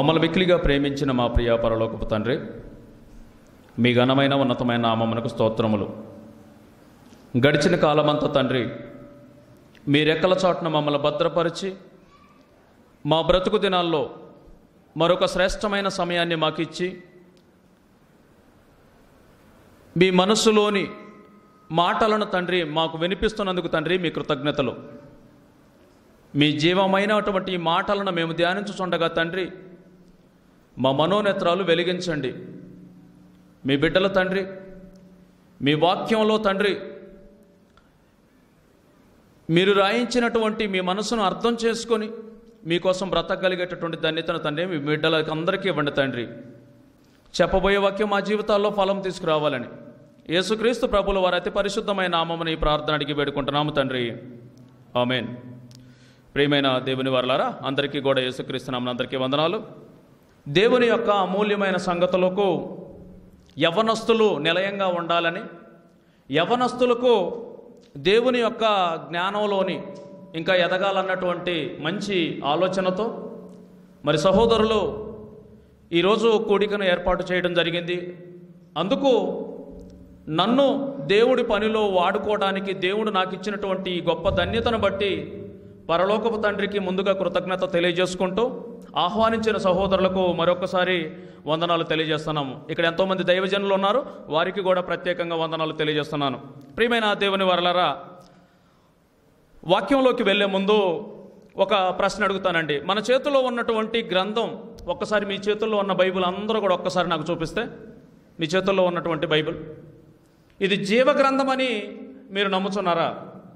మమ్మల్ని మిక్కిలిగా ప్రేమించిన మా ప్రియ పరలోకపు తండ్రి మీ ఘనమైన ఉన్నతమైన నామమునకు స్తోత్రములు గడిచిన కాలమంతా తండ్రి మీ రెక్కల చాటున మమ్మల్ని భద్రపరిచి మా బ్రతుకు దినాల్లో మరొక శ్రేష్టమైన సమయాన్ని మాకు ఇచ్చి మీ మనస్సులోని మాటలను తండ్రి మాకు వినిపిస్తున్నందుకు తండ్రి మీ కృతజ్ఞతలు మీ జీవమైనటువంటి ఈ మాటలను మేము ధ్యానించుచుండగా తండ్రి మా మనోనేత్రాలు వెలిగించండి మీ బిడ్డల తండ్రి మీ వాక్యంలో తండ్రి మీరు రాయించినటువంటి మీ మనసును అర్థం చేసుకొని మీకోసం బ్రతకగలిగేటటువంటి ధన్యతను తండ్రి మీ బిడ్డలకు అందరికీ ఇవ్వండి తండ్రి చెప్పబోయే వాక్యం మా జీవితాల్లో ఫలం తీసుకురావాలని యేసుక్రీస్తు ప్రభుల వారి అతి పరిశుద్ధమైన నామముని ఈ ప్రార్థన అడిగి వేడుకుంటున్నాము తండ్రి ఆమెన్ ప్రియమైన దేవుని వారలారా అందరికీ కూడా యేసుక్రీస్తు నామన అందరికీ వందనాలు దేవుని యొక్క అమూల్యమైన సంగతులకు యవనస్తులు నిలయంగా ఉండాలని యవనస్తులకు దేవుని యొక్క జ్ఞానంలోని ఇంకా ఎదగాలన్నటువంటి మంచి ఆలోచనతో మరి సహోదరులు ఈరోజు కూడికను ఏర్పాటు చేయడం జరిగింది అందుకు నన్ను దేవుడి పనిలో వాడుకోవడానికి దేవుడు నాకు ఇచ్చినటువంటి ఈ గొప్ప ధన్యతను బట్టి పరలోకపు తండ్రికి ముందుగా కృతజ్ఞత తెలియజేసుకుంటూ ఆహ్వానించిన సహోదరులకు మరొకసారి వందనాలు తెలియజేస్తున్నాము ఇక్కడ ఎంతోమంది దైవజనులు ఉన్నారు వారికి కూడా ప్రత్యేకంగా వందనాలు తెలియజేస్తున్నాను ప్రియమైన దేవుని వరలరా వాక్యంలోకి వెళ్ళే ముందు ఒక ప్రశ్న అడుగుతానండి మన చేతిలో ఉన్నటువంటి గ్రంథం ఒక్కసారి మీ చేతుల్లో ఉన్న బైబిల్ అందరూ కూడా ఒక్కసారి నాకు చూపిస్తే మీ చేతుల్లో ఉన్నటువంటి బైబిల్ ఇది జీవ గ్రంథం అని మీరు నమ్ముతున్నారా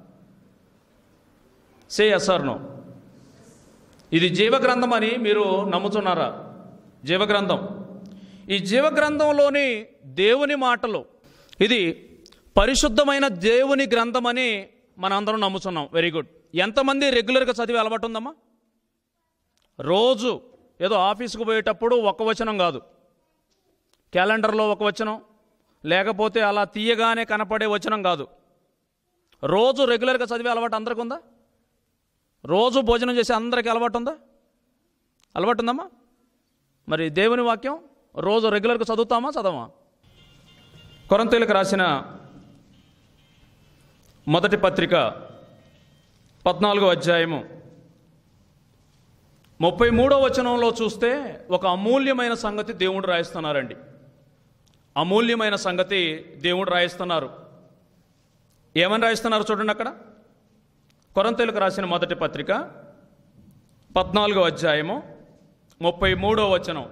సే ఎస్ఆర్ నో ఇది జీవగ్రంథం అని మీరు నమ్ముతున్నారా జీవగ్రంథం ఈ జీవగ్రంథంలోని దేవుని మాటలు ఇది పరిశుద్ధమైన దేవుని గ్రంథం అని మనందరం నమ్ముతున్నాం వెరీ గుడ్ ఎంతమంది రెగ్యులర్గా చదివి అలవాటు ఉందమ్మా రోజు ఏదో ఆఫీస్కి పోయేటప్పుడు ఒక వచనం కాదు క్యాలెండర్లో ఒక వచనం లేకపోతే అలా తీయగానే కనపడే వచనం కాదు రోజు రెగ్యులర్గా చదివే అలవాటు అందరికి ఉందా రోజు భోజనం చేసి అందరికీ అలవాటు ఉందా అలవాటు ఉందమ్మా మరి దేవుని వాక్యం రోజు రెగ్యులర్గా చదువుతామా చదవమా కొరంతీలకు రాసిన మొదటి పత్రిక పద్నాలుగో అధ్యాయము ముప్పై మూడో వచనంలో చూస్తే ఒక అమూల్యమైన సంగతి దేవుడు రాయిస్తున్నారండి అమూల్యమైన సంగతి దేవుడు రాయిస్తున్నారు ఏమని రాయిస్తున్నారు చూడండి అక్కడ కొరంతెలకు రాసిన మొదటి పత్రిక పద్నాలుగో అధ్యాయము ముప్పై మూడో వచనం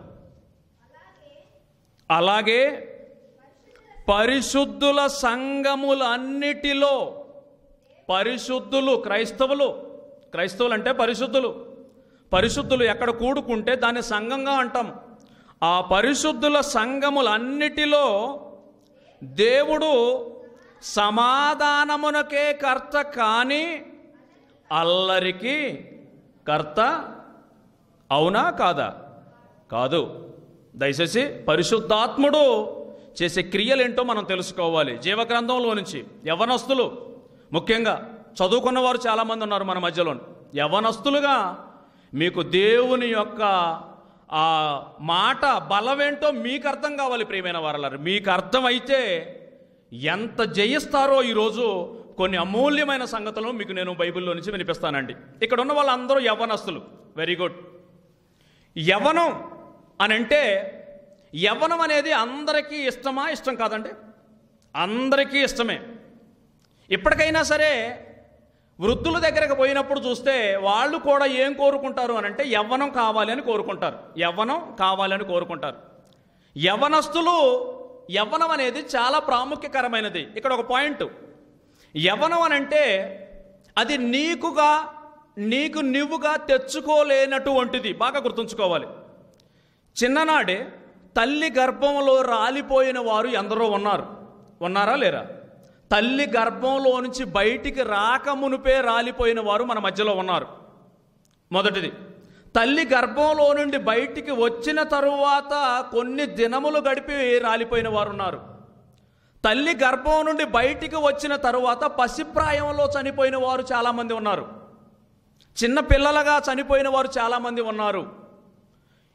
అలాగే పరిశుద్ధుల సంఘములన్నిటిలో పరిశుద్ధులు క్రైస్తవులు క్రైస్తవులు అంటే పరిశుద్ధులు పరిశుద్ధులు ఎక్కడ కూడుకుంటే దాన్ని సంఘంగా అంటాం ఆ పరిశుద్ధుల సంఘములన్నిటిలో దేవుడు సమాధానమునకే కర్త కానీ అల్లరికి కర్త అవునా కాదా కాదు దయచేసి పరిశుద్ధాత్ముడు చేసే క్రియలేంటో మనం తెలుసుకోవాలి జీవగ్రంథంలో నుంచి యవనస్తులు ముఖ్యంగా చదువుకున్న వారు చాలామంది ఉన్నారు మన మధ్యలో యవనస్తులుగా మీకు దేవుని యొక్క ఆ మాట బలమేంటో మీకు అర్థం కావాలి ప్రియమైన వారలారు మీకు అర్థమైతే ఎంత జయిస్తారో ఈరోజు కొన్ని అమూల్యమైన సంగతులను మీకు నేను బైబిల్లో నుంచి వినిపిస్తానండి ఇక్కడ ఉన్న వాళ్ళందరూ యవ్వనస్తులు వెరీ గుడ్ యవ్వనం అని అంటే యవ్వనం అనేది అందరికీ ఇష్టమా ఇష్టం కాదండి అందరికీ ఇష్టమే ఇప్పటికైనా సరే వృద్ధుల దగ్గరకు పోయినప్పుడు చూస్తే వాళ్ళు కూడా ఏం కోరుకుంటారు అని అంటే యవ్వనం కావాలి అని కోరుకుంటారు యవ్వనం కావాలని కోరుకుంటారు యవ్వనస్తులు యవ్వనం అనేది చాలా ప్రాముఖ్యకరమైనది ఇక్కడ ఒక పాయింట్ యవ్వనం అని అంటే అది నీకుగా నీకు నువ్వుగా తెచ్చుకోలేనటువంటిది బాగా గుర్తుంచుకోవాలి చిన్ననాడే తల్లి గర్భంలో రాలిపోయిన వారు ఎందరో ఉన్నారు ఉన్నారా లేరా తల్లి గర్భంలో నుంచి బయటికి రాకమునుపే రాలిపోయిన వారు మన మధ్యలో ఉన్నారు మొదటిది తల్లి గర్భంలో నుండి బయటికి వచ్చిన తరువాత కొన్ని దినములు గడిపి రాలిపోయిన వారు ఉన్నారు తల్లి గర్భం నుండి బయటికి వచ్చిన తరువాత పసిప్రాయంలో చనిపోయిన వారు చాలామంది ఉన్నారు చిన్న పిల్లలుగా చనిపోయిన వారు చాలామంది ఉన్నారు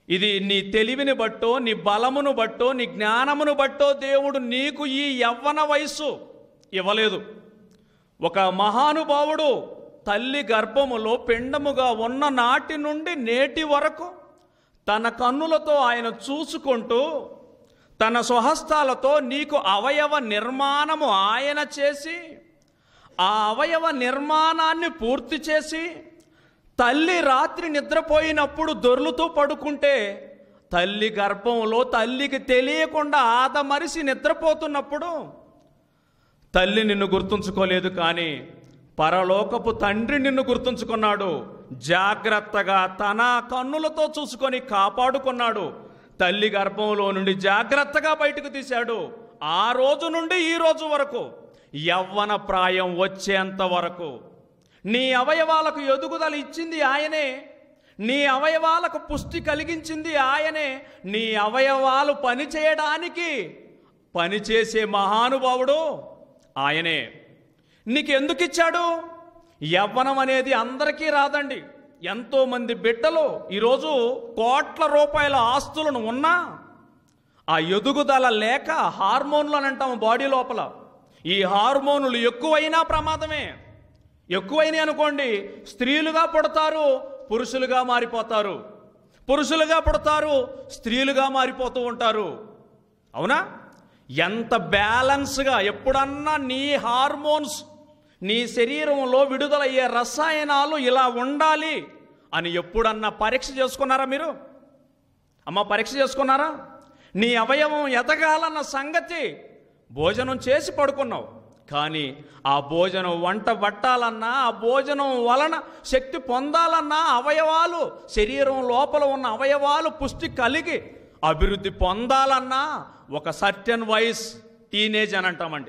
ఇది నీ తెలివిని బట్టో నీ బలమును బట్టో నీ జ్ఞానమును బట్టో దేవుడు నీకు ఈ యవ్వన వయస్సు ఇవ్వలేదు ఒక మహానుభావుడు తల్లి గర్భములో పిండముగా ఉన్న నాటి నుండి నేటి వరకు తన కన్నులతో ఆయన చూసుకుంటూ తన స్వహస్తాలతో నీకు అవయవ నిర్మాణము ఆయన చేసి ఆ అవయవ నిర్మాణాన్ని పూర్తి చేసి తల్లి రాత్రి నిద్రపోయినప్పుడు దొర్లుతూ పడుకుంటే తల్లి గర్భంలో తల్లికి తెలియకుండా ఆదమరిసి నిద్రపోతున్నప్పుడు తల్లి నిన్ను గుర్తుంచుకోలేదు కానీ పరలోకపు తండ్రి నిన్ను గుర్తుంచుకున్నాడు జాగ్రత్తగా తన కన్నులతో చూసుకొని కాపాడుకున్నాడు తల్లి గర్భంలో నుండి జాగ్రత్తగా బయటకు తీశాడు ఆ రోజు నుండి ఈ రోజు వరకు యవ్వన ప్రాయం వచ్చేంత వరకు నీ అవయవాలకు ఎదుగుదల ఇచ్చింది ఆయనే నీ అవయవాలకు పుష్టి కలిగించింది ఆయనే నీ అవయవాలు పనిచేయడానికి పనిచేసే మహానుభావుడు ఆయనే నీకు ఎందుకు ఇచ్చాడు యవ్వనం అనేది అందరికీ రాదండి ఎంతోమంది బిడ్డలు ఈరోజు కోట్ల రూపాయల ఆస్తులను ఉన్నా ఆ ఎదుగుదల లేక హార్మోన్లు అని అంటాము బాడీ లోపల ఈ హార్మోనులు ఎక్కువైనా ప్రమాదమే ఎక్కువైనాయి అనుకోండి స్త్రీలుగా పుడతారు పురుషులుగా మారిపోతారు పురుషులుగా పుడతారు స్త్రీలుగా మారిపోతూ ఉంటారు అవునా ఎంత బ్యాలెన్స్గా ఎప్పుడన్నా నీ హార్మోన్స్ నీ శరీరంలో విడుదలయ్యే రసాయనాలు ఇలా ఉండాలి అని ఎప్పుడన్నా పరీక్ష చేసుకున్నారా మీరు అమ్మ పరీక్ష చేసుకున్నారా నీ అవయవం ఎదగాలన్న సంగతి భోజనం చేసి పడుకున్నావు కానీ ఆ భోజనం వంట పట్టాలన్నా ఆ భోజనం వలన శక్తి పొందాలన్నా అవయవాలు శరీరం లోపల ఉన్న అవయవాలు పుష్టి కలిగి అభివృద్ధి పొందాలన్నా ఒక సర్టెన్ వయస్ టీనేజ్ అని అంటామండి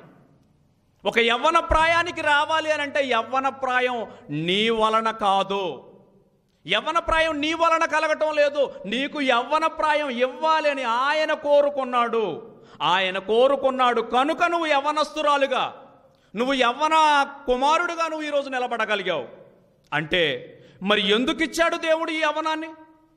ఒక యవ్వన ప్రాయానికి రావాలి అని అంటే యవ్వన ప్రాయం నీ వలన కాదు యవ్వన ప్రాయం నీ వలన కలగటం లేదు నీకు యవ్వన ప్రాయం ఇవ్వాలి అని ఆయన కోరుకున్నాడు ఆయన కోరుకున్నాడు కనుక నువ్వు యవ్వనస్తురాలుగా నువ్వు యవ్వన కుమారుడుగా నువ్వు ఈరోజు నిలబడగలిగావు అంటే మరి ఎందుకు ఇచ్చాడు దేవుడు ఈ యవ్వనాన్ని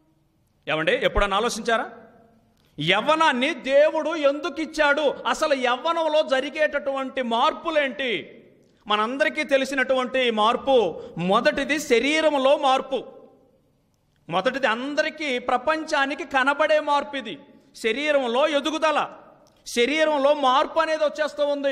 ఏమండి ఎప్పుడన్నా ఆలోచించారా యవ్వనాన్ని దేవుడు ఎందుకు ఇచ్చాడు అసలు యవ్వనంలో జరిగేటటువంటి మార్పులేంటి మనందరికీ తెలిసినటువంటి మార్పు మొదటిది శరీరంలో మార్పు మొదటిది అందరికీ ప్రపంచానికి కనబడే మార్పు ఇది శరీరంలో ఎదుగుదల శరీరంలో మార్పు అనేది వచ్చేస్తూ ఉంది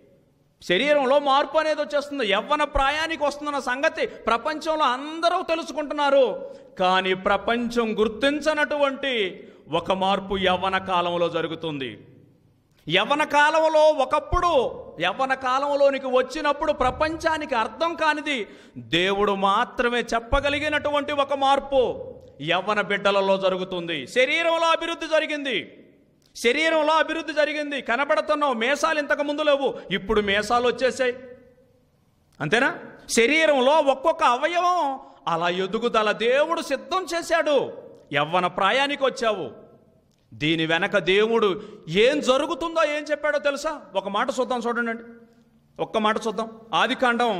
శరీరంలో మార్పు అనేది వచ్చేస్తుంది యవ్వన ప్రాయానికి వస్తున్న సంగతి ప్రపంచంలో అందరూ తెలుసుకుంటున్నారు కానీ ప్రపంచం గుర్తించనటువంటి ఒక మార్పు యవ్వన కాలంలో జరుగుతుంది యవ్వన కాలంలో ఒకప్పుడు యవ్వన కాలంలోనికి వచ్చినప్పుడు ప్రపంచానికి అర్థం కానిది దేవుడు మాత్రమే చెప్పగలిగినటువంటి ఒక మార్పు యవ్వన బిడ్డలలో జరుగుతుంది శరీరంలో అభివృద్ధి జరిగింది శరీరంలో అభివృద్ధి జరిగింది కనబడుతున్నావు మేసాలు ఇంతకు ముందు లేవు ఇప్పుడు మేసాలు వచ్చేసాయి అంతేనా శరీరంలో ఒక్కొక్క అవయవం అలా ఎదుగుదల దేవుడు సిద్ధం చేశాడు యవ్వన ప్రాయానికి వచ్చావు దీని వెనక దేవుడు ఏం జరుగుతుందో ఏం చెప్పాడో తెలుసా ఒక మాట చూద్దాం చూడండి ఒక్క మాట చూద్దాం ఆది కాండం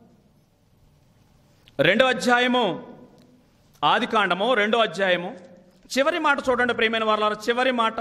రెండో అధ్యాయము ఆది కాండము రెండో అధ్యాయము చివరి మాట చూడండి ప్రియమైన వాళ్ళ చివరి మాట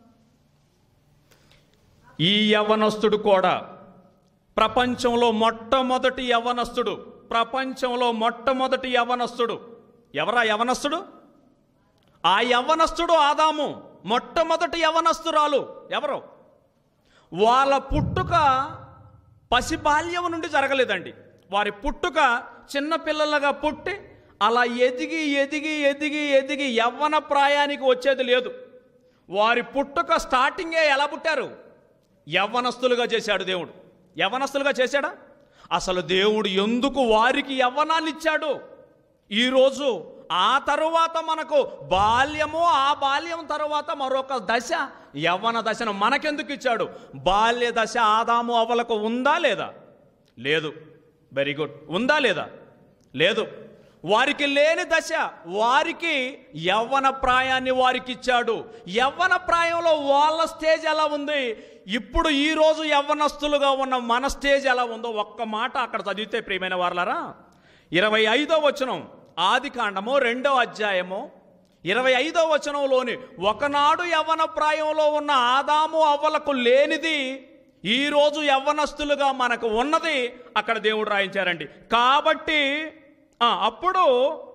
ఈ యవనస్తుడు కూడా ప్రపంచంలో మొట్టమొదటి యవనస్తుడు ప్రపంచంలో మొట్టమొదటి యవనస్తుడు ఎవరా యవనస్తుడు ఆ యవనస్తుడు ఆదాము మొట్టమొదటి యవనస్తురాలు ఎవరు వాళ్ళ పుట్టుక పసిబాల్యం నుండి జరగలేదండి వారి పుట్టుక చిన్న పిల్లలుగా పుట్టి అలా ఎదిగి ఎదిగి ఎదిగి ఎదిగి యవ్వన ప్రాయానికి వచ్చేది లేదు వారి పుట్టుక స్టార్టింగే ఎలా పుట్టారు యవ్వనస్తులుగా చేశాడు దేవుడు యవ్వనస్తులుగా చేశాడా అసలు దేవుడు ఎందుకు వారికి యవ్వనాన్ని ఇచ్చాడు ఈరోజు ఆ తరువాత మనకు బాల్యము ఆ బాల్యం తరువాత మరొక దశ యవ్వన దశను మనకెందుకు ఇచ్చాడు బాల్య దశ ఆదాము అవలకు ఉందా లేదా లేదు వెరీ గుడ్ ఉందా లేదా లేదు వారికి లేని దశ వారికి యవ్వన ప్రాయాన్ని వారికి ఇచ్చాడు యవ్వన ప్రాయంలో వాళ్ళ స్టేజ్ ఎలా ఉంది ఇప్పుడు ఈ రోజు యవ్వనస్తులుగా ఉన్న మన స్టేజ్ ఎలా ఉందో ఒక్క మాట అక్కడ చదివితే ప్రియమైన వారలారా ఇరవై ఐదో వచనం ఆది కాండము రెండో అధ్యాయము ఇరవై ఐదో వచనంలోని ఒకనాడు యవ్వన ప్రాయంలో ఉన్న ఆదాము అవ్వలకు లేనిది ఈరోజు యవ్వనస్తులుగా మనకు ఉన్నది అక్కడ దేవుడు రాయించారండి కాబట్టి ఆ, అప్పుడు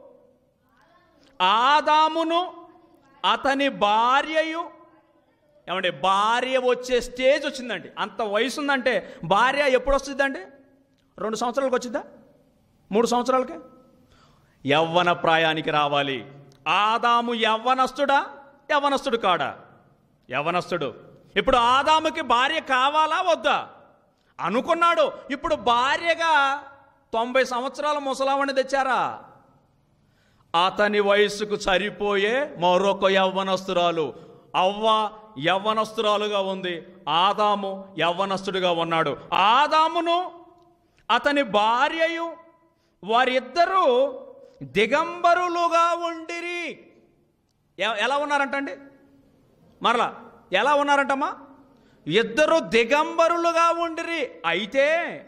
ఆదామును అతని భార్యయు ఏమంటే భార్య వచ్చే స్టేజ్ వచ్చిందండి అంత వయసు ఉందంటే భార్య ఎప్పుడు వస్తుందండి రెండు సంవత్సరాలకు వచ్చిందా మూడు సంవత్సరాలకి యవ్వన ప్రాయానికి రావాలి ఆదాము యవ్వనస్తుడా యవ్వనస్తుడు కాడా యవ్వనస్తుడు ఇప్పుడు ఆదాముకి భార్య కావాలా వద్దా అనుకున్నాడు ఇప్పుడు భార్యగా తొంభై సంవత్సరాల ముసలామని తెచ్చారా అతని వయస్సుకు సరిపోయే మరొక యవ్వనస్తురాలు అవ్వ యవ్వనస్తురాలుగా ఉంది ఆదాము యవ్వనస్తుడిగా ఉన్నాడు ఆదామును అతని భార్యయు వారిద్దరూ దిగంబరులుగా ఉండిరి ఎ- ఎలా ఉన్నారంటండి మరలా ఎలా ఉన్నారంటమ్మా ఇద్దరు దిగంబరులుగా ఉండిరి అయితే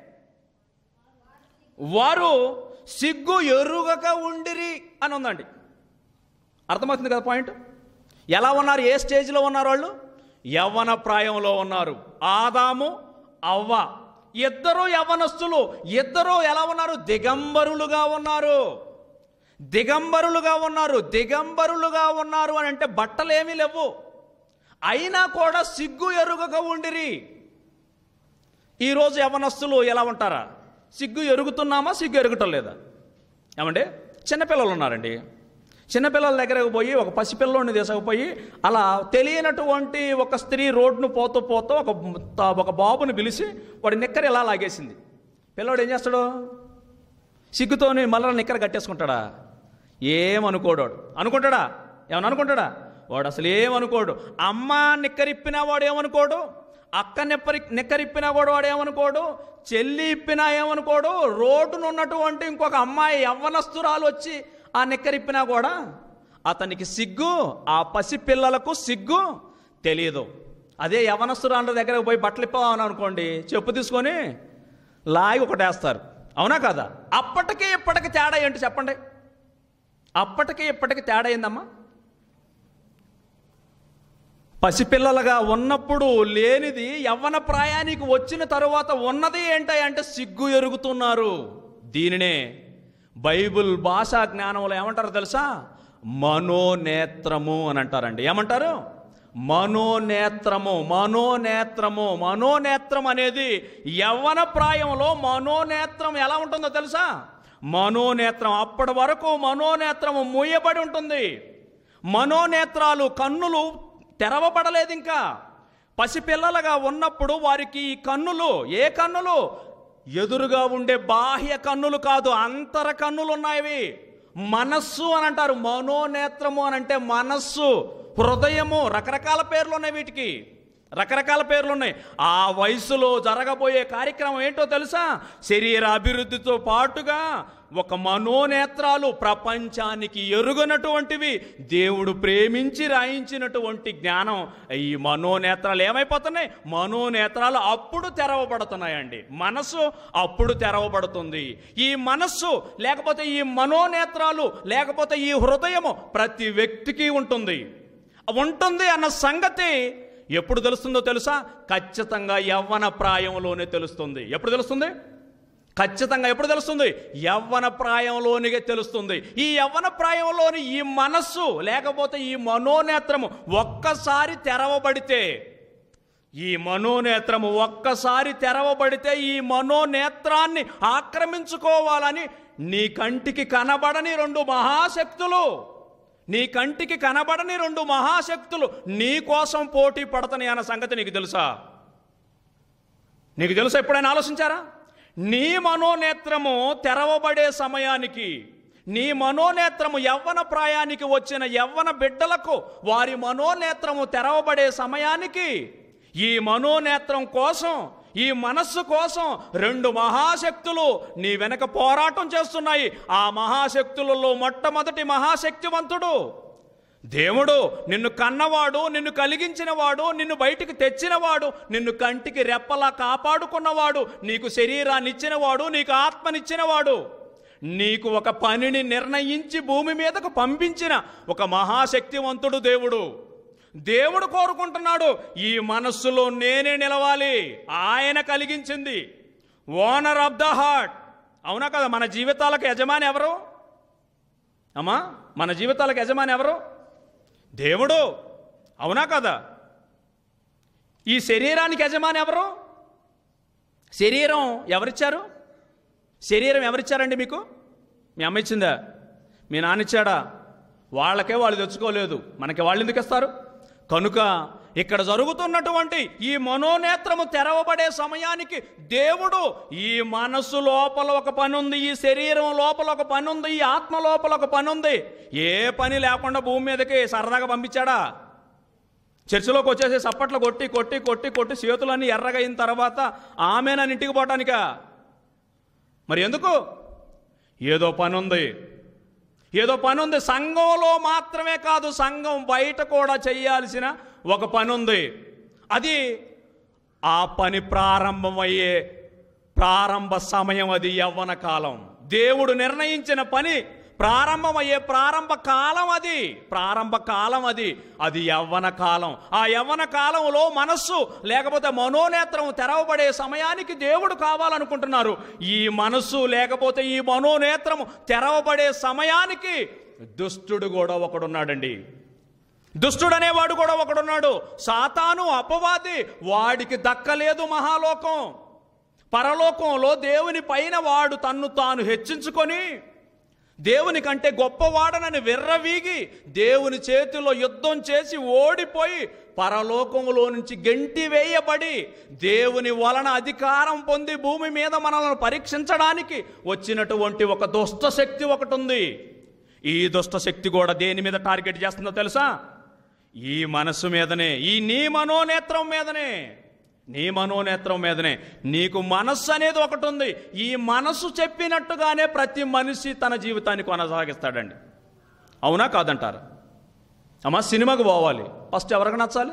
వారు సిగ్గు ఎరుగక ఉండిరి అని ఉందండి అర్థమవుతుంది కదా పాయింట్ ఎలా ఉన్నారు ఏ స్టేజ్లో ఉన్నారు వాళ్ళు యవ్వన ప్రాయంలో ఉన్నారు ఆదాము అవ్వ ఇద్దరు యవ్వనస్తులు ఇద్దరు ఎలా ఉన్నారు దిగంబరులుగా ఉన్నారు దిగంబరులుగా ఉన్నారు దిగంబరులుగా ఉన్నారు అని అంటే బట్టలు ఏమీ లేవు అయినా కూడా సిగ్గు ఎరుగక ఉండిరి ఈరోజు యవనస్తులు ఎలా ఉంటారా సిగ్గు ఎరుగుతున్నామా సిగ్గు ఎరుగుటం లేదా ఏమండి చిన్నపిల్లలు ఉన్నారండి చిన్నపిల్లల దగ్గరకు పోయి ఒక పసిపిల్లోని తీసుకుపోయి అలా తెలియనటువంటి ఒక స్త్రీ రోడ్డును పోతూ పోతూ ఒక ఒక బాబుని పిలిచి వాడి నిక్కర ఇలా లాగేసింది పిల్లవాడు ఏం చేస్తాడు సిగ్గుతోని మళ్ళీ నిక్కర కట్టేసుకుంటాడా ఏమనుకోడు వాడు. అనుకుంటాడా ఏమని అనుకుంటాడా వాడు అసలు ఏమనుకోడు అమ్మ నిక్కరిప్పినా వాడు ఏమనుకోడు అక్క నిప్పరి నిక్కరిప్పినా కూడా వాడు ఏమనుకోడు చెల్లి ఇప్పినా ఏమనుకోడు రోడ్డున ఉన్నటువంటి ఇంకొక అమ్మాయి యవ్వనస్తురాలు వచ్చి ఆ నిక్కరిప్పినా కూడా అతనికి సిగ్గు ఆ పసి పిల్లలకు సిగ్గు తెలియదు అదే యవనస్తురాల దగ్గరకు పోయి బట్టలు ఇప్పమని అనుకోండి చెప్పు తీసుకొని లాగి ఒకటేస్తారు అవునా కదా అప్పటికి ఇప్పటికి తేడా ఏంటి చెప్పండి అప్పటికి ఇప్పటికి తేడా ఏందమ్మా పసిపిల్లలుగా ఉన్నప్పుడు లేనిది యవ్వన ప్రాయానికి వచ్చిన తరువాత ఉన్నది ఏంటి అంటే సిగ్గు ఎరుగుతున్నారు దీనినే బైబిల్ భాషా జ్ఞానంలో ఏమంటారు తెలుసా మనోనేత్రము అని అంటారండి ఏమంటారు మనోనేత్రము మనోనేత్రము మనోనేత్రం అనేది యవ్వన ప్రాయంలో మనోనేత్రం ఎలా ఉంటుందో తెలుసా మనోనేత్రం అప్పటి వరకు మనోనేత్రము మూయబడి ఉంటుంది మనోనేత్రాలు కన్నులు తెరవబడలేదు ఇంకా పసిపిల్లలుగా ఉన్నప్పుడు వారికి ఈ కన్నులు ఏ కన్నులు ఎదురుగా ఉండే బాహ్య కన్నులు కాదు అంతర కన్నులు ఉన్నాయి మనస్సు అని అంటారు మనోనేత్రము అని అంటే మనస్సు హృదయము రకరకాల పేర్లు ఉన్నాయి వీటికి రకరకాల పేర్లు ఉన్నాయి ఆ వయసులో జరగబోయే కార్యక్రమం ఏంటో తెలుసా శరీర అభివృద్ధితో పాటుగా ఒక మనోనేత్రాలు ప్రపంచానికి ఎరుగనటువంటివి దేవుడు ప్రేమించి రాయించినటువంటి జ్ఞానం ఈ మనోనేత్రాలు ఏమైపోతున్నాయి మనోనేత్రాలు అప్పుడు తెరవబడుతున్నాయండి మనస్సు అప్పుడు తెరవబడుతుంది ఈ మనస్సు లేకపోతే ఈ మనోనేత్రాలు లేకపోతే ఈ హృదయము ప్రతి వ్యక్తికి ఉంటుంది ఉంటుంది అన్న సంగతి ఎప్పుడు తెలుస్తుందో తెలుసా ఖచ్చితంగా యవ్వన ప్రాయంలోనే తెలుస్తుంది ఎప్పుడు తెలుస్తుంది ఖచ్చితంగా ఎప్పుడు తెలుస్తుంది యవ్వన ప్రాయంలోనిగే తెలుస్తుంది ఈ యవ్వన ప్రాయంలోని ఈ మనస్సు లేకపోతే ఈ మనోనేత్రము ఒక్కసారి తెరవబడితే ఈ మనోనేత్రము ఒక్కసారి తెరవబడితే ఈ మనోనేత్రాన్ని ఆక్రమించుకోవాలని నీ కంటికి కనబడని రెండు మహాశక్తులు నీ కంటికి కనబడని రెండు మహాశక్తులు నీ కోసం పోటీ పడతాయి అన్న సంగతి నీకు తెలుసా నీకు తెలుసా ఎప్పుడైనా ఆలోచించారా నీ మనోనేత్రము తెరవబడే సమయానికి నీ మనోనేత్రము యవ్వన ప్రాయానికి వచ్చిన యవ్వన బిడ్డలకు వారి మనోనేత్రము తెరవబడే సమయానికి ఈ మనోనేత్రం కోసం ఈ మనస్సు కోసం రెండు మహాశక్తులు నీ వెనక పోరాటం చేస్తున్నాయి ఆ మహాశక్తులలో మొట్టమొదటి మహాశక్తివంతుడు దేవుడు నిన్ను కన్నవాడు నిన్ను కలిగించినవాడు నిన్ను బయటికి తెచ్చినవాడు నిన్ను కంటికి రెప్పలా కాపాడుకున్నవాడు నీకు శరీరాన్ని ఇచ్చినవాడు నీకు ఆత్మనిచ్చినవాడు నీకు ఒక పనిని నిర్ణయించి భూమి మీదకు పంపించిన ఒక మహాశక్తివంతుడు దేవుడు దేవుడు కోరుకుంటున్నాడు ఈ మనస్సులో నేనే నిలవాలి ఆయన కలిగించింది ఓనర్ ఆఫ్ ద హార్ట్ అవునా కదా మన జీవితాలకు యజమాని ఎవరు అమ్మా మన జీవితాలకు యజమాని ఎవరు దేవుడు అవునా కదా ఈ శరీరానికి యజమాని ఎవరు శరీరం ఎవరిచ్చారు శరీరం ఎవరిచ్చారండి మీకు మీ అమ్మ ఇచ్చిందా మీ నాన్న ఇచ్చాడా వాళ్ళకే వాళ్ళు తెచ్చుకోలేదు మనకి వాళ్ళు ఎందుకు ఇస్తారు కనుక ఇక్కడ జరుగుతున్నటువంటి ఈ మనోనేత్రము తెరవబడే సమయానికి దేవుడు ఈ మనస్సు లోపల ఒక పని ఉంది ఈ శరీరం లోపల ఒక పని ఉంది ఈ ఆత్మ లోపల ఒక పని ఉంది ఏ పని లేకుండా భూమి మీదకి సరదాగా పంపించాడా చర్చిలోకి వచ్చేసి సప్పట్లు కొట్టి కొట్టి కొట్టి కొట్టి చేతులన్నీ ఎర్రగా అయిన తర్వాత ఆమె నన్ను ఇంటికి పోవటానికా మరి ఎందుకు ఏదో పని ఉంది ఏదో పని ఉంది సంఘంలో మాత్రమే కాదు సంఘం బయట కూడా చేయాల్సిన ఒక పని ఉంది అది ఆ పని ప్రారంభమయ్యే ప్రారంభ సమయం అది యవ్వన కాలం దేవుడు నిర్ణయించిన పని ప్రారంభమయ్యే ప్రారంభ కాలం అది ప్రారంభ కాలం అది అది యవ్వన కాలం ఆ యవ్వన కాలంలో మనస్సు లేకపోతే మనోనేత్రం తెరవబడే సమయానికి దేవుడు కావాలనుకుంటున్నారు ఈ మనస్సు లేకపోతే ఈ మనోనేత్రము తెరవబడే సమయానికి దుష్టుడు కూడా ఒకడున్నాడండి దుష్టుడు అనేవాడు కూడా ఒకడున్నాడు సాతాను అపవాది వాడికి దక్కలేదు మహాలోకం పరలోకంలో దేవుని పైన వాడు తన్ను తాను హెచ్చించుకొని దేవుని కంటే గొప్పవాడనని విర్రవీగి దేవుని చేతిలో యుద్ధం చేసి ఓడిపోయి పరలోకములో నుంచి గెంటి వేయబడి దేవుని వలన అధికారం పొంది భూమి మీద మనల్ని పరీక్షించడానికి వచ్చినటువంటి ఒక దుష్ట శక్తి ఒకటి ఉంది ఈ దుష్ట శక్తి కూడా దేని మీద టార్గెట్ చేస్తుందో తెలుసా ఈ మనస్సు మీదనే ఈ నీ మనోనేత్రం మీదనే నీ మనోనేత్రం మీదనే నీకు మనస్సు అనేది ఒకటి ఉంది ఈ మనస్సు చెప్పినట్టుగానే ప్రతి మనిషి తన జీవితాన్ని కొనసాగిస్తాడండి అవునా కాదంటారా అమ్మా సినిమాకు పోవాలి ఫస్ట్ ఎవరికి నచ్చాలి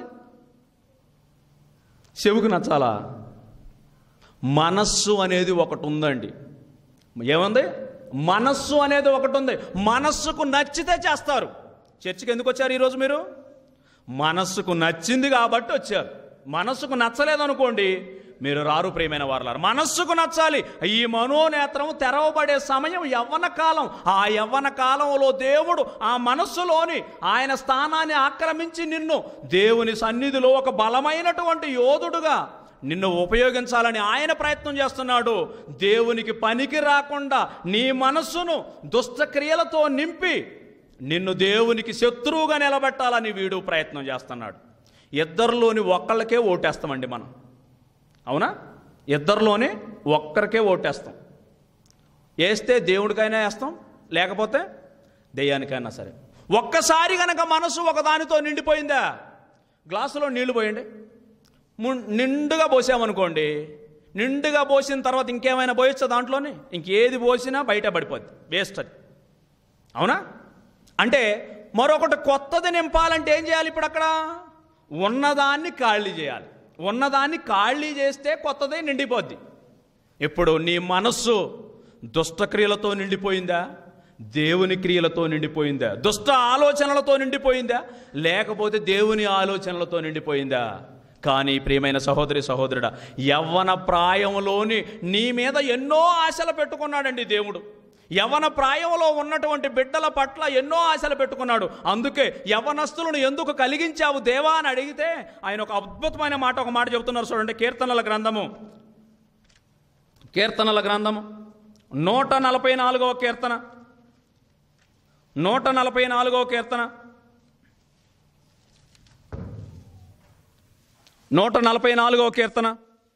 చెవుకు నచ్చాలా మనస్సు అనేది ఒకటి ఉందండి ఏముంది మనస్సు అనేది ఒకటి ఉంది మనస్సుకు నచ్చితే చేస్తారు చర్చికి ఎందుకు వచ్చారు ఈరోజు మీరు మనస్సుకు నచ్చింది కాబట్టి వచ్చారు మనస్సుకు నచ్చలేదనుకోండి మీరు రారు ప్రియమైన వారలారు మనస్సుకు నచ్చాలి ఈ మనోనేత్రం తెరవబడే సమయం యవ్వన కాలం ఆ యవ్వన కాలంలో దేవుడు ఆ మనస్సులోని ఆయన స్థానాన్ని ఆక్రమించి నిన్ను దేవుని సన్నిధిలో ఒక బలమైనటువంటి యోధుడుగా నిన్ను ఉపయోగించాలని ఆయన ప్రయత్నం చేస్తున్నాడు దేవునికి పనికి రాకుండా నీ మనస్సును దుష్టక్రియలతో నింపి నిన్ను దేవునికి శత్రువుగా నిలబెట్టాలని వీడు ప్రయత్నం చేస్తున్నాడు ఇద్దరిలోని ఒక్కళ్ళకే ఓటేస్తామండి మనం అవునా ఇద్దరిలోనే ఒక్కరికే ఓటేస్తాం వేస్తే దేవుడికైనా వేస్తాం లేకపోతే దెయ్యానికైనా సరే ఒక్కసారి గనక మనసు ఒకదానితో నిండిపోయిందా గ్లాసులో నీళ్లు పోయండి ము- నిండుగా పోసామనుకోండి నిండుగా పోసిన తర్వాత ఇంకేమైనా పోయొచ్చా దాంట్లోనే ఇంకేది పోసినా బయట పడిపోద్ది వేస్ట్ అది అవునా అంటే మరొకటి కొత్తది నింపాలంటే ఏం చేయాలి ఇప్పుడు అక్కడ ఉన్నదాన్ని ఖాళీ చేయాలి ఉన్నదాన్ని ఖాళీ చేస్తే కొత్తదే నిండిపోద్ది ఇప్పుడు నీ మనస్సు దుష్టక్రియలతో నిండిపోయిందా దేవుని క్రియలతో నిండిపోయిందా దుష్ట ఆలోచనలతో నిండిపోయిందా లేకపోతే దేవుని ఆలోచనలతో నిండిపోయిందా కానీ ప్రియమైన సహోదరి సహోదరుడా యవ్వన ప్రాయంలోని నీ మీద ఎన్నో ఆశలు పెట్టుకున్నాడండి దేవుడు యవన ప్రాయంలో ఉన్నటువంటి బిడ్డల పట్ల ఎన్నో ఆశలు పెట్టుకున్నాడు అందుకే యవనస్తులను ఎందుకు కలిగించావు దేవా అని అడిగితే ఆయన ఒక అద్భుతమైన మాట ఒక మాట చెబుతున్నారు చూడండి కీర్తనల గ్రంథము కీర్తనల గ్రంథము నూట నలభై నాలుగవ కీర్తన నూట నలభై నాలుగవ కీర్తన నూట నలభై నాలుగవ కీర్తన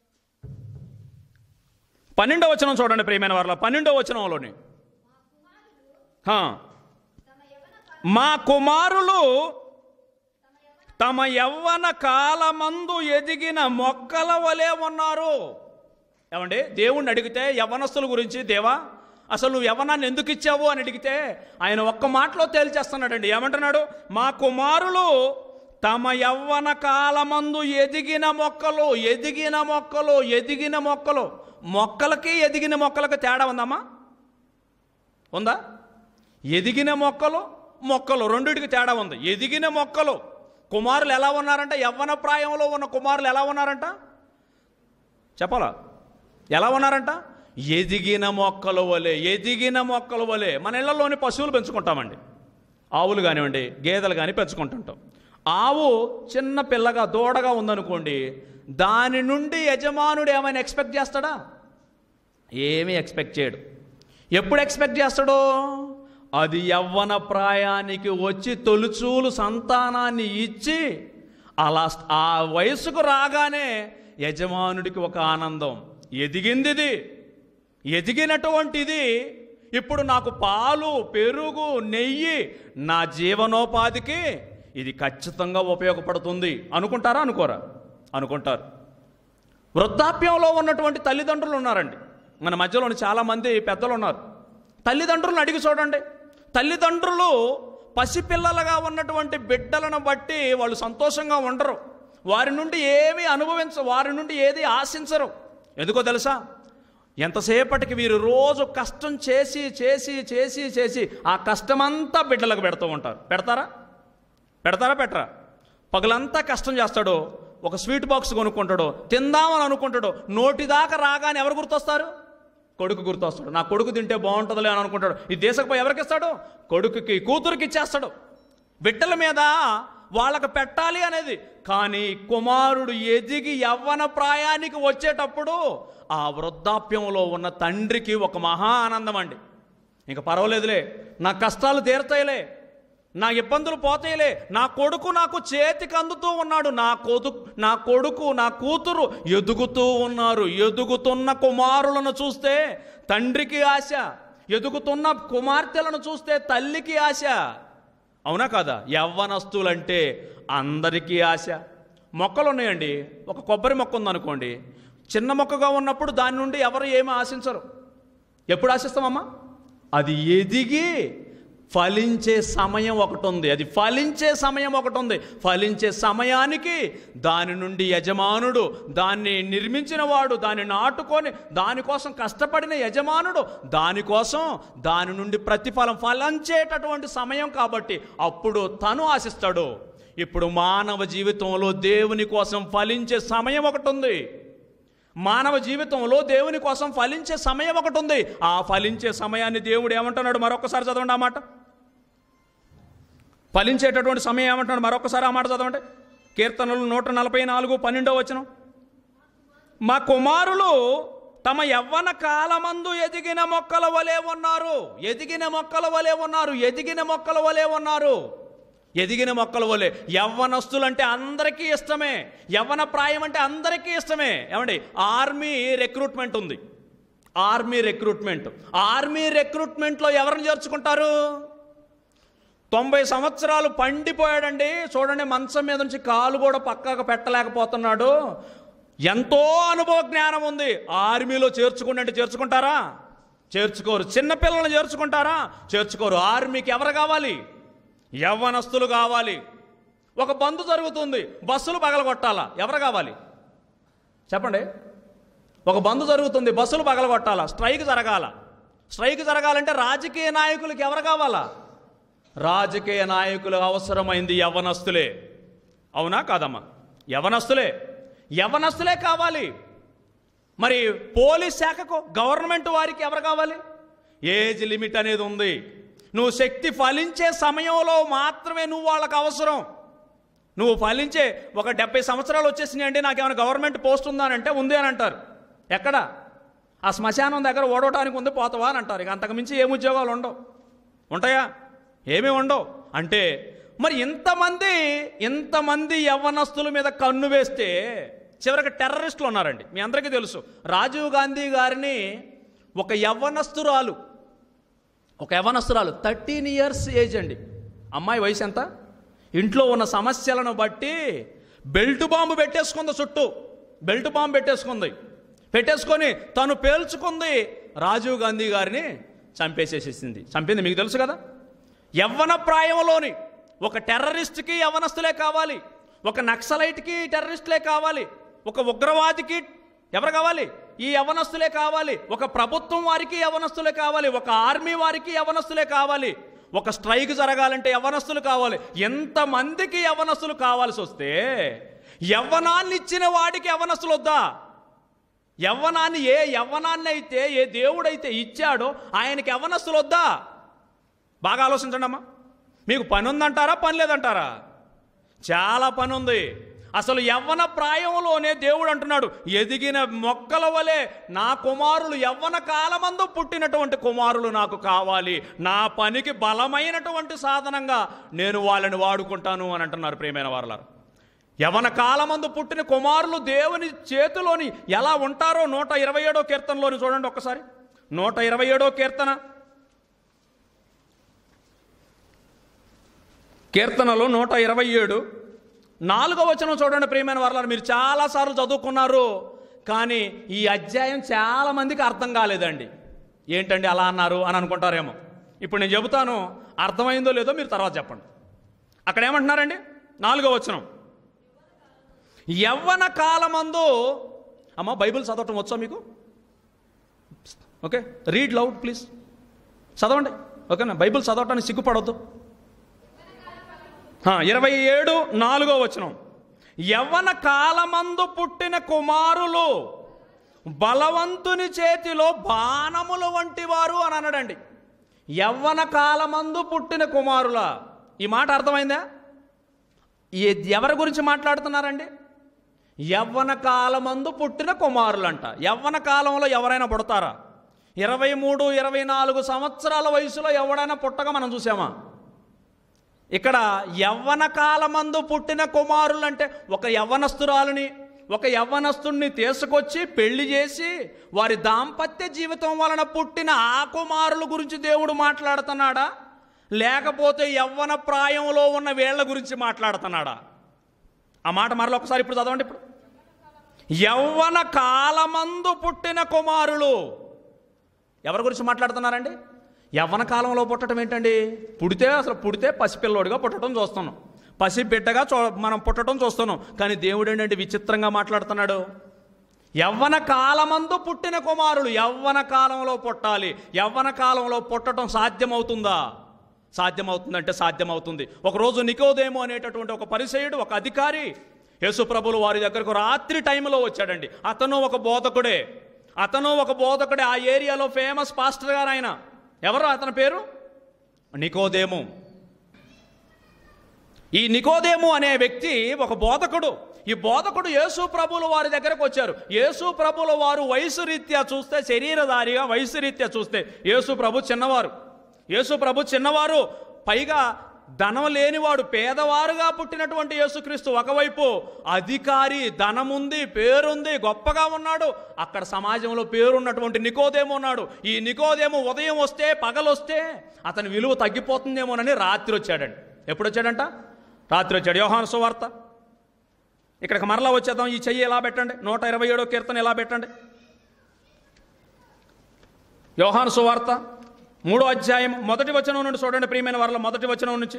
పన్నెండవ వచనం చూడండి ప్రియమైన వారిలో పన్నెండవ వచనంలోని హా. మా కుమారులు తమ యవ్వన కాలమందు ఎదిగిన మొక్కల వలె ఉన్నారు ఏమండి దేవుణ్ణి అడిగితే యవ్వనస్తుల గురించి దేవా అసలు నువ్వు యవ్వనాన్ని ఎందుకు ఇచ్చావు అని అడిగితే ఆయన ఒక్క మాటలో తేల్చేస్తున్నాడండి ఏమంటున్నాడు మా కుమారులు తమ యవ్వన కాలమందు ఎదిగిన మొక్కలు ఎదిగిన మొక్కలు ఎదిగిన మొక్కలు మొక్కలకి ఎదిగిన మొక్కలకి తేడా ఉందమ్మా ఉందా ఎదిగిన మొక్కలు మొక్కలు రెండిటికి తేడా ఉంది ఎదిగిన మొక్కలు కుమారులు ఎలా ఉన్నారంట యవ్వన ప్రాయంలో ఉన్న కుమారులు ఎలా ఉన్నారంట చెప్పాలా ఎలా ఉన్నారంట ఎదిగిన మొక్కల వలె ఎదిగిన మొక్కల వలె మన ఇళ్లలోని పశువులు పెంచుకుంటామండి ఆవులు కానివ్వండి గేదెలు కానీ పెంచుకుంటుంటాం ఆవు చిన్న పిల్లగా దూడగా ఉందనుకోండి దాని నుండి యజమానుడు ఏమైనా ఎక్స్పెక్ట్ చేస్తాడా ఏమీ ఎక్స్పెక్ట్ చేయడు ఎప్పుడు ఎక్స్పెక్ట్ చేస్తాడో అది యవ్వన ప్రాయానికి వచ్చి తొలుచూలు సంతానాన్ని ఇచ్చి అలా స్ట్- ఆ వయసుకు రాగానే యజమానుడికి ఒక ఆనందం ఎదిగింది ఇది ఎదిగినటువంటిది ఇప్పుడు నాకు పాలు పెరుగు నెయ్యి నా జీవనోపాధికి ఇది ఖచ్చితంగా ఉపయోగపడుతుంది అనుకుంటారా అనుకోరా అనుకుంటారు వృద్ధాప్యంలో ఉన్నటువంటి తల్లిదండ్రులు ఉన్నారండి మన మధ్యలోని చాలామంది పెద్దలు ఉన్నారు తల్లిదండ్రులను అడిగి చూడండి తల్లిదండ్రులు పసిపిల్లలుగా ఉన్నటువంటి బిడ్డలను బట్టి వాళ్ళు సంతోషంగా ఉండరు వారి నుండి ఏమీ అనుభవించ వారి నుండి ఏది ఆశించరు ఎందుకో తెలుసా ఎంతసేపటికి వీరు రోజు కష్టం చేసి చేసి చేసి చేసి ఆ కష్టమంతా బిడ్డలకు పెడుతూ ఉంటారు పెడతారా పెడతారా పెట్టరా పగలంతా కష్టం చేస్తాడు ఒక స్వీట్ బాక్స్ కొనుక్కుంటాడు తిందామని అనుకుంటాడు నోటి దాకా రాగానే ఎవరు గుర్తొస్తారు కొడుకు గుర్తొస్తాడు నా కొడుకు తింటే బాగుంటుందిలే అని అనుకుంటాడు ఈ దేశకు ఎవరికి ఇస్తాడు కొడుకుకి కూతురికి ఇచ్చేస్తాడు బిడ్డల మీద వాళ్ళకు పెట్టాలి అనేది కానీ కుమారుడు ఎదిగి యవ్వన ప్రాయానికి వచ్చేటప్పుడు ఆ వృద్ధాప్యంలో ఉన్న తండ్రికి ఒక మహా ఆనందం అండి ఇంకా పర్వాలేదులే నా కష్టాలు తీరతాయిలే నా ఇబ్బందులు పోతాయిలే నా కొడుకు నాకు చేతికి అందుతూ ఉన్నాడు నా కొడు నా కొడుకు నా కూతురు ఎదుగుతూ ఉన్నారు ఎదుగుతున్న కుమారులను చూస్తే తండ్రికి ఆశ ఎదుగుతున్న కుమార్తెలను చూస్తే తల్లికి ఆశ అవునా కాదా యవ్వనస్తులంటే అందరికీ ఆశ మొక్కలు ఉన్నాయండి ఒక కొబ్బరి మొక్క ఉందనుకోండి చిన్న మొక్కగా ఉన్నప్పుడు దాని నుండి ఎవరు ఏమి ఆశించరు ఎప్పుడు ఆశిస్తామమ్మా అది ఎదిగి ఫలించే సమయం ఒకటి ఉంది అది ఫలించే సమయం ఒకటి ఉంది ఫలించే సమయానికి దాని నుండి యజమానుడు దాన్ని నిర్మించిన వాడు దాన్ని నాటుకొని దానికోసం కష్టపడిన యజమానుడు దానికోసం దాని నుండి ప్రతిఫలం ఫలించేటటువంటి సమయం కాబట్టి అప్పుడు తను ఆశిస్తాడు ఇప్పుడు మానవ జీవితంలో దేవుని కోసం ఫలించే సమయం ఒకటి ఉంది మానవ జీవితంలో దేవుని కోసం ఫలించే సమయం ఒకటి ఉంది ఆ ఫలించే సమయాన్ని దేవుడు ఏమంటున్నాడు మరొకసారి చదవండి ఆ మాట ఫలించేటటువంటి సమయం ఏమంటున్నాడు మరొకసారి ఆ మాట చదవండి కీర్తనలు నూట నలభై నాలుగు పన్నెండో వచనం మా కుమారులు తమ యవ్వన కాలమందు ఎదిగిన మొక్కల వలె ఉన్నారు ఎదిగిన మొక్కల వలె ఉన్నారు ఎదిగిన మొక్కల వలె ఉన్నారు ఎదిగిన మొక్కల వలె యవ్వనస్తులంటే అందరికీ ఇష్టమే యవ్వన ప్రాయం అంటే అందరికీ ఇష్టమే ఏమండి ఆర్మీ రిక్రూట్మెంట్ ఉంది ఆర్మీ రిక్రూట్మెంట్ ఆర్మీ రిక్రూట్మెంట్లో ఎవరిని చేర్చుకుంటారు తొంభై సంవత్సరాలు పండిపోయాడండి చూడండి మంచం మీద నుంచి కాలు కూడా పక్కకు పెట్టలేకపోతున్నాడు ఎంతో అనుభవ జ్ఞానం ఉంది ఆర్మీలో చేర్చుకుంటే చేర్చుకుంటారా చేర్చుకోరు చిన్నపిల్లల్ని చేర్చుకుంటారా చేర్చుకోరు ఆర్మీకి ఎవరు కావాలి యవ్వనస్తులు కావాలి ఒక బంధు జరుగుతుంది బస్సులు పగలగొట్టాలా ఎవరు కావాలి చెప్పండి ఒక బంధు జరుగుతుంది బస్సులు పగలగొట్టాలా స్ట్రైక్ జరగాల స్ట్రైక్ జరగాలంటే రాజకీయ నాయకులకి ఎవరు కావాలా రాజకీయ నాయకులు అవసరమైంది యవనస్తులే అవునా కాదమ్మా యవనస్తులే యవనస్తులే కావాలి మరి పోలీస్ శాఖకు గవర్నమెంట్ వారికి ఎవరు కావాలి ఏజ్ లిమిట్ అనేది ఉంది నువ్వు శక్తి ఫలించే సమయంలో మాత్రమే నువ్వు వాళ్ళకి అవసరం నువ్వు ఫలించే ఒక డెబ్బై సంవత్సరాలు వచ్చేసినాయి అంటే నాకేమైనా గవర్నమెంట్ పోస్ట్ ఉందా అని అంటే ఉంది అని అంటారు ఎక్కడ ఆ శ్మశానం దగ్గర ఓడవటానికి ఉంది పోతావా అని అంటారు ఇక అంతకుమించి ఏం ఉద్యోగాలు ఉండవు ఉంటాయా ఏమీ ఉండవు అంటే మరి ఇంతమంది ఇంతమంది యవ్వనస్తుల మీద కన్ను వేస్తే చివరికి టెర్రరిస్టులు ఉన్నారండి మీ అందరికీ తెలుసు రాజీవ్ గాంధీ గారిని ఒక యవ్వనస్తురాలు ఒక యవ్వనస్తురాలు థర్టీన్ ఇయర్స్ ఏజ్ అండి అమ్మాయి వయసు ఎంత ఇంట్లో ఉన్న సమస్యలను బట్టి బెల్ట్ బాంబు పెట్టేసుకుంది చుట్టూ బెల్ట్ బాంబు పెట్టేసుకుంది పెట్టేసుకొని తను పేల్చుకుంది రాజీవ్ గాంధీ గారిని చంపేసేసేసింది చంపింది మీకు తెలుసు కదా యవ్వన ప్రాయంలోని ఒక టెర్రరిస్ట్కి యవ్వనస్తులే కావాలి ఒక నక్సలైట్కి టెర్రరిస్టులే కావాలి ఒక ఉగ్రవాదికి ఎవరు కావాలి ఈ యవనస్తులే కావాలి ఒక ప్రభుత్వం వారికి యవనస్తులే కావాలి ఒక ఆర్మీ వారికి యవనస్తులే కావాలి ఒక స్ట్రైక్ జరగాలంటే యవనస్తులు కావాలి ఎంతమందికి యవనస్తులు కావాల్సి వస్తే యవ్వనాన్ని ఇచ్చిన వాడికి యవనస్తులు వద్దా యవ్వనాన్ని ఏ యవ్వనాన్ని అయితే ఏ దేవుడైతే ఇచ్చాడో ఆయనకి యవ్వనస్తులు వద్దా బాగా ఆలోచించండి అమ్మా మీకు పని ఉందంటారా పని లేదంటారా చాలా పని ఉంది అసలు యవ్వన ప్రాయంలోనే దేవుడు అంటున్నాడు ఎదిగిన మొక్కల వలె నా కుమారులు యవ్వన కాలమందు పుట్టినటువంటి కుమారులు నాకు కావాలి నా పనికి బలమైనటువంటి సాధనంగా నేను వాళ్ళని వాడుకుంటాను అని అంటున్నారు ప్రియమైన వారలారు యవన కాలమందు పుట్టిన కుమారులు దేవుని చేతిలోని ఎలా ఉంటారో నూట ఇరవై ఏడో కీర్తనలోని చూడండి ఒక్కసారి నూట ఇరవై ఏడో కీర్తన కీర్తనలో నూట ఇరవై ఏడు నాలుగో వచనం చూడండి ప్రియమైన వారు మీరు చాలాసార్లు చదువుకున్నారు కానీ ఈ అధ్యాయం చాలా మందికి అర్థం కాలేదండి ఏంటండి అలా అన్నారు అని అనుకుంటారేమో ఇప్పుడు నేను చెబుతాను అర్థమైందో లేదో మీరు తర్వాత చెప్పండి అక్కడ ఏమంటున్నారండి నాలుగో వచనం యవ్వన కాలమందు అమ్మ బైబిల్ చదవటం వచ్చా మీకు ఓకే రీడ్ లౌడ్ ప్లీజ్ చదవండి ఓకేనా బైబిల్ చదవటానికి సిగ్గుపడవద్దు ఆ, ఇరవై ఏడు నాలుగో వచనం యవ్వన కాలమందు పుట్టిన కుమారులు బలవంతుని చేతిలో బాణములు వంటి వారు అని అన్నాడండి యవ్వన కాలమందు పుట్టిన కుమారుల ఈ మాట అర్థమైందా ఈ ఎవరి గురించి మాట్లాడుతున్నారండి యవ్వన కాలమందు పుట్టిన కుమారులంట యవ్వన కాలంలో ఎవరైనా పుడతారా ఇరవై మూడు ఇరవై నాలుగు సంవత్సరాల వయసులో ఎవడైనా పుట్టగా మనం చూసామా ఇక్కడ యవ్వన కాలమందు పుట్టిన కుమారులు అంటే ఒక యవ్వనస్తురాలని ఒక యవ్వనస్తుడిని తీసుకొచ్చి పెళ్లి చేసి వారి దాంపత్య జీవితం వలన పుట్టిన ఆ కుమారుల గురించి దేవుడు మాట్లాడుతున్నాడా లేకపోతే యవ్వన ప్రాయంలో ఉన్న వీళ్ళ గురించి మాట్లాడుతున్నాడా ఆ మాట మరలా ఒకసారి ఇప్పుడు చదవండి ఇప్పుడు యవ్వన కాలమందు పుట్టిన కుమారులు ఎవరి గురించి మాట్లాడుతున్నారండి యవ్వన కాలంలో పుట్టడం ఏంటండి పుడితే అసలు పుడితే పసిపిల్లోడిగా పుట్టడం చూస్తున్నాం పసి బిడ్డగా చూ మనం పుట్టడం చూస్తున్నాం కానీ దేవుడు ఏంటంటే విచిత్రంగా మాట్లాడుతున్నాడు యవ్వన కాలమందు పుట్టిన కుమారులు యవ్వన కాలంలో పుట్టాలి యవ్వన కాలంలో పుట్టడం సాధ్యమవుతుందా సాధ్యమవుతుందంటే సాధ్యమవుతుంది ఒకరోజు నికోదేమో అనేటటువంటి ఒక పరిచయుడు ఒక అధికారి యేసుప్రభులు వారి దగ్గరకు రాత్రి టైంలో వచ్చాడండి అతను ఒక బోధకుడే అతను ఒక బోధకుడే ఆ ఏరియాలో ఫేమస్ పాస్టర్ గారు ఆయన ఎవరు అతని పేరు నికోదేము ఈ నికోదేము అనే వ్యక్తి ఒక బోధకుడు ఈ బోధకుడు యేసు ప్రభుల వారి దగ్గరకు వచ్చారు యేసు ప్రభుల వారు వయసు రీత్యా చూస్తే శరీరధారిగా వయసు రీత్యా చూస్తే యేసు ప్రభు చిన్నవారు యేసు ప్రభు చిన్నవారు పైగా ధనం లేనివాడు పేదవారుగా పుట్టినటువంటి యేసుక్రీస్తు ఒకవైపు అధికారి ధనముంది పేరుంది గొప్పగా ఉన్నాడు అక్కడ సమాజంలో పేరున్నటువంటి నికోదేమో ఉన్నాడు ఈ నికోదేమో ఉదయం వస్తే పగలొస్తే అతని విలువ తగ్గిపోతుందేమోనని రాత్రి వచ్చాడండి ఎప్పుడు వచ్చాడంట రాత్రి వచ్చాడు యోహాను సువార్త ఇక్కడికి మరలా వచ్చేద్దాం ఈ చెయ్యి ఎలా పెట్టండి నూట ఇరవై ఏడో కీర్తన ఎలా పెట్టండి యోహాను సువార్త మూడో అధ్యాయం మొదటి వచనం నుండి చూడండి ప్రియమైన వారిలో మొదటి వచనం నుంచి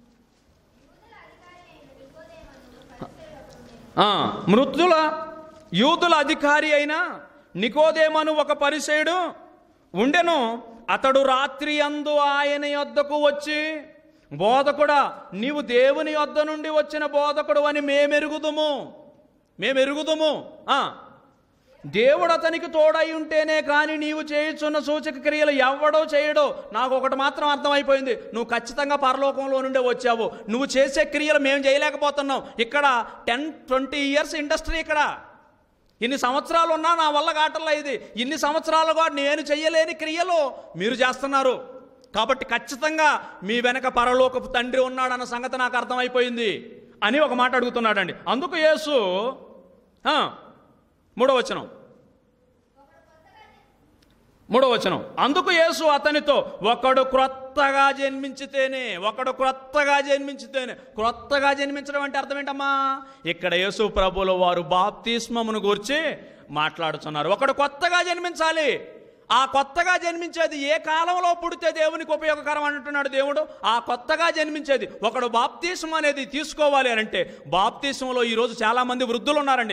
ఆ, మృతుల యూదుల అధికారి అయిన నికోదేమను ఒక పరిచయుడు ఉండెను అతడు రాత్రి అందు ఆయన యొద్దకు వచ్చి బోధకుడా నీవు దేవుని యొద్ద నుండి వచ్చిన బోధకుడు అని మేమెరుగుదుము మేమెరుగుదుము ఆ, దేవుడు అతనికి తోడై ఉంటేనే కానీ నీవు చేయుచున్న సూచక క్రియలు ఎవడో చేయడో నాకు ఒకటి మాత్రం అర్థమైపోయింది నువ్వు ఖచ్చితంగా పరలోకంలో నుండే వచ్చావు నువ్వు చేసే క్రియలు మేము చేయలేకపోతున్నాం ఇక్కడ టెన్ ట్వంటీ ఇయర్స్ ఇండస్ట్రీ ఇక్కడ ఇన్ని సంవత్సరాలు ఉన్నా నా వల్ల కాటల్లా ఇది ఇన్ని సంవత్సరాలుగా నేను చెయ్యలేని క్రియలు మీరు చేస్తున్నారు కాబట్టి ఖచ్చితంగా మీ వెనక పరలోకపు తండ్రి ఉన్నాడన్న సంగతి నాకు అర్థమైపోయింది అని ఒక మాట అడుగుతున్నాడండి అందుకు యేసు ఆ, మూడో వచనం మూడో వచనం అందుకు యేసు అతనితో ఒకడు క్రొత్తగా జన్మించితేనే ఒకడు క్రొత్తగా జన్మించితేనే క్రొత్తగా జన్మించడం అంటే అర్థం ఏంటమ్మా ఇక్కడ యేసు ప్రభుల వారు బాప్తిస్మమును గురించి మాట్లాడుతున్నారు ఒకడు కొత్తగా జన్మించాలి ఆ కొత్తగా జన్మించేది ఏ కాలంలో పుడితే దేవునికి ఉపయోగకరం అంటున్నాడు దేవుడు ఆ కొత్తగా జన్మించేది ఒకడు బాప్తీసం అనేది తీసుకోవాలి అని అంటే బాప్తీసంలో ఈరోజు చాలామంది వృద్ధులు ఉన్నారండి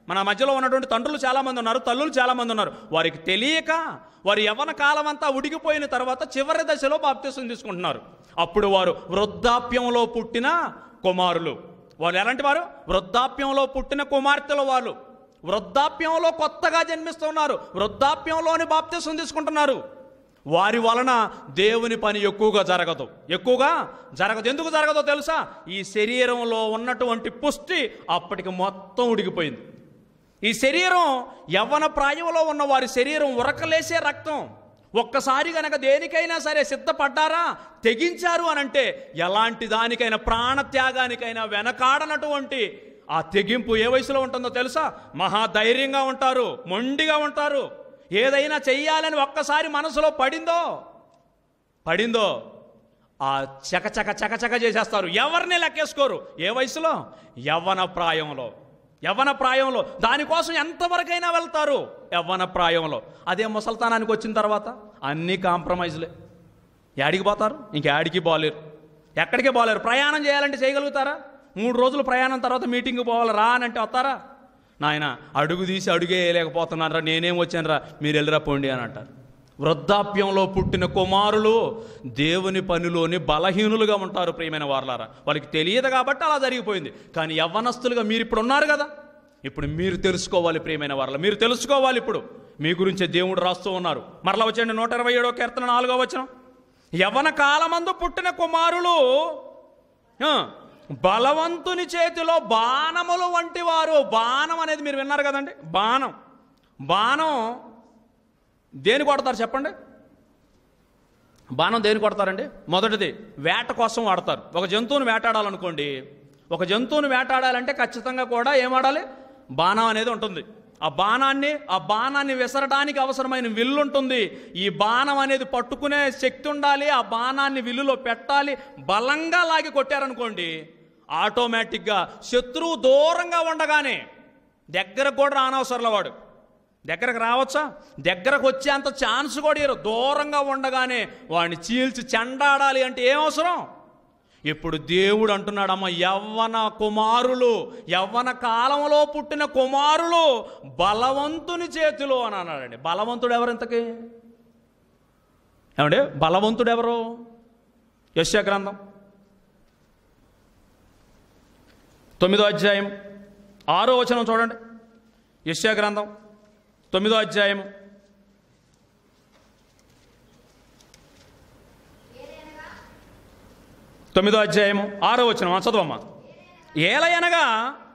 మన మధ్యలో ఉన్నటువంటి తండ్రులు చాలామంది ఉన్నారు తల్లులు చాలామంది ఉన్నారు వారికి తెలియక వారి యవ్వన కాలం అంతా ఉడికిపోయిన తర్వాత చివరి దశలో బాప్తీసం తీసుకుంటున్నారు అప్పుడు వారు వృద్ధాప్యంలో పుట్టిన కుమారులు వాళ్ళు ఎలాంటి వారు వృద్ధాప్యంలో పుట్టిన కుమార్తెల వాళ్ళు వృద్ధాప్యంలో కొత్తగా జన్మిస్తున్నారు వృద్ధాప్యంలోని బాప్తీసం తీసుకుంటున్నారు వారి వలన దేవుని పని ఎక్కువగా జరగదు ఎక్కువగా జరగదు ఎందుకు జరగదో తెలుసా ఈ శరీరంలో ఉన్నటువంటి పుష్టి అప్పటికి మొత్తం ఉడికిపోయింది ఈ శరీరం యవ్వన ప్రాయంలో ఉన్న వారి శరీరం ఉరకలేసే రక్తం ఒక్కసారి గనక దేనికైనా సరే సిద్ధపడ్డారా తెగించారు అని అంటే ఎలాంటి దానికైనా ప్రాణత్యాగానికైనా వెనకాడనటువంటి ఆ తెగింపు ఏ వయసులో ఉంటుందో తెలుసా మహా ధైర్యంగా ఉంటారు మొండిగా ఉంటారు ఏదైనా చెయ్యాలని ఒక్కసారి మనసులో పడిందో పడిందో ఆ చకచక చకచక చేసేస్తారు ఎవరిని లెక్కేసుకోరు ఏ వయసులో యవ్వన ప్రాయంలో యవ్వన ప్రాయంలో దానికోసం ఎంతవరకైనా వెళ్తారు యవ్వన ప్రాయంలో అదే ముసల్తానానికి వచ్చిన తర్వాత అన్నీ కాంప్రమైజ్లే యాడికి పోతారు ఇంక యాడికి పోలేరు ఎక్కడికి పోలేరు ప్రయాణం చేయాలంటే చేయగలుగుతారా మూడు రోజులు ప్రయాణం తర్వాత మీటింగ్కి పోవాలి రా అని అంటే వస్తారా నాయన అడుగు తీసి అడుగే వేయలేకపోతున్నారా నేనేం వచ్చానురా మీరు వెళ్ళిరా పోండి అని అంటారు వృద్ధాప్యంలో పుట్టిన కుమారులు దేవుని పనిలోని బలహీనులుగా ఉంటారు ప్రియమైన వారలారా వాళ్ళకి తెలియదు కాబట్టి అలా జరిగిపోయింది కానీ యవ్వనస్తులుగా మీరు ఇప్పుడు ఉన్నారు కదా ఇప్పుడు మీరు తెలుసుకోవాలి ప్రియమైన వారల మీరు తెలుసుకోవాలి ఇప్పుడు మీ గురించే దేవుడు రాస్తూ ఉన్నారు మరలా వచ్చండి నూట ఇరవై ఏడో కీర్తన నాలుగో వచనం యవన కాలమందు పుట్టిన కుమారులు ఆ, బలవంతుని చేతిలో బాణములు వంటి వారు బాణం అనేది మీరు విన్నారు కదండి బాణం బాణం దేని కొడతారు చెప్పండి బాణం దేని కొడతారండి మొదటిది వేట కోసం వాడతారు ఒక జంతువుని వేటాడాలనుకోండి ఒక జంతువుని వేటాడాలంటే ఖచ్చితంగా కూడా ఏమాడాలి బాణం అనేది ఉంటుంది ఆ బాణాన్ని ఆ బాణాన్ని విసరడానికి అవసరమైన విల్లు ఉంటుంది ఈ బాణం అనేది పట్టుకునే శక్తి ఉండాలి ఆ బాణాన్ని విల్లులో పెట్టాలి బలంగా లాగి కొట్టారనుకోండి ఆటోమేటిక్గా శత్రువు దూరంగా ఉండగానే దగ్గరకు కూడా రానవసరంలో వాడు దగ్గరకు రావచ్చా దగ్గరకు వచ్చేంత ఛాన్స్ కూడా ఇవ్వరు దూరంగా ఉండగానే వాడిని చీల్చి చెండాడాలి అంటే ఏం అవసరం ఇప్పుడు దేవుడు అంటున్నాడమ్మ యవ్వన కుమారులు యవ్వన కాలంలో పుట్టిన కుమారులు బలవంతుని చేతిలో అని అన్నాడండి బలవంతుడు ఎవరు ఇంతకి ఏమండి బలవంతుడు ఎవరు యశ్య గ్రంథం తొమ్మిదో అధ్యాయం ఆరో వచనం చూడండి యశ్యా గ్రంథం తొమ్మిదో అధ్యాయం తొమ్మిదో అధ్యాయము ఆరో వచనం చదవమ్మా ఏలయనగా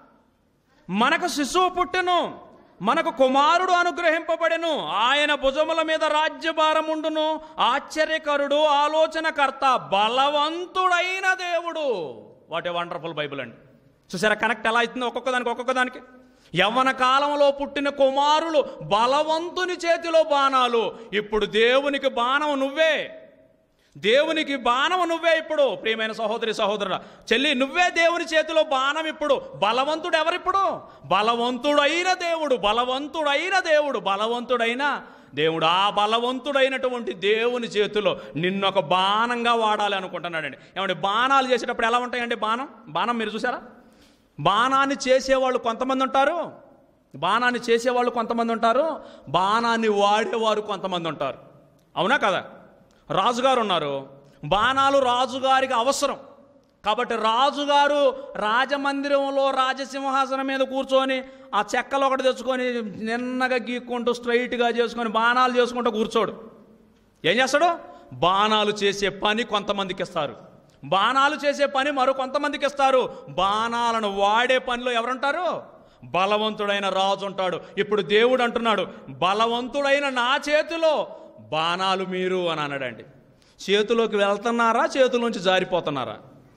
మనకు శిశువు పుట్టెను మనకు కుమారుడు అనుగ్రహింపబడెను ఆయన భుజముల మీద రాజ్యభారముండును ఆశ్చర్యకరుడు ఆలోచనకర్త బలవంతుడైన దేవుడు వాట్ ఏ వండర్ఫుల్ బైబిల్ అండి చూసారా కనెక్ట్ ఎలా అవుతుంది ఒక్కొక్క దానికి ఒక్కొక్క దానికి యవ్వన కాలంలో పుట్టిన కుమారులు బలవంతుని చేతిలో బాణాలు ఇప్పుడు దేవునికి బాణం నువ్వే దేవునికి బాణం నువ్వే ఇప్పుడు ప్రియమైన సహోదరి సహోదరుల చెల్లి నువ్వే దేవుని చేతిలో బాణం ఇప్పుడు బలవంతుడు ఎవరిప్పుడు బలవంతుడైన దేవుడు బలవంతుడైన దేవుడు బలవంతుడైన దేవుడు ఆ బలవంతుడైనటువంటి దేవుని చేతిలో నిన్ను ఒక బాణంగా వాడాలి అనుకుంటున్నాడండి ఏమంటే బాణాలు చేసేటప్పుడు ఎలా ఉంటాయండి బాణం బాణం మీరు చూసారా బాణాన్ని చేసేవాళ్ళు కొంతమంది ఉంటారు బాణాన్ని చేసేవాళ్ళు కొంతమంది ఉంటారు బాణాన్ని వాడేవారు కొంతమంది ఉంటారు అవునా కదా రాజుగారు ఉన్నారు బాణాలు రాజుగారికి అవసరం కాబట్టి రాజుగారు రాజమందిరంలో రాజసింహాసనం మీద కూర్చొని ఆ చెక్కలు ఒకటి తెచ్చుకొని నిన్నగా గీక్కుంటూ స్ట్రైట్గా చేసుకొని బాణాలు చేసుకుంటూ కూర్చోడు ఏం చేస్తాడు బాణాలు చేసే పని కొంతమందికి ఇస్తారు బాణాలు చేసే పని మరో కొంతమందికి ఇస్తారు బాణాలను వాడే పనిలో ఎవరుంటారు బలవంతుడైన రాజు ఉంటాడు ఇప్పుడు దేవుడు అంటున్నాడు బలవంతుడైన నా చేతిలో బాణాలు మీరు అని అన్నాడండి చేతిలోకి వెళ్తున్నారా చేతిలోంచి జారిపోతున్నారా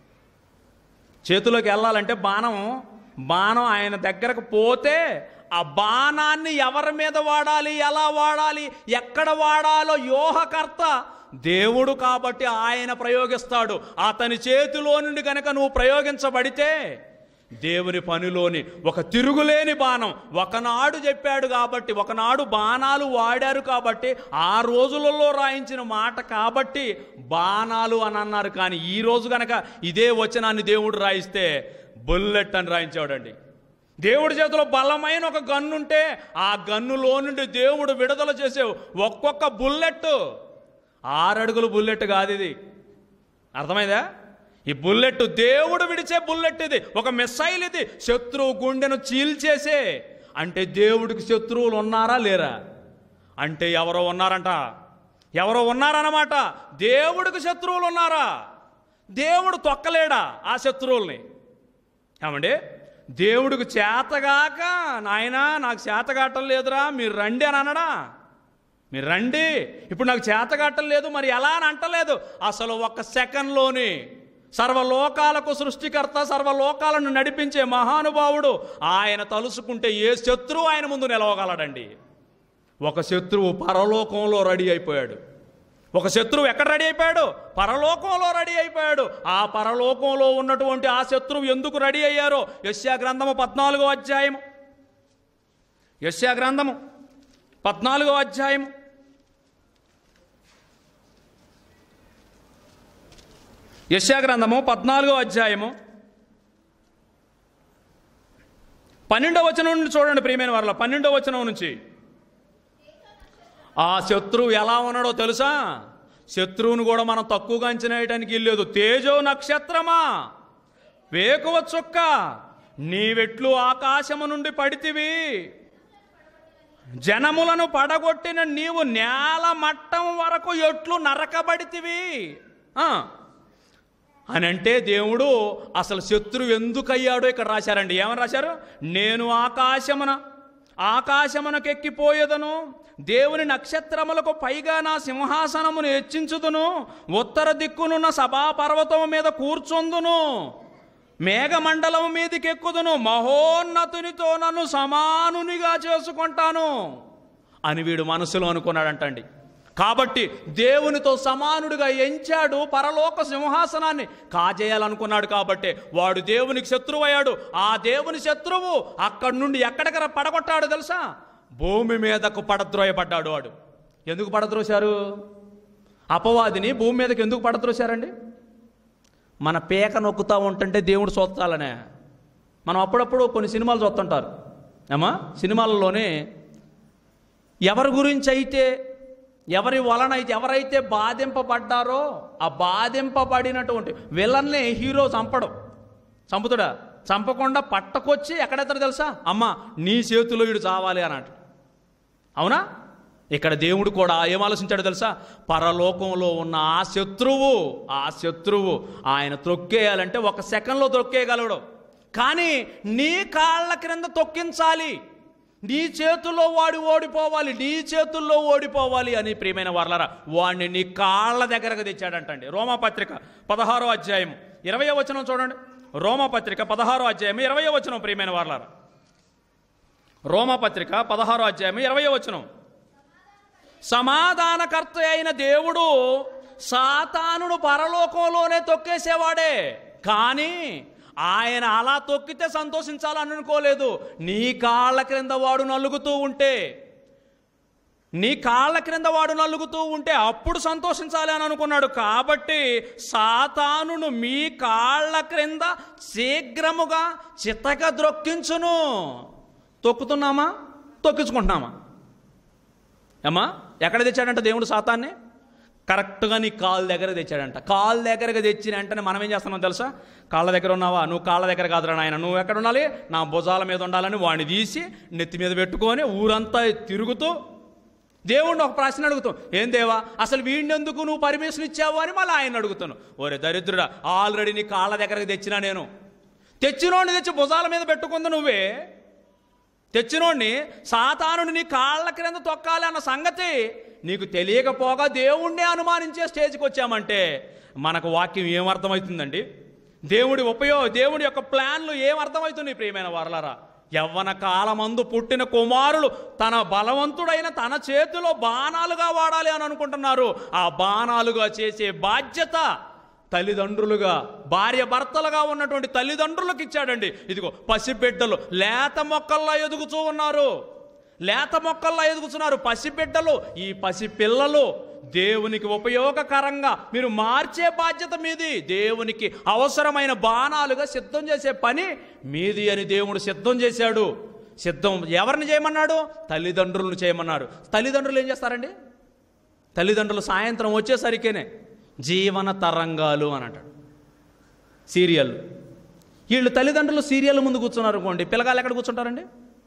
చేతిలోకి వెళ్ళాలంటే బాణం బాణం ఆయన దగ్గరకు పోతే ఆ బాణాన్ని ఎవరి మీద వాడాలి ఎలా వాడాలి ఎక్కడ వాడాలో యోహకర్త దేవుడు కాబట్టి ఆయన ప్రయోగిస్తాడు అతని చేతిలో నుండి కనుక నువ్వు ప్రయోగించబడితే దేవుని పనిలోని ఒక తిరుగులేని బాణం ఒకనాడు చెప్పాడు కాబట్టి ఒకనాడు బాణాలు వాడారు కాబట్టి ఆ రోజులలో రాయించిన మాట కాబట్టి బాణాలు అని అన్నారు కానీ ఈ రోజు గనక ఇదే వచనాన్ని దేవుడు రాయిస్తే బుల్లెట్ అని రాయించాడండి దేవుడి చేతిలో బలమైన ఒక గన్ను ఉంటే ఆ గన్నులో నుండి దేవుడు విడుదల చేసే ఒక్కొక్క బుల్లెట్ ఆరడుగుల బుల్లెట్ కాదు ఇది అర్థమైందా ఈ బుల్లెట్ దేవుడు విడిచే బుల్లెట్ ఇది ఒక మిసైల్ ఇది శత్రువు గుండెను చీల్చేసే అంటే దేవుడికి శత్రువులు ఉన్నారా లేరా అంటే ఎవరో ఉన్నారంట ఎవరో ఉన్నారన్నమాట దేవుడికి శత్రువులు ఉన్నారా దేవుడు తొక్కలేడా ఆ శత్రువుల్ని ఏమండి దేవుడికి చేతగాక నాయనా నాకు చేతగాటం లేదురా మీరు రండి అని అనడా మీరు రండి ఇప్పుడు నాకు చేతగాటం లేదు మరి ఎలా అని అంటలేదు అసలు ఒక్క సెకండ్లోని సర్వలోకాలకు సృష్టికర్త సర్వలోకాలను నడిపించే మహానుభావుడు ఆయన తలుసుకుంటే ఏ శత్రువు ఆయన ముందు నిలవగలడండి ఒక శత్రువు పరలోకంలో రెడీ అయిపోయాడు ఒక శత్రువు ఎక్కడ రెడీ అయిపోయాడు పరలోకంలో రెడీ అయిపోయాడు ఆ పరలోకంలో ఉన్నటువంటి ఆ శత్రువు ఎందుకు రెడీ అయ్యారో యశ్యా గ్రంథము పద్నాలుగో అధ్యాయము యశ్యా గ్రంథము పద్నాలుగో అధ్యాయము యశ్యా గ్రంథము పద్నాలుగో అధ్యాయము పన్నెండవ వచనం నుండి చూడండి ప్రియమైన వారిలో పన్నెండవ వచనం నుంచి ఆ శత్రువు ఎలా ఉన్నాడో తెలుసా శత్రువును కూడా మనం తక్కువగా అంచనా వేయడానికి లేదు తేజో నక్షత్రమా వేకువ చుక్క నీవెట్లు ఆకాశము నుండి పడితివి జనములను పడగొట్టిన నీవు నేల మట్టం వరకు ఎట్లు నరకబడితివి ఆ. అని అంటే దేవుడు అసలు శత్రువు ఎందుకు అయ్యాడో ఇక్కడ రాశారండి ఏమని రాశారు నేను ఆకాశమున ఆకాశమునకెక్కిపోయేదను దేవుని నక్షత్రములకు పైగా నా సింహాసనమును హెచ్చించుదును ఉత్తర దిక్కునున్న సభాపర్వతం మీద కూర్చొందును మేఘమండలం మీదకి ఎక్కుదును మహోన్నతునితో నన్ను సమానునిగా చేసుకుంటాను అని వీడు మనసులో అనుకున్నాడంటండి కాబట్టి దేవునితో సమానుడిగా ఎంచాడు పరలోక సింహాసనాన్ని కాజేయాలనుకున్నాడు కాబట్టి వాడు దేవునికి శత్రువు అయ్యాడు ఆ దేవుని శత్రువు అక్కడి నుండి ఎక్కడికి పడగొట్టాడు తెలుసా భూమి మీదకు పడద్రోయపడ్డాడు వాడు ఎందుకు పడద్రోశారు అపవాదిని భూమి మీదకి ఎందుకు పడద్రోశారండి మన పేక నొక్కుతూ ఉంటుంటే దేవుడు చూస్తాలనే మనం అప్పుడప్పుడు కొన్ని సినిమాలు చూస్తుంటారు ఏమా సినిమాలలోనే ఎవరి గురించి అయితే ఎవరి వలన అయితే ఎవరైతే బాధింపబడ్డారో ఆ బాధింపబడినటువంటి విలన్ని హీరో చంపడు చంపుతాడా చంపకుండా పట్టకొచ్చి ఎక్కడెత్తాడు తెలుసా అమ్మ నీ చేతిలో వీడు చావాలి అని అంటాడు అవునా ఇక్కడ దేవుడు కూడా ఏం ఆలోచించాడు తెలుసా పరలోకంలో ఉన్న ఆ శత్రువు ఆ శత్రువు ఆయన త్రొక్కేయాలంటే ఒక సెకండ్లో త్రొక్కేయగలడు కానీ నీ కాళ్ళ క్రింద తొక్కించాలి నీ చేతుల్లో వాడు ఓడిపోవాలి నీ చేతుల్లో ఓడిపోవాలి అని ప్రియమైన వర్లరా వాడిని నీ కాళ్ళ దగ్గరకు తెచ్చాడంటండి రోమాపత్రిక పదహారో అధ్యాయం ఇరవై వచనం చూడండి రోమాపత్రిక పదహారో అధ్యాయం ఇరవై వచనం ప్రియమైన వర్లరా రోమాపత్రిక పదహారో అధ్యాయం ఇరవై వచనం సమాధానకర్త అయిన దేవుడు సాతానును పరలోకంలోనే తొక్కేసేవాడే కానీ ఆయన అలా తొక్కితే సంతోషించాలని అనుకోలేదు నీ కాళ్ళ క్రింద వాడు నలుగుతూ ఉంటే నీ కాళ్ళ క్రింద వాడు నలుగుతూ ఉంటే అప్పుడు సంతోషించాలి అని అనుకున్నాడు కాబట్టి సాతానును మీ కాళ్ళ క్రింద శీఘ్రముగా చితక ద్రొక్కించును తొక్కుతున్నామా తొక్కించుకుంటున్నామా ఏమ్మా ఎక్కడ తెచ్చాడంట దేవుడు సాతాన్ని కరెక్ట్గా నీ కాళ్ళ దగ్గర తెచ్చాడంట కాళ్ళ దగ్గరకు తెచ్చిన వెంటనే మనం ఏం చేస్తున్నాం తెలుసా కాళ్ళ దగ్గర ఉన్నావా నువ్వు కాళ్ళ దగ్గర కాదురా నాయన నువ్వు ఎక్కడ ఉండాలి నా భుజాల మీద ఉండాలని వాడిని తీసి నెత్తి మీద పెట్టుకొని ఊరంతా తిరుగుతూ దేవుణ్ణి ఒక ప్రశ్న అడుగుతాం ఏం దేవా అసలు వీడిని ఎందుకు నువ్వు పర్మిషన్ ఇచ్చావు అని మళ్ళీ ఆయన అడుగుతాను ఓరే దరిద్రుడా ఆల్రెడీ నీ కాళ్ళ దగ్గరకు తెచ్చినా నేను తెచ్చినోడిని తెచ్చి భుజాల మీద పెట్టుకుంది నువ్వే తెచ్చినోడిని సాతానుని నీ కాళ్ళ క్రింద తొక్కాలి అన్న సంగతి నీకు తెలియకపోగా దేవుణ్ణే అనుమానించే స్టేజ్కి వచ్చామంటే మనకు వాక్యం ఏం అర్థమవుతుందండి దేవుడి ఉపయోగ దేవుడి యొక్క ప్లాన్లు ఏం అర్థమవుతుంది ప్రియమైన వారలారా యవ్వన కాలమందు పుట్టిన కుమారులు తన బలవంతుడైన తన చేతిలో బాణాలుగా వాడాలి అని అనుకుంటున్నారు ఆ బాణాలుగా చేసే బాధ్యత తల్లిదండ్రులుగా భార్య భర్తలుగా ఉన్నటువంటి తల్లిదండ్రులకు ఇచ్చాడండి ఇదిగో పసిబిడ్డలు లేత మొక్కల్లో ఎదుగుతూ ఉన్నారు లేత మొక్కల్లో ఎదుగుతున్నారు పసిబిడ్డలు ఈ పసి పిల్లలు దేవునికి ఉపయోగకరంగా మీరు మార్చే బాధ్యత మీది దేవునికి అవసరమైన బాణాలుగా సిద్ధం చేసే పని మీది అని దేవుడు సిద్ధం చేశాడు సిద్ధం ఎవరిని చేయమన్నాడు తల్లిదండ్రులను చేయమన్నాడు తల్లిదండ్రులు ఏం చేస్తారండి తల్లిదండ్రులు సాయంత్రం వచ్చేసరికేనే జీవన తరంగాలు అని అంటాడు సీరియల్ వీళ్ళు తల్లిదండ్రులు సీరియల్ ముందు కూర్చున్నారు అనుకోండి పిల్లగాళ్ళు ఎక్కడ కూర్చుంటారండి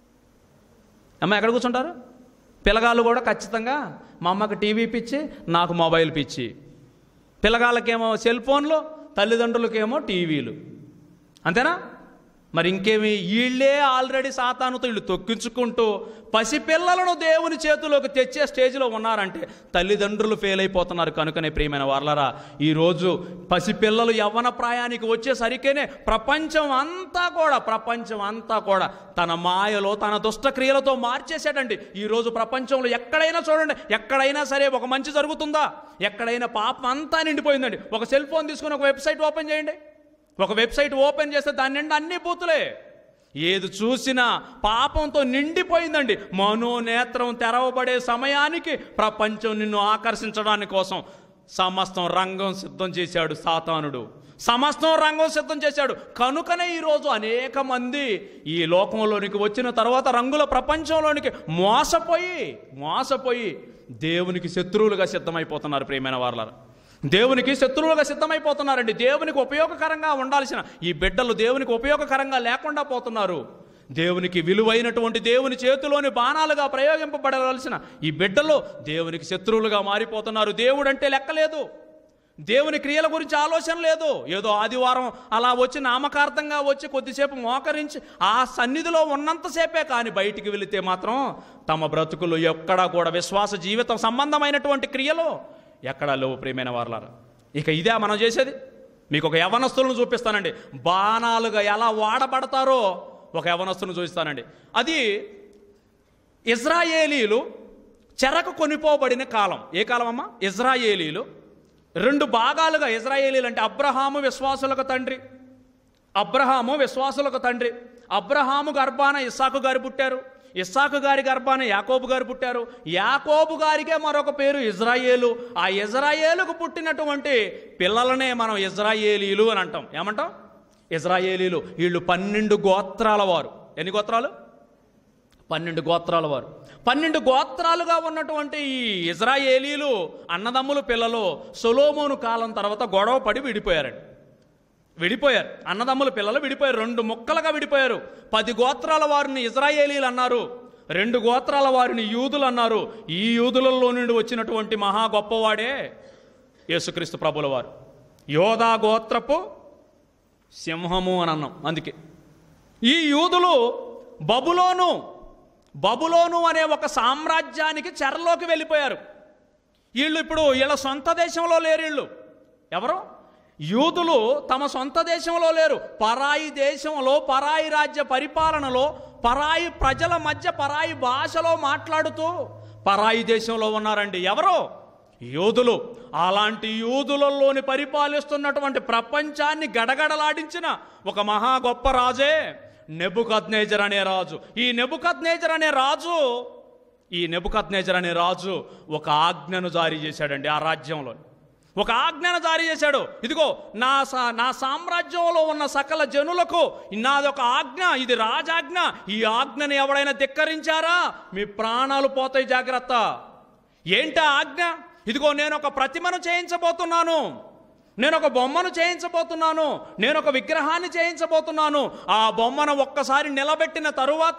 అమ్మ ఎక్కడ కూర్చుంటారు పిల్లగాళ్ళు కూడా ఖచ్చితంగా మా అమ్మకి టీవీ పిచ్చి నాకు మొబైల్ పిచ్చి పిల్లగాళ్ళకేమో సెల్ ఫోన్లు తల్లిదండ్రులకేమో టీవీలు అంతేనా మరి ఇంకేమి వీళ్ళే ఆల్రెడీ సాతానుతో వీళ్ళు తొక్కించుకుంటూ పసిపిల్లలను దేవుని చేతిలోకి తెచ్చే స్టేజ్లో ఉన్నారంటే తల్లిదండ్రులు ఫెయిల్ అయిపోతున్నారు కనుకనే ప్రియమైన వాళ్ళరా ఈరోజు పసిపిల్లలు యవ్వన ప్రాయానికి వచ్చేసరికేనే ప్రపంచం అంతా కూడా ప్రపంచం అంతా కూడా తన మాయలో తన దుష్టక్రియలతో మార్చేసాడండి ఈరోజు ప్రపంచంలో ఎక్కడైనా చూడండి ఎక్కడైనా సరే ఒక మంచి జరుగుతుందా ఎక్కడైనా పాపం అంతా నిండిపోయిందండి ఒక సెల్ ఫోన్ తీసుకుని ఒక వెబ్సైట్ ఓపెన్ చేయండి ఒక వెబ్సైట్ ఓపెన్ చేస్తే దాని నిండా అన్ని బూతులే ఏది చూసినా పాపంతో నిండిపోయిందండి మనోనేత్రం తెరవబడే సమయానికి ప్రపంచం నిన్ను ఆకర్షించడానికి కోసం సమస్తం రంగం సిద్ధం చేశాడు సాతానుడు సమస్తం రంగం సిద్ధం చేశాడు కనుకనే ఈరోజు అనేక మంది ఈ లోకంలోనికి వచ్చిన తర్వాత రంగుల ప్రపంచంలోనికి మోసపోయి మోసపోయి దేవునికి శత్రువులుగా సిద్ధమైపోతున్నారు ప్రియమైన వాళ్ళ దేవునికి శత్రువులుగా సిద్ధమైపోతున్నారండి దేవునికి ఉపయోగకరంగా ఉండాల్సిన ఈ బిడ్డలు దేవునికి ఉపయోగకరంగా లేకుండా పోతున్నారు దేవునికి విలువైనటువంటి దేవుని చేతిలోని బాణాలుగా ప్రయోగింపబడవలసిన ఈ బిడ్డలు దేవునికి శత్రువులుగా మారిపోతున్నారు దేవుడు అంటే లెక్కలేదు దేవుని క్రియల గురించి ఆలోచన లేదు ఏదో ఆదివారం అలా వచ్చి నామకార్థంగా వచ్చి కొద్దిసేపు మోకరించి ఆ సన్నిధిలో ఉన్నంతసేపే కానీ బయటికి వెళితే మాత్రం తమ బ్రతుకులు ఎక్కడా కూడా విశ్వాస జీవితం సంబంధమైనటువంటి క్రియలు ఎక్కడా లేవు ప్రియమైన వారలారా ఇక ఇదే మనం చేసేది మీకు ఒక యవనస్తులను చూపిస్తానండి బాణాలుగా ఎలా వాడబడతారో ఒక యవనస్తులను చూపిస్తానండి అది ఇజ్రాయేలీలు చెరకు కొనిపోబడిన కాలం ఏ కాలం అమ్మా ఇజ్రాయేలీలు రెండు భాగాలుగా ఇజ్రాయేలీలు అంటే అబ్రహాము విశ్వాసులకు తండ్రి అబ్రహాము విశ్వాసులకు తండ్రి అబ్రహాము గర్భాన ఇస్సాకు గారు పుట్టారు ఇస్సాకు గారి గర్భాన యాకోబు గారు పుట్టారు యాకోబు గారికే మరొక పేరు ఇజ్రాయేలు ఆ ఇజ్రాయేలుకు పుట్టినటువంటి పిల్లలనే మనం ఇజ్రాయేలీలు అని అంటాం ఏమంటాం ఇజ్రాయేలీలు వీళ్ళు పన్నెండు గోత్రాల వారు ఎన్ని గోత్రాలు పన్నెండు గోత్రాల వారు పన్నెండు గోత్రాలుగా ఉన్నటువంటి ఈ ఇజ్రాయేలీలు అన్నదమ్ముల పిల్లలు సొలోమోను కాలం తర్వాత గొడవ పడి విడిపోయారండి విడిపోయారు అన్నదమ్ముల పిల్లలు విడిపోయారు రెండు ముక్కలుగా విడిపోయారు పది గోత్రాల వారిని ఇజ్రాయేలీలు అన్నారు రెండు గోత్రాల వారిని యూదులు అన్నారు ఈ యూదులలో నుండి వచ్చినటువంటి మహా గొప్పవాడే యేసుక్రీస్తు ప్రభుల వారు యోధా గోత్రపు సింహము అని అన్నాం అందుకే ఈ యూదులు బబులోను బబులోను అనే ఒక సామ్రాజ్యానికి చెరలోకి వెళ్ళిపోయారు వీళ్ళు ఇప్పుడు వీళ్ళ సొంత దేశంలో లేరు వీళ్ళు ఎవరు యూదులు తమ సొంత దేశంలో లేరు పరాయి దేశంలో పరాయి రాజ్య పరిపాలనలో పరాయి ప్రజల మధ్య పరాయి భాషలో మాట్లాడుతూ పరాయి దేశంలో ఉన్నారండి ఎవరు యూదులు అలాంటి యూదులలోని పరిపాలిస్తున్నటువంటి ప్రపంచాన్ని గడగడలాడించిన ఒక మహా గొప్ప రాజే నెబుకద్నేజర్ అనే రాజు ఈ నెబుకద్నేజర్ అనే రాజు ఈ నెబుకద్నేజర్ అనే రాజు ఒక ఆజ్ఞను జారీ చేశాడండి ఆ రాజ్యంలో ఒక ఆజ్ఞను జారీ చేశాడు ఇదిగో నా సా నా సామ్రాజ్యంలో ఉన్న సకల జనులకు నాదొక ఆజ్ఞ ఇది రాజాజ్ఞ ఈ ఆజ్ఞను ఎవడైనా ధిక్కరించారా మీ ప్రాణాలు పోతాయి జాగ్రత్త ఏంటా ఆజ్ఞ ఇదిగో నేను ఒక ప్రతిమను చేయించబోతున్నాను నేను ఒక బొమ్మను చేయించబోతున్నాను నేను ఒక విగ్రహాన్ని చేయించబోతున్నాను ఆ బొమ్మను ఒక్కసారి నిలబెట్టిన తరువాత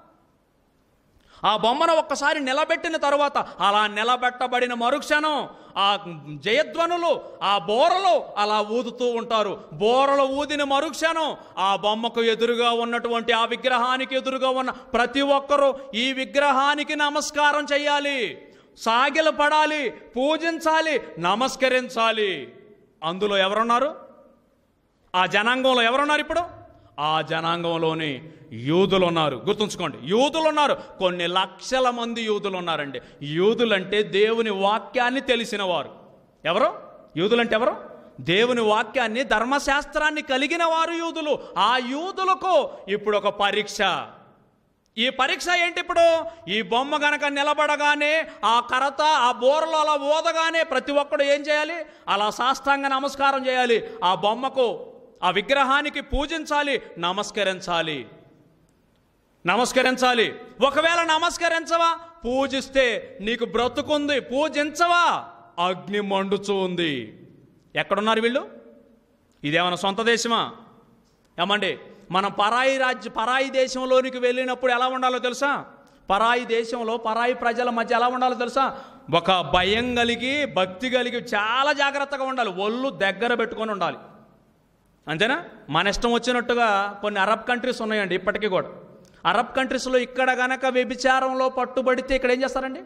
ఆ బొమ్మను ఒక్కసారి నిలబెట్టిన తరువాత అలా నిలబెట్టబడిన మరుక్షణం ఆ జయధ్వనులు ఆ బోరలు అలా ఊదుతూ ఉంటారు బోరలు ఊదిన మరుక్షణం ఆ బొమ్మకు ఎదురుగా ఉన్నటువంటి ఆ విగ్రహానికి ఎదురుగా ఉన్న ప్రతి ఒక్కరూ ఈ విగ్రహానికి నమస్కారం చేయాలి సాగిల పడాలి పూజించాలి నమస్కరించాలి అందులో ఎవరున్నారు ఆ జనాంగంలో ఎవరున్నారు ఇప్పుడు ఆ జనాంగంలోని యూదులు ఉన్నారు గుర్తుంచుకోండి యూదులు ఉన్నారు కొన్ని లక్షల మంది యూదులు ఉన్నారండి యూదులంటే దేవుని వాక్యాన్ని తెలిసిన వారు ఎవరు యూదులంటే ఎవరు దేవుని వాక్యాన్ని ధర్మశాస్త్రాన్ని కలిగిన వారు యూదులు ఆ యూదులకు ఇప్పుడు ఒక పరీక్ష ఈ పరీక్ష ఏంటి ఇప్పుడు ఈ బొమ్మ గనక నిలబడగానే ఆ కరత ఆ బోరలో అలా ఊదగానే ప్రతి ఒక్కడు ఏం చేయాలి అలా సాష్టాంగ నమస్కారం చేయాలి ఆ బొమ్మకు ఆ విగ్రహానికి పూజించాలి నమస్కరించాలి నమస్కరించాలి ఒకవేళ నమస్కరించవా పూజిస్తే నీకు బ్రతుకుంది పూజించవా అగ్ని మండుచూ ఉంది ఎక్కడున్నారు వీళ్ళు ఇదేమైనా సొంత దేశమా ఏమండి మనం పరాయి రాజ్య పరాయి దేశంలోనికి వెళ్ళినప్పుడు ఎలా ఉండాలో తెలుసా పరాయి దేశంలో పరాయి ప్రజల మధ్య ఎలా ఉండాలో తెలుసా ఒక భయం కలిగి భక్తి కలిగి చాలా జాగ్రత్తగా ఉండాలి ఒళ్ళు దగ్గర పెట్టుకొని ఉండాలి అంతేనా మన ఇష్టం వచ్చినట్టుగా కొన్ని అరబ్ కంట్రీస్ ఉన్నాయండి ఇప్పటికీ కూడా అరబ్ కంట్రీస్లో ఇక్కడ గనక వ్యభిచారంలో పట్టుబడితే ఇక్కడ ఏం చేస్తారండి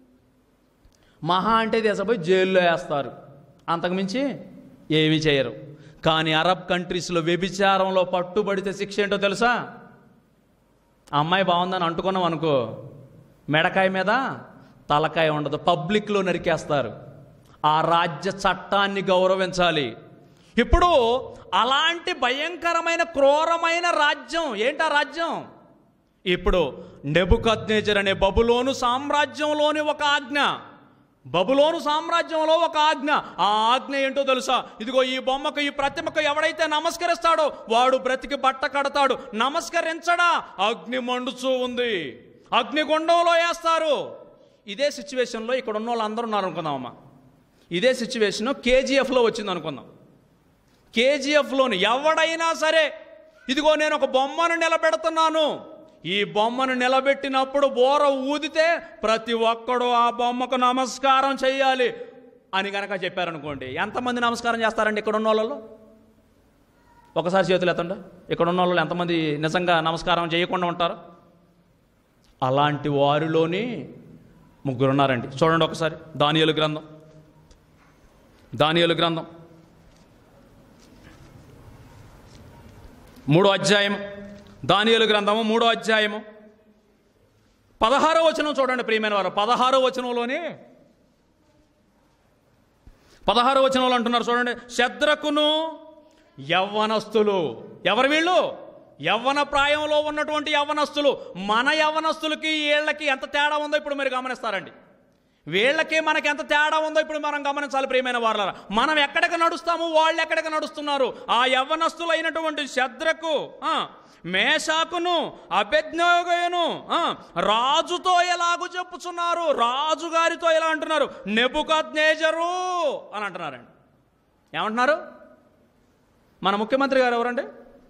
మహా అంటే తీసుకుపోయి జైల్లో వేస్తారు అంతకుమించి ఏమీ చేయరు కానీ అరబ్ కంట్రీస్లో వ్యభిచారంలో పట్టుబడితే శిక్ష ఏంటో తెలుసా ఆ అమ్మాయి బాగుందని అంటుకున్నాం అనుకో మెడకాయ మీద తలకాయ ఉండదు పబ్లిక్లో నరికేస్తారు ఆ రాజ్య చట్టాన్ని గౌరవించాలి ఇప్పుడు అలాంటి భయంకరమైన క్రూరమైన రాజ్యం ఏంటా రాజ్యం ఇప్పుడు నెబుకద్నేజర్ అనే బబులోను సామ్రాజ్యంలోని ఒక ఆజ్ఞ బబులోను సామ్రాజ్యంలో ఒక ఆజ్ఞ ఆ ఆజ్ఞ ఏంటో తెలుసా ఇదిగో ఈ బొమ్మకు ఈ ప్రతిమకు ఎవడైతే నమస్కరిస్తాడో వాడు బ్రతికి బట్ట కడతాడు నమస్కరించడా అగ్ని మండుచూ ఉంది అగ్నిగుండంలో వేస్తారు ఇదే సిచ్యువేషన్లో ఇక్కడ ఉన్న వాళ్ళు అందరూ ఉన్నారు అనుకుందామమ్మా ఇదే సిచ్యువేషన్ కేజీఎఫ్లో వచ్చింది అనుకుందాం కేజీఎఫ్లోని ఎవడైనా సరే ఇదిగో నేను ఒక బొమ్మను నిలబెడుతున్నాను ఈ బొమ్మను నిలబెట్టినప్పుడు బోర ఊదితే ప్రతి ఒక్కడు ఆ బొమ్మకు నమస్కారం చేయాలి అని కనుక చెప్పారనుకోండి ఎంతమంది నమస్కారం చేస్తారండి ఇక్కడ ఉన్న వాళ్ళలో ఒకసారి చేతులు ఎత్తండి ఇక్కడ ఉన్న వాళ్ళు ఎంతమంది నిజంగా నమస్కారం చేయకుండా ఉంటారు అలాంటి వారిలోని ముగ్గురు ఉన్నారండి చూడండి ఒకసారి దానియలు గ్రంథం దానియలు గ్రంథం మూడో అధ్యాయం దానియలు గ్రంథము మూడో అధ్యాయము పదహారో వచనం చూడండి ప్రియమైన వారు పదహారో వచనంలోని పదహారో వచనంలో అంటున్నారు చూడండి శద్రకును యవ్వనస్తులు ఎవరు వీళ్ళు యవ్వన ప్రాయంలో ఉన్నటువంటి యవ్వనస్తులు మన యవ్వనస్తులకి వీళ్ళకి ఎంత తేడా ఉందో ఇప్పుడు మీరు గమనిస్తారండి వీళ్ళకి మనకి ఎంత తేడా ఉందో ఇప్పుడు మనం గమనించాలి ప్రియమైన వాళ్ళ మనం ఎక్కడికి నడుస్తాము వాళ్ళు ఎక్కడికి నడుస్తున్నారు ఆ యవ్వనస్తులు అయినటువంటి శద్రకు ఆ, మేషాకును అభిజ్ఞోగయును రాజుతో ఎలాగూ చెప్పుచున్నారు రాజు గారితో ఎలా అంటున్నారు నెబుకద్నేజరు అని అంటున్నారండి ఏమంటున్నారు మన ముఖ్యమంత్రి గారు ఎవరండి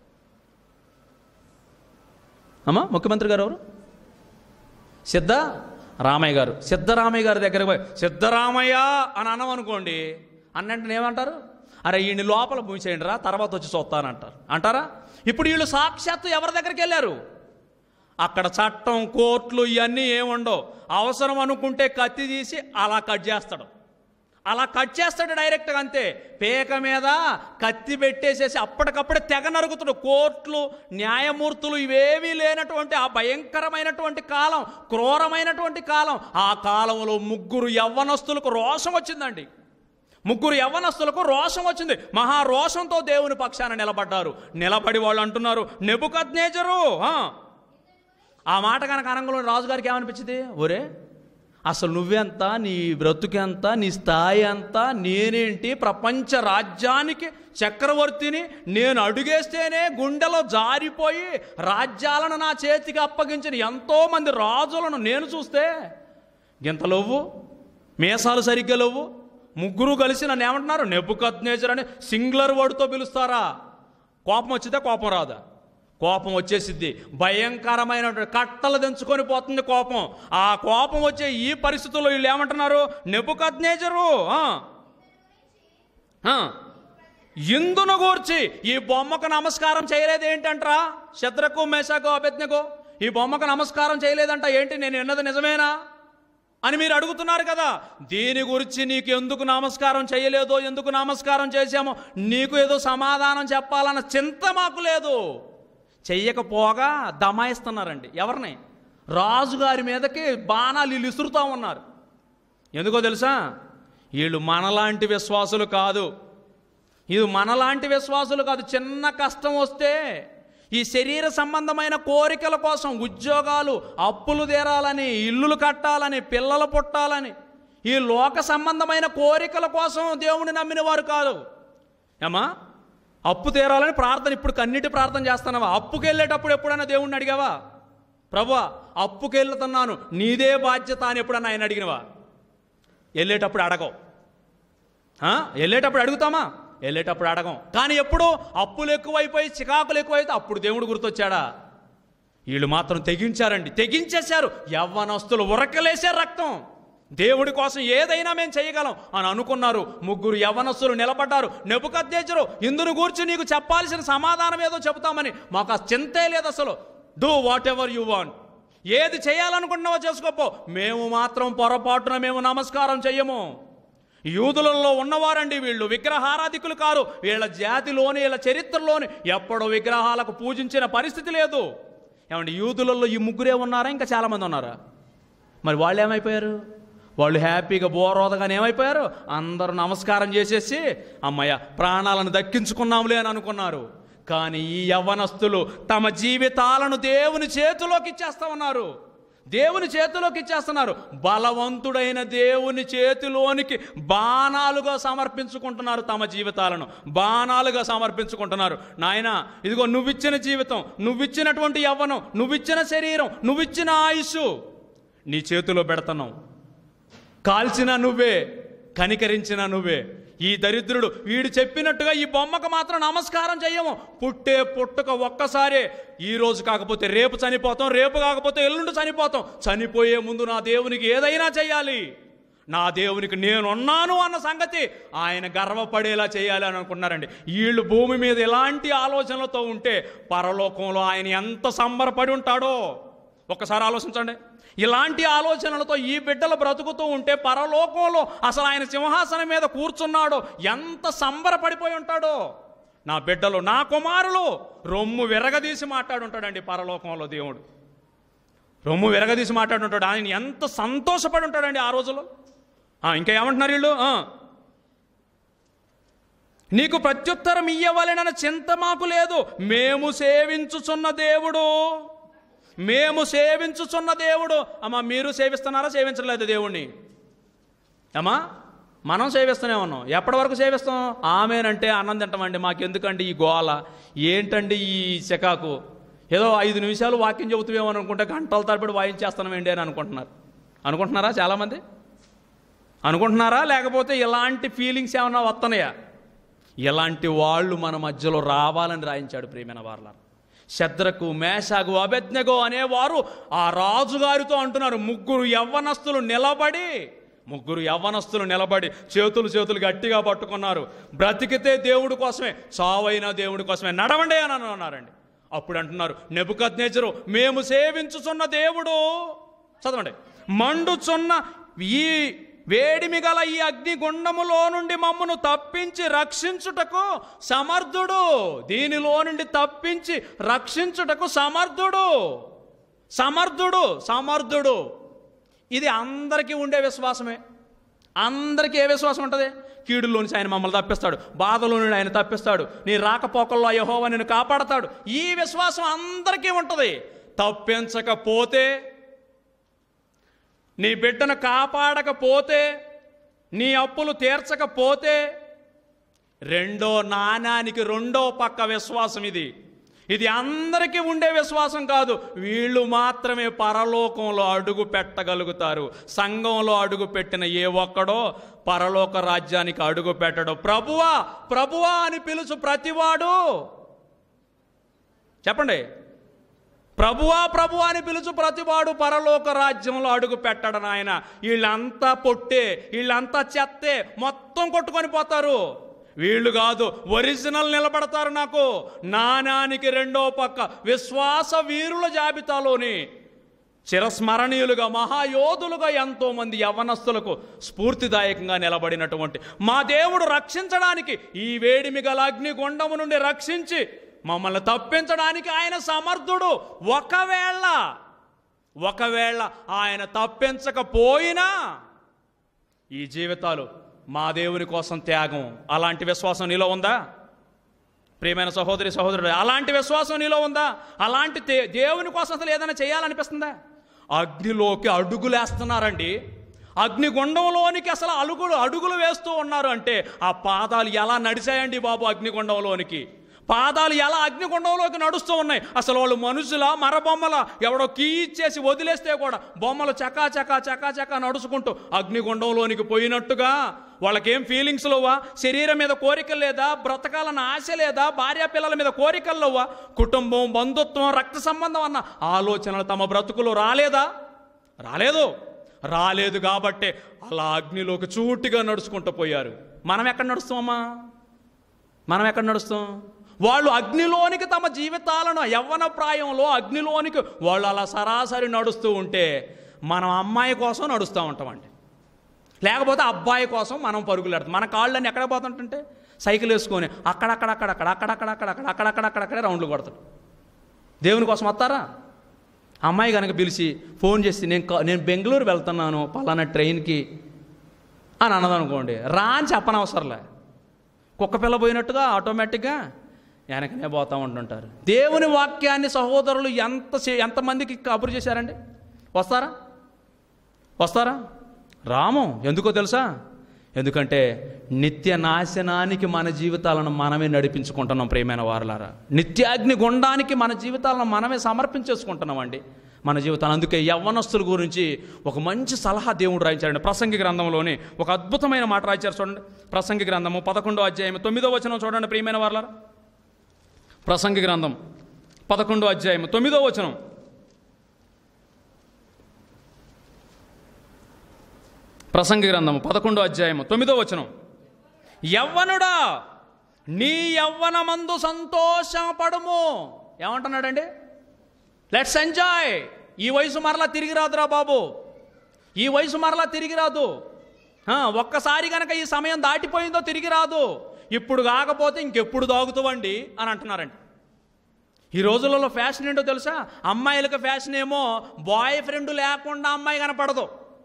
అమ్మా ముఖ్యమంత్రి గారు ఎవరు సిద్ధ రామయ్య గారు సిద్ధరామయ్య గారి దగ్గరకు పోయి సిద్ధరామయ్య అని అన్నాం అనుకోండి అన్నంటే ఏమంటారు అరే ఈయన లోపల మూసేయండి రా తర్వాత వచ్చి చూస్తానంటారు అంటారా ఇప్పుడు వీళ్ళు సాక్షాత్తు ఎవరి దగ్గరికి వెళ్ళారు అక్కడ చట్టం కోర్టులు ఇవన్నీ ఏముండవు అవసరం అనుకుంటే కత్తి తీసి అలా కట్ చేస్తాడు అలా కట్ చేస్తాడు డైరెక్ట్గా అంతే పేక మీద కత్తి పెట్టేసేసి అప్పటికప్పుడే తెగ నరుగుతాడు కోర్టులు న్యాయమూర్తులు ఇవేమీ లేనటువంటి ఆ భయంకరమైనటువంటి కాలం క్రూరమైనటువంటి కాలం ఆ కాలంలో ముగ్గురు యవ్వనస్తులకు రోషం వచ్చిందండి ముగ్గురు యవ్వనస్తులకు రోషం వచ్చింది మహా రోషంతో దేవుని పక్షాన నిలబడ్డారు నిలబడి వాళ్ళు అంటున్నారు నెబుకద్నేజరు ఆ. ఆ మాట కనుక అనంగంలో రాజుగారికి ఏమనిపించింది ఒరే అసలు నువ్వెంత నీ బ్రతుకెంత నీ స్థాయి ఎంత నేనేంటి ప్రపంచ రాజ్యానికి చక్రవర్తిని నేను అడుగేస్తేనే గుండెలో జారిపోయి రాజ్యాలను నా చేతికి అప్పగించిన ఎంతోమంది రాజులను నేను చూస్తే గింత లవ్వు మీసాలు సరిగ్గా లవ్వు ముగ్గురు కలిసి నన్ను ఏమంటున్నారు నెబ్బుకత్నేజర్ అని సింగులర్ వర్డ్తో పిలుస్తారా కోపం వచ్చితే కోపం రాదా కోపం వచ్చేసిద్ది భయంకరమైన కట్టలు దించుకొని పోతుంది కోపం ఆ కోపం వచ్చే ఈ పరిస్థితుల్లో వీళ్ళు ఏమంటున్నారు నెబుకద్నేజరు ఇందును గూర్చి ఈ బొమ్మకు నమస్కారం చేయలేదు ఏంటంట్రా శత్రకు మేషకు అభ్యజ్ఞకు ఈ బొమ్మకు నమస్కారం చేయలేదంట ఏంటి నేను విన్నది నిజమేనా అని మీరు అడుగుతున్నారు కదా దీని గురించి నీకు ఎందుకు నమస్కారం చేయలేదో ఎందుకు నమస్కారం చేశామో నీకు ఏదో సమాధానం చెప్పాలన్న చింత మాకు లేదు చెయ్యకపోగా దమాయిస్తున్నారండి ఎవరిని రాజుగారి మీదకి బాణాలు వీళ్ళు ఇసురుతూ ఉన్నారు ఎందుకో తెలుసా వీళ్ళు మనలాంటి విశ్వాసులు కాదు ఇది మనలాంటి విశ్వాసులు కాదు చిన్న కష్టం వస్తే ఈ శరీర సంబంధమైన కోరికల కోసం ఉద్యోగాలు అప్పులు తీరాలని ఇల్లులు కట్టాలని పిల్లలు పుట్టాలని ఈ లోక సంబంధమైన కోరికల కోసం దేవుని నమ్మిన వారు కాదు ఏమా అప్పు తీరాలని ప్రార్థన ఇప్పుడు కన్నిటి ప్రార్థన చేస్తున్నావా అప్పుకి వెళ్ళేటప్పుడు ఎప్పుడైనా దేవుణ్ణి అడిగావా ప్రభువా అప్పుకి వెళ్తున్నాను నీదే బాధ్యత అని ఎప్పుడన్నా ఆయన అడిగినవా వెళ్ళేటప్పుడు అడగవు ఆ? వెళ్ళేటప్పుడు అడుగుతామా వెళ్ళేటప్పుడు అడగం కానీ ఎప్పుడు అప్పులు ఎక్కువైపోయి చికాకులు ఎక్కువైతే అప్పుడు దేవుడు గుర్తొచ్చాడా వీళ్ళు మాత్రం తెగించారండి తెగించేశారు యవ్వనస్తులు ఉరకలేశారు రక్తం దేవుడి కోసం ఏదైనా మేము చేయగలం అని అనుకున్నారు ముగ్గురు యవ్వనస్తులు నిలబడ్డారు నెపుకద్దేచరు ఇందును గూర్చి నీకు చెప్పాల్సిన సమాధానం ఏదో చెబుతామని మాకు ఆ చింతే లేదు అసలు do whatever you want ఏది చేయాలనుకుంటున్నావో చేసుకోపో మేము మాత్రం పొరపాటున మేము నమస్కారం చెయ్యము యూదులలో ఉన్నవారండి వీళ్ళు విగ్రహారాధికులు కారు వీళ్ళ జాతిలోని వీళ్ళ చరిత్రలోని ఎప్పుడో విగ్రహాలకు పూజించిన పరిస్థితి లేదు ఏమండి యూదులలో ఈ ముగ్గురే ఉన్నారా ఇంకా చాలామంది ఉన్నారా మరి వాళ్ళు ఏమైపోయారు వాళ్ళు హ్యాపీగా బోరోదగానే ఏమైపోయారు అందరూ నమస్కారం చేసేసి అమ్మయ్య ప్రాణాలను దక్కించుకున్నాంలే అని అనుకున్నారు కానీ ఈ యవ్వనస్తులు తమ జీవితాలను దేవుని చేతిలోకి ఇచ్చేస్తా ఉన్నారు దేవుని చేతిలోకి ఇచ్చేస్తున్నారు బలవంతుడైన దేవుని చేతిలోనికి బాణాలుగా సమర్పించుకుంటున్నారు తమ జీవితాలను బాణాలుగా సమర్పించుకుంటున్నారు నాయన ఇదిగో నువ్విచ్చిన జీవితం నువ్విచ్చినటువంటి యవ్వనం నువ్విచ్చిన శరీరం నువ్విచ్చిన ఆయుష్ నీ చేతిలో పెడతావు కాల్చిన నువ్వే కనికరించిన నువ్వే ఈ దరిద్రుడు వీడు చెప్పినట్టుగా ఈ బొమ్మకు మాత్రం నమస్కారం చెయ్యము పుట్టే పుట్టుక ఒక్కసారే ఈ రోజు కాకపోతే రేపు చనిపోతాం రేపు కాకపోతే ఎల్లుండి చనిపోతాం చనిపోయే ముందు నా దేవునికి ఏదైనా చెయ్యాలి నా దేవునికి నేనున్నాను అన్న సంగతి ఆయన గర్వపడేలా చేయాలి అని అనుకున్నారండి వీళ్ళు భూమి మీద ఎలాంటి ఆలోచనలతో ఉంటే పరలోకంలో ఆయన ఎంత సంబరపడి ఉంటాడో ఒక్కసారి ఆలోచించండి ఇలాంటి ఆలోచనలతో ఈ బిడ్డలు బ్రతుకుతూ ఉంటే పరలోకంలో అసలు ఆయన సింహాసనం మీద కూర్చున్నాడో ఎంత సంబరపడిపోయి ఉంటాడో నా బిడ్డలు నా కుమారులు రొమ్ము విరగదీసి మాట్లాడుంటాడండి పరలోకంలో దేవుడు రొమ్ము విరగదీసి మాట్లాడుంటాడు ఆయన ఎంత సంతోషపడి ఉంటాడండి ఆ రోజులో ఆ, ఇంకా ఏమంటున్నారు వీళ్ళు ఆ. నీకు ప్రత్యుత్తరం ఇయ్యవలెనన్న చింత మాకు లేదు మేము సేవించుచున్న దేవుడు మేము సేవించుచున్న దేవుడు అమ్మా మీరు సేవిస్తున్నారా సేవించలేదు దేవుణ్ణి అమ్మా మనం సేవిస్తూనే ఉన్నాం ఎప్పటి వరకు సేవిస్తాం ఆమెనంటే అన్నం తింటామండి మాకెందుకండి ఈ గోల ఏంటండి ఈ చికాకు ఏదో ఐదు నిమిషాలు వాక్యం చెబుతామేమో అనుకుంటే గంటల తరబడి వాయించేస్తామేంటి అని అనుకుంటున్నారు అనుకుంటున్నారా చాలామంది అనుకుంటున్నారా లేకపోతే ఇలాంటి ఫీలింగ్స్ ఏమన్నా వస్తున్నాయా ఇలాంటి వాళ్ళు మన మధ్యలో రావాలని రాయించాడు ప్రియమైన వాళ్ళ శద్రకు మేషాగు అభజ్ఞగో అనేవారు ఆ రాజుగారితో అంటున్నారు ముగ్గురు యవ్వనస్తులు నిలబడి ముగ్గురు యవ్వనస్తులు నిలబడి చేతులు చేతులు గట్టిగా పట్టుకున్నారు బ్రతికితే దేవుడి కోసమే చావైనా దేవుడి కోసమే నడవండి అని అన్నారండి అప్పుడు అంటున్నారు నెబుకద్నేచరు మేము సేవించుచున్న దేవుడు చదవండి మండుచున్న ఈ వేడిమి గల ఈ అగ్నిగుండములో నుండి మమ్మను తప్పించి రక్షించుటకు సమర్థుడు దీనిలో నుండి తప్పించి రక్షించుటకు సమర్థుడు సమర్థుడు సమర్థుడు ఇది అందరికీ ఉండే విశ్వాసమే అందరికీ ఏ విశ్వాసం ఉంటుంది కీడులోంచి ఆయన మమ్మల్ని తప్పిస్తాడు బాధలో నుండి ఆయన తప్పిస్తాడు నీ రాకపోకల్లో యహోవా నిన్ను కాపాడతాడు ఈ విశ్వాసం అందరికీ ఉంటుంది తప్పించకపోతే నీ బిడ్డను కాపాడకపోతే నీ అప్పులు తీర్చకపోతే రెండో నాణానికి రెండో పక్క విశ్వాసం ఇది ఇది అందరికీ ఉండే విశ్వాసం కాదు వీళ్ళు మాత్రమే పరలోకంలో అడుగు పెట్టగలుగుతారు సంఘంలో అడుగు పెట్టిన ఏ ఒక్కడో పరలోక రాజ్యానికి అడుగు పెట్టడు ప్రభువా ప్రభువా అని పిలుచు ప్రతివాడు చెప్పండి ప్రభువా ప్రభువా అని పిలుచు ప్రతివాడు పరలోక రాజ్యంలో అడుగు పెట్టడు నాయన వీళ్ళంతా పొట్టే వీళ్ళంతా చెత్తే మొత్తం కొట్టుకొని పోతారు వీళ్ళు కాదు ఒరిజినల్ నిలబడతారు నాకు నాణానికి రెండో పక్క విశ్వాస వీరుల జాబితాలోని చిరస్మరణీయులుగా మహాయోధులుగా ఎంతో మంది యవనస్తులకు స్ఫూర్తిదాయకంగా నిలబడినటువంటి మా దేవుడు రక్షించడానికి ఈ వేడిమి గల అగ్నిగుండము నుండి రక్షించి మమ్మల్ని తప్పించడానికి ఆయన సమర్థుడు ఒకవేళ ఒకవేళ ఆయన తప్పించకపోయినా ఈ జీవితాలు మా దేవుని కోసం త్యాగం అలాంటి విశ్వాసం నీలో ఉందా ప్రియమైన సహోదరి సహోదరుడు అలాంటి విశ్వాసం నీలో ఉందా అలాంటి దే- దేవుని కోసం అసలు ఏదైనా చేయాలనిపిస్తుందా అగ్నిలోకి అడుగులేస్తున్నారండి అగ్నిగుండంలోనికి అసలు అలుగులు అడుగులు వేస్తూ ఉన్నారు అంటే ఆ పాదాలు ఎలా నడిచాయండి బాబు అగ్నిగుండంలోనికి పాదాలు ఎలా అగ్నిగుండంలోకి నడుస్తూ ఉన్నాయి అసలు వాళ్ళు మనుషుల మరబొమ్మల ఎవడో కీ ఇచ్చేసి వదిలేస్తే కూడా బొమ్మలు చకా చకా చకా చకా నడుచుకుంటూ అగ్నిగుండంలోనికి పోయినట్టుగా వాళ్ళకేం ఫీలింగ్స్ లేవా శరీరం మీద కోరికలు లేదా బ్రతకాలన్న ఆశ లేదా భార్య పిల్లల మీద కోరికలు లేవా కుటుంబం బంధుత్వం రక్త సంబంధం అన్న ఆలోచనలు తమ బ్రతుకులు రాలేదా రాలేదు రాలేదు కాబట్టే అలా అగ్నిలోకి చూటిగా నడుచుకుంటూ పోయారు మనం ఎక్కడ నడుస్తామమ్మా మనం ఎక్కడ నడుస్తాం వాళ్ళు అగ్నిలోనికి తమ జీవితాలను యవ్వన ప్రాయంలో అగ్నిలోనికి వాళ్ళు అలా సరాసరి నడుస్తూ ఉంటే మనం అమ్మాయి కోసం నడుస్తూ ఉంటామండి లేకపోతే అబ్బాయి కోసం మనం పరుగులు పెడతాం మన కాళ్ళని ఎక్కడ పోతుంటుంటే సైకిల్ వేసుకొని అక్కడక్కడక్కడక్కడ అక్కడక్కడక్కడక్కడ అక్కడక్కడక్కడక్కడే రౌండ్లు కొడతాడు దేవుని కోసం వస్తారా అమ్మాయి కనుక పిలిచి ఫోన్ చేసి నేను కా- నేను బెంగళూరు వెళ్తున్నాను పలానా ట్రైన్కి అని అన్నదనుకోండి రా అని చెప్పనవసరంలే కుక్క పిల్ల పోయినట్టుగా ఆటోమేటిక్గా వెనకనే పోతా ఉంటుంటారు దేవుని వాక్యాన్ని సహోదరులు ఎంత చే- ఎంతమందికి కబురు చేశారండి వస్తారా వస్తారా రాము ఎందుకో తెలుసా ఎందుకంటే నిత్య నాశనానికి మన జీవితాలను మనమే నడిపించుకుంటున్నాం ప్రియమైన వారలారా నిత్యాగ్ని గుండానికి మన జీవితాలను మనమే సమర్పించేసుకుంటున్నామండి మన జీవితాలు అందుకే యవ్వనస్తుల గురించి ఒక మంచి సలహా దేవుడు రాయించారండి ప్రసంగి గ్రంథంలోని ఒక అద్భుతమైన మాట రాయించారు చూడండి ప్రసంగి గ్రంథము పదకొండో అధ్యాయం తొమ్మిదో వచనం చూడండి ప్రియమైన వారలారా ప్రసంగి గ్రంథం పదకొండో అధ్యాయం తొమ్మిదో వచనం ప్రసంగి గ్రంథము పదకొండో అధ్యాయము తొమ్మిదో వచనం యవ్వనుడా నీ యవ్వనమందు సంతోషపడము ఏమంటున్నాడండి లెట్స్ ఎంజాయ్ ఈ వయసు మరలా తిరిగి రాదురా బాబు ఈ వయసు మరలా తిరిగి రాదు ఆ, ఒక్కసారి కనుక ఈ సమయం దాటిపోయిందో తిరిగి రాదు ఇప్పుడు కాకపోతే ఇంకెప్పుడు తాగుతావండి అని అంటున్నారండి ఈ రోజులలో ఫ్యాషన్ ఏంటో తెలుసా అమ్మాయిలకు ఫ్యాషన్ ఏమో బాయ్ ఫ్రెండ్ లేకుండా అమ్మాయి కనపడదు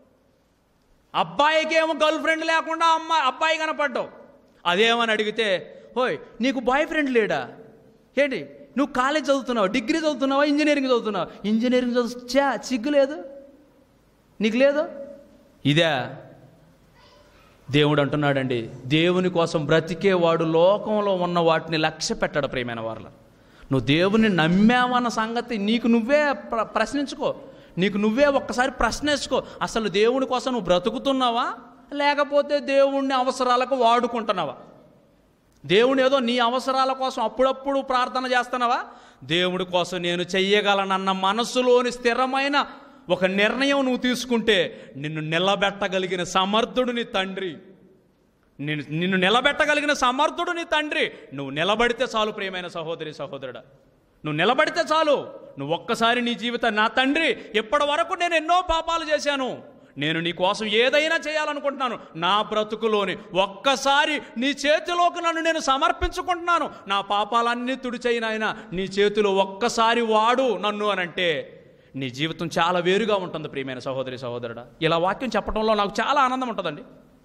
అబ్బాయికి ఏమో గర్ల్ ఫ్రెండ్ లేకుండా అమ్మాయి అబ్బాయి కనపడ్డావు అదేమని అడిగితే హోయ్ నీకు బాయ్ ఫ్రెండ్ లేడా ఏంటి నువ్వు కాలేజ్ చదువుతున్నావు డిగ్రీ చదువుతున్నావా ఇంజనీరింగ్ చదువుతున్నావు ఇంజనీరింగ్ చదువు చా సిగ్గు లేదు నీకు లేదు ఇదే దేవుడు అంటున్నాడండి దేవుని కోసం బ్రతికేవాడు లోకంలో ఉన్న వాటిని లక్ష్య పెట్టాడు ప్రియమైన వారిలో నువ్వు దేవుని నమ్మావన్న సంగతి నీకు నువ్వే ప్ర ప్రశ్నించుకో నీకు నువ్వే ఒక్కసారి ప్రశ్నించుకో అసలు దేవుని కోసం నువ్వు బ్రతుకుతున్నావా లేకపోతే దేవుణ్ణి అవసరాలకు వాడుకుంటున్నావా దేవుని ఏదో నీ అవసరాల కోసం అప్పుడప్పుడు ప్రార్థన చేస్తున్నావా దేవుడి కోసం నేను చెయ్యగలనన్న మనసులోని స్థిరమైన ఒక నిర్ణయం నువ్వు తీసుకుంటే నిన్ను నిలబెట్టగలిగిన సమర్థుడు నీ తండ్రి నిన్ను నిన్ను నిలబెట్టగలిగిన సమర్థుడు నీ తండ్రి నువ్వు నిలబడితే చాలు ప్రియమైన సహోదరి సహోదరుడా నువ్వు నిలబడితే చాలు నువ్వు ఒక్కసారి నీ జీవితం నా తండ్రి ఇప్పటి వరకు నేను ఎన్నో పాపాలు చేశాను నేను నీ కోసం ఏదైనా చేయాలనుకుంటున్నాను నా బ్రతుకులోని ఒక్కసారి నీ చేతిలోకి నన్ను నేను సమర్పించుకుంటున్నాను నా పాపాలన్నీ తుడిచైనాయన నీ చేతిలో ఒక్కసారి వాడు నన్ను అని అంటే నీ జీవితం చాలా వేరుగా ఉంటుంది ప్రియమైన సహోదరి సహోదరుడా ఇలా వాక్యం చెప్పడంలో నాకు చాలా ఆనందం ఉంటుందండి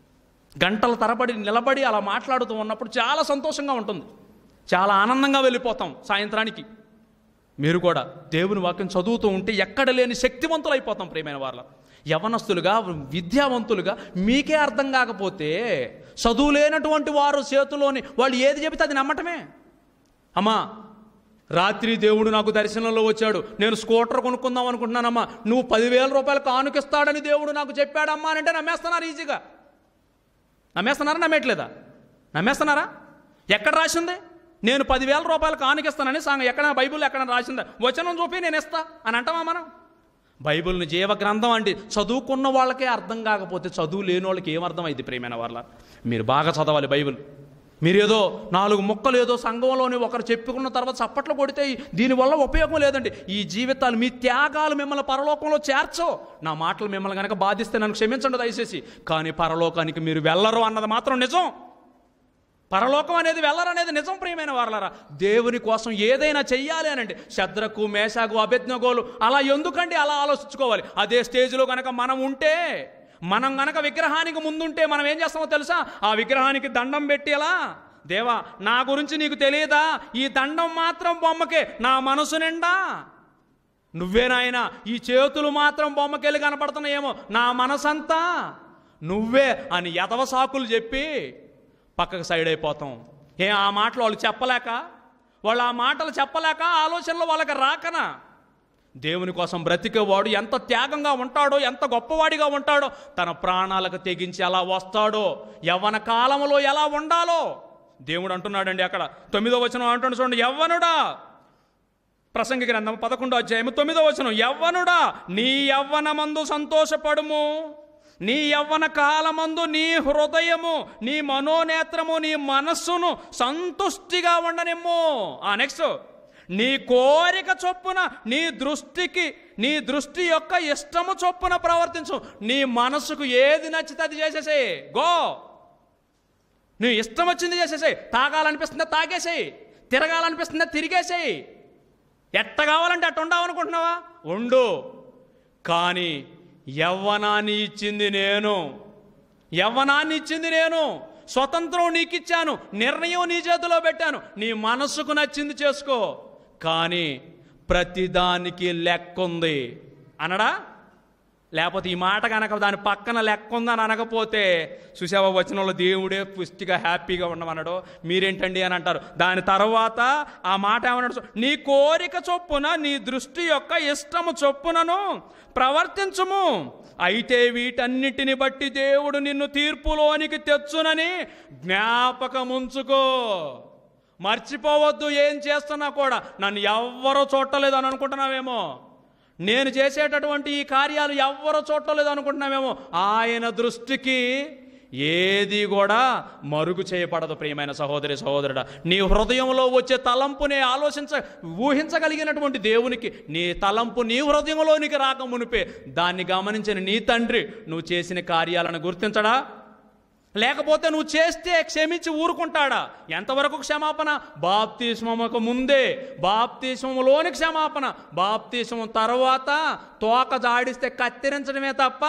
గంటల తరబడి నిలబడి అలా మాట్లాడుతూ ఉన్నప్పుడు చాలా సంతోషంగా ఉంటుంది చాలా ఆనందంగా వెళ్ళిపోతాం సాయంత్రానికి మీరు కూడా దేవుని వాక్యం చదువుతూ ఉంటే ఎక్కడ లేని శక్తివంతులు అయిపోతాం ప్రియమైన వాళ్ళ యవనస్తులుగా విద్యావంతులుగా మీకే అర్థం కాకపోతే చదువు లేనటువంటి వారు చేతిలోని వాళ్ళు ఏది చెబితే అది నమ్మటమే అమ్మా రాత్రి దేవుడు నాకు దర్శనంలో వచ్చాడు నేను స్కూటర్ కొనుక్కుందాం అనుకుంటున్నానమ్మా నువ్వు పదివేల రూపాయలు కానుకిస్తాడని దేవుడు నాకు చెప్పాడమ్మా అని అంటే నమ్మేస్తున్నారు ఈజీగా నమ్మేస్తున్నారా నమ్మేయట్లేదా నమ్మేస్తున్నారా ఎక్కడ రాసింది నేను పదివేల రూపాయలు కానుకిస్తానని సాంగ్ ఎక్కడ బైబిల్ ఎక్కడ రాసిందా వచనం చూపి నేను ఇస్తా అని అంటామా మనం బైబిల్ని జీవ గ్రంథం అంటే చదువుకున్న వాళ్ళకే అర్థం కాకపోతే చదువు లేని వాళ్ళకి ఏం అర్థం అయింది ప్రేమైన వాళ్ళ మీరు బాగా చదవాలి బైబిల్ మీరు ఏదో నాలుగు ముక్కలు ఏదో సంఘంలోని ఒకరు చెప్పుకున్న తర్వాత చప్పట్లు కొడితే దీనివల్ల ఉపయోగం లేదండి ఈ జీవితాలు మీ త్యాగాలు మిమ్మల్ని పరలోకంలో చేర్చో నా మాటలు మిమ్మల్ని కనుక బాధిస్తే నన్ను క్షమించండి దయచేసి కానీ పరలోకానికి మీరు వెళ్ళరు అన్నది మాత్రం నిజం పరలోకం అనేది వెళ్ళరనేది నిజం ప్రియమైన వారలారా దేవుని కోసం ఏదైనా చెయ్యాలి అనండి శద్రకు మేషాకు అభ్యజ్ఞగోలు అలా ఎందుకండి అలా ఆలోచించుకోవాలి అదే స్టేజ్లో కనుక మనం ఉంటే మనం గనక విగ్రహానికి ముందుంటే మనం ఏం చేస్తామో తెలుసా ఆ విగ్రహానికి దండం పెట్టి అలా దేవా నా గురించి నీకు తెలియదా ఈ దండం మాత్రం బొమ్మకే నా మనసు నిండా నువ్వే నాయనా ఈ చేతులు మాత్రం బొమ్మకెళ్ళి కనపడుతున్నాయేమో నా మనసంతా నువ్వే అని ఎదవ సాకులు చెప్పి పక్కకు సైడ్ అయిపోతాం ఏ ఆ మాటలు వాళ్ళు చెప్పలేక వాళ్ళు ఆ మాటలు చెప్పలేక ఆలోచనలు వాళ్ళకి రాకనా దేవుని కోసం బ్రతికేవాడు ఎంత త్యాగంగా ఉంటాడో ఎంత గొప్పవాడిగా ఉంటాడో తన ప్రాణాలకు తెగించి ఎలా వస్తాడో యవ్వన కాలంలో ఎలా ఉండాలో దేవుడు అంటున్నాడండి అక్కడ తొమ్మిదో వచనం అంటున్నాడు చూడండి యవ్వనుడా ప్రసంగి గ్రంథం పదకొండో అధ్యాయం తొమ్మిదో వచనం యవ్వనుడా నీ యవ్వనమందు సంతోషపడుము నీ యవ్వన కాలమందు నీ హృదయము నీ మనోనేత్రము నీ మనస్సును సంతుష్టిగా ఉండనిమ్ము ఆ నెక్స్ట్ నీ కోరిక చొప్పున నీ దృష్టికి నీ దృష్టి యొక్క ఇష్టము చొప్పున ప్రవర్తించు నీ మనసుకు ఏది నచ్చితే అది చేసేసేయి గో నువ్వు ఇష్టం వచ్చింది చేసేసేయి తాగాలనిపిస్తుందా తాగేసేయి తిరగాలనిపిస్తుందా తిరిగేసేయి ఎట్ట కావాలంటే అట్ట ఉండవనుకుంటున్నావా ఉండు కానీ యవ్వనాన్ని ఇచ్చింది నేను యవ్వనాన్ని ఇచ్చింది నేను స్వతంత్రం నీకు ఇచ్చాను నిర్ణయం నీ చేతిలో పెట్టాను నీ మనసుకు నచ్చింది చేసుకో కానీ ప్రతిదానికి లెక్కుంది అనడా లేకపోతే ఈ మాట కనుక దాని పక్కన లెక్క ఉందని అనకపోతే సుశావ వచనంలో దేవుడే పుష్టిగా హ్యాపీగా ఉండమన్నాడు మీరేంటండి అని అంటారు దాని తర్వాత ఆ మాట ఏమన్నాడు చూ- నీ కోరిక చొప్పున నీ దృష్టి యొక్క ఇష్టము చొప్పునను ప్రవర్తించుము అయితే వీటన్నిటిని బట్టి దేవుడు నిన్ను తీర్పులోనికి తెచ్చునని జ్ఞాపకముంచుకో మర్చిపోవద్దు ఏం చేస్తున్నా కూడా నన్ను ఎవ్వరూ చూడలేదు అని అనుకుంటున్నావేమో నేను చేసేటటువంటి ఈ కార్యాలు ఎవ్వరూ చూడలేదు అనుకుంటున్నామేమో ఆయన దృష్టికి ఏది కూడా మరుగు చేయబడదు ప్రియమైన సహోదరి సహోదరుడా నీ హృదయంలో వచ్చే తలంపునే ఆలోచించ ఊహించగలిగినటువంటి దేవునికి నీ తలంపు నీ హృదయంలోనికి రాక మునిపే దాన్ని గమనించిన నీ తండ్రి నువ్వు చేసిన కార్యాలను గుర్తించడా లేకపోతే నువ్వు చేస్తే క్షమించి ఊరుకుంటాడా ఎంతవరకు క్షమాపణ బాప్తిస్మముకు ముందే బాప్తిస్మములోని క్షమాపణ బాప్తిస్మం తర్వాత తోక జాడిస్తే కత్తిరించడమే తప్ప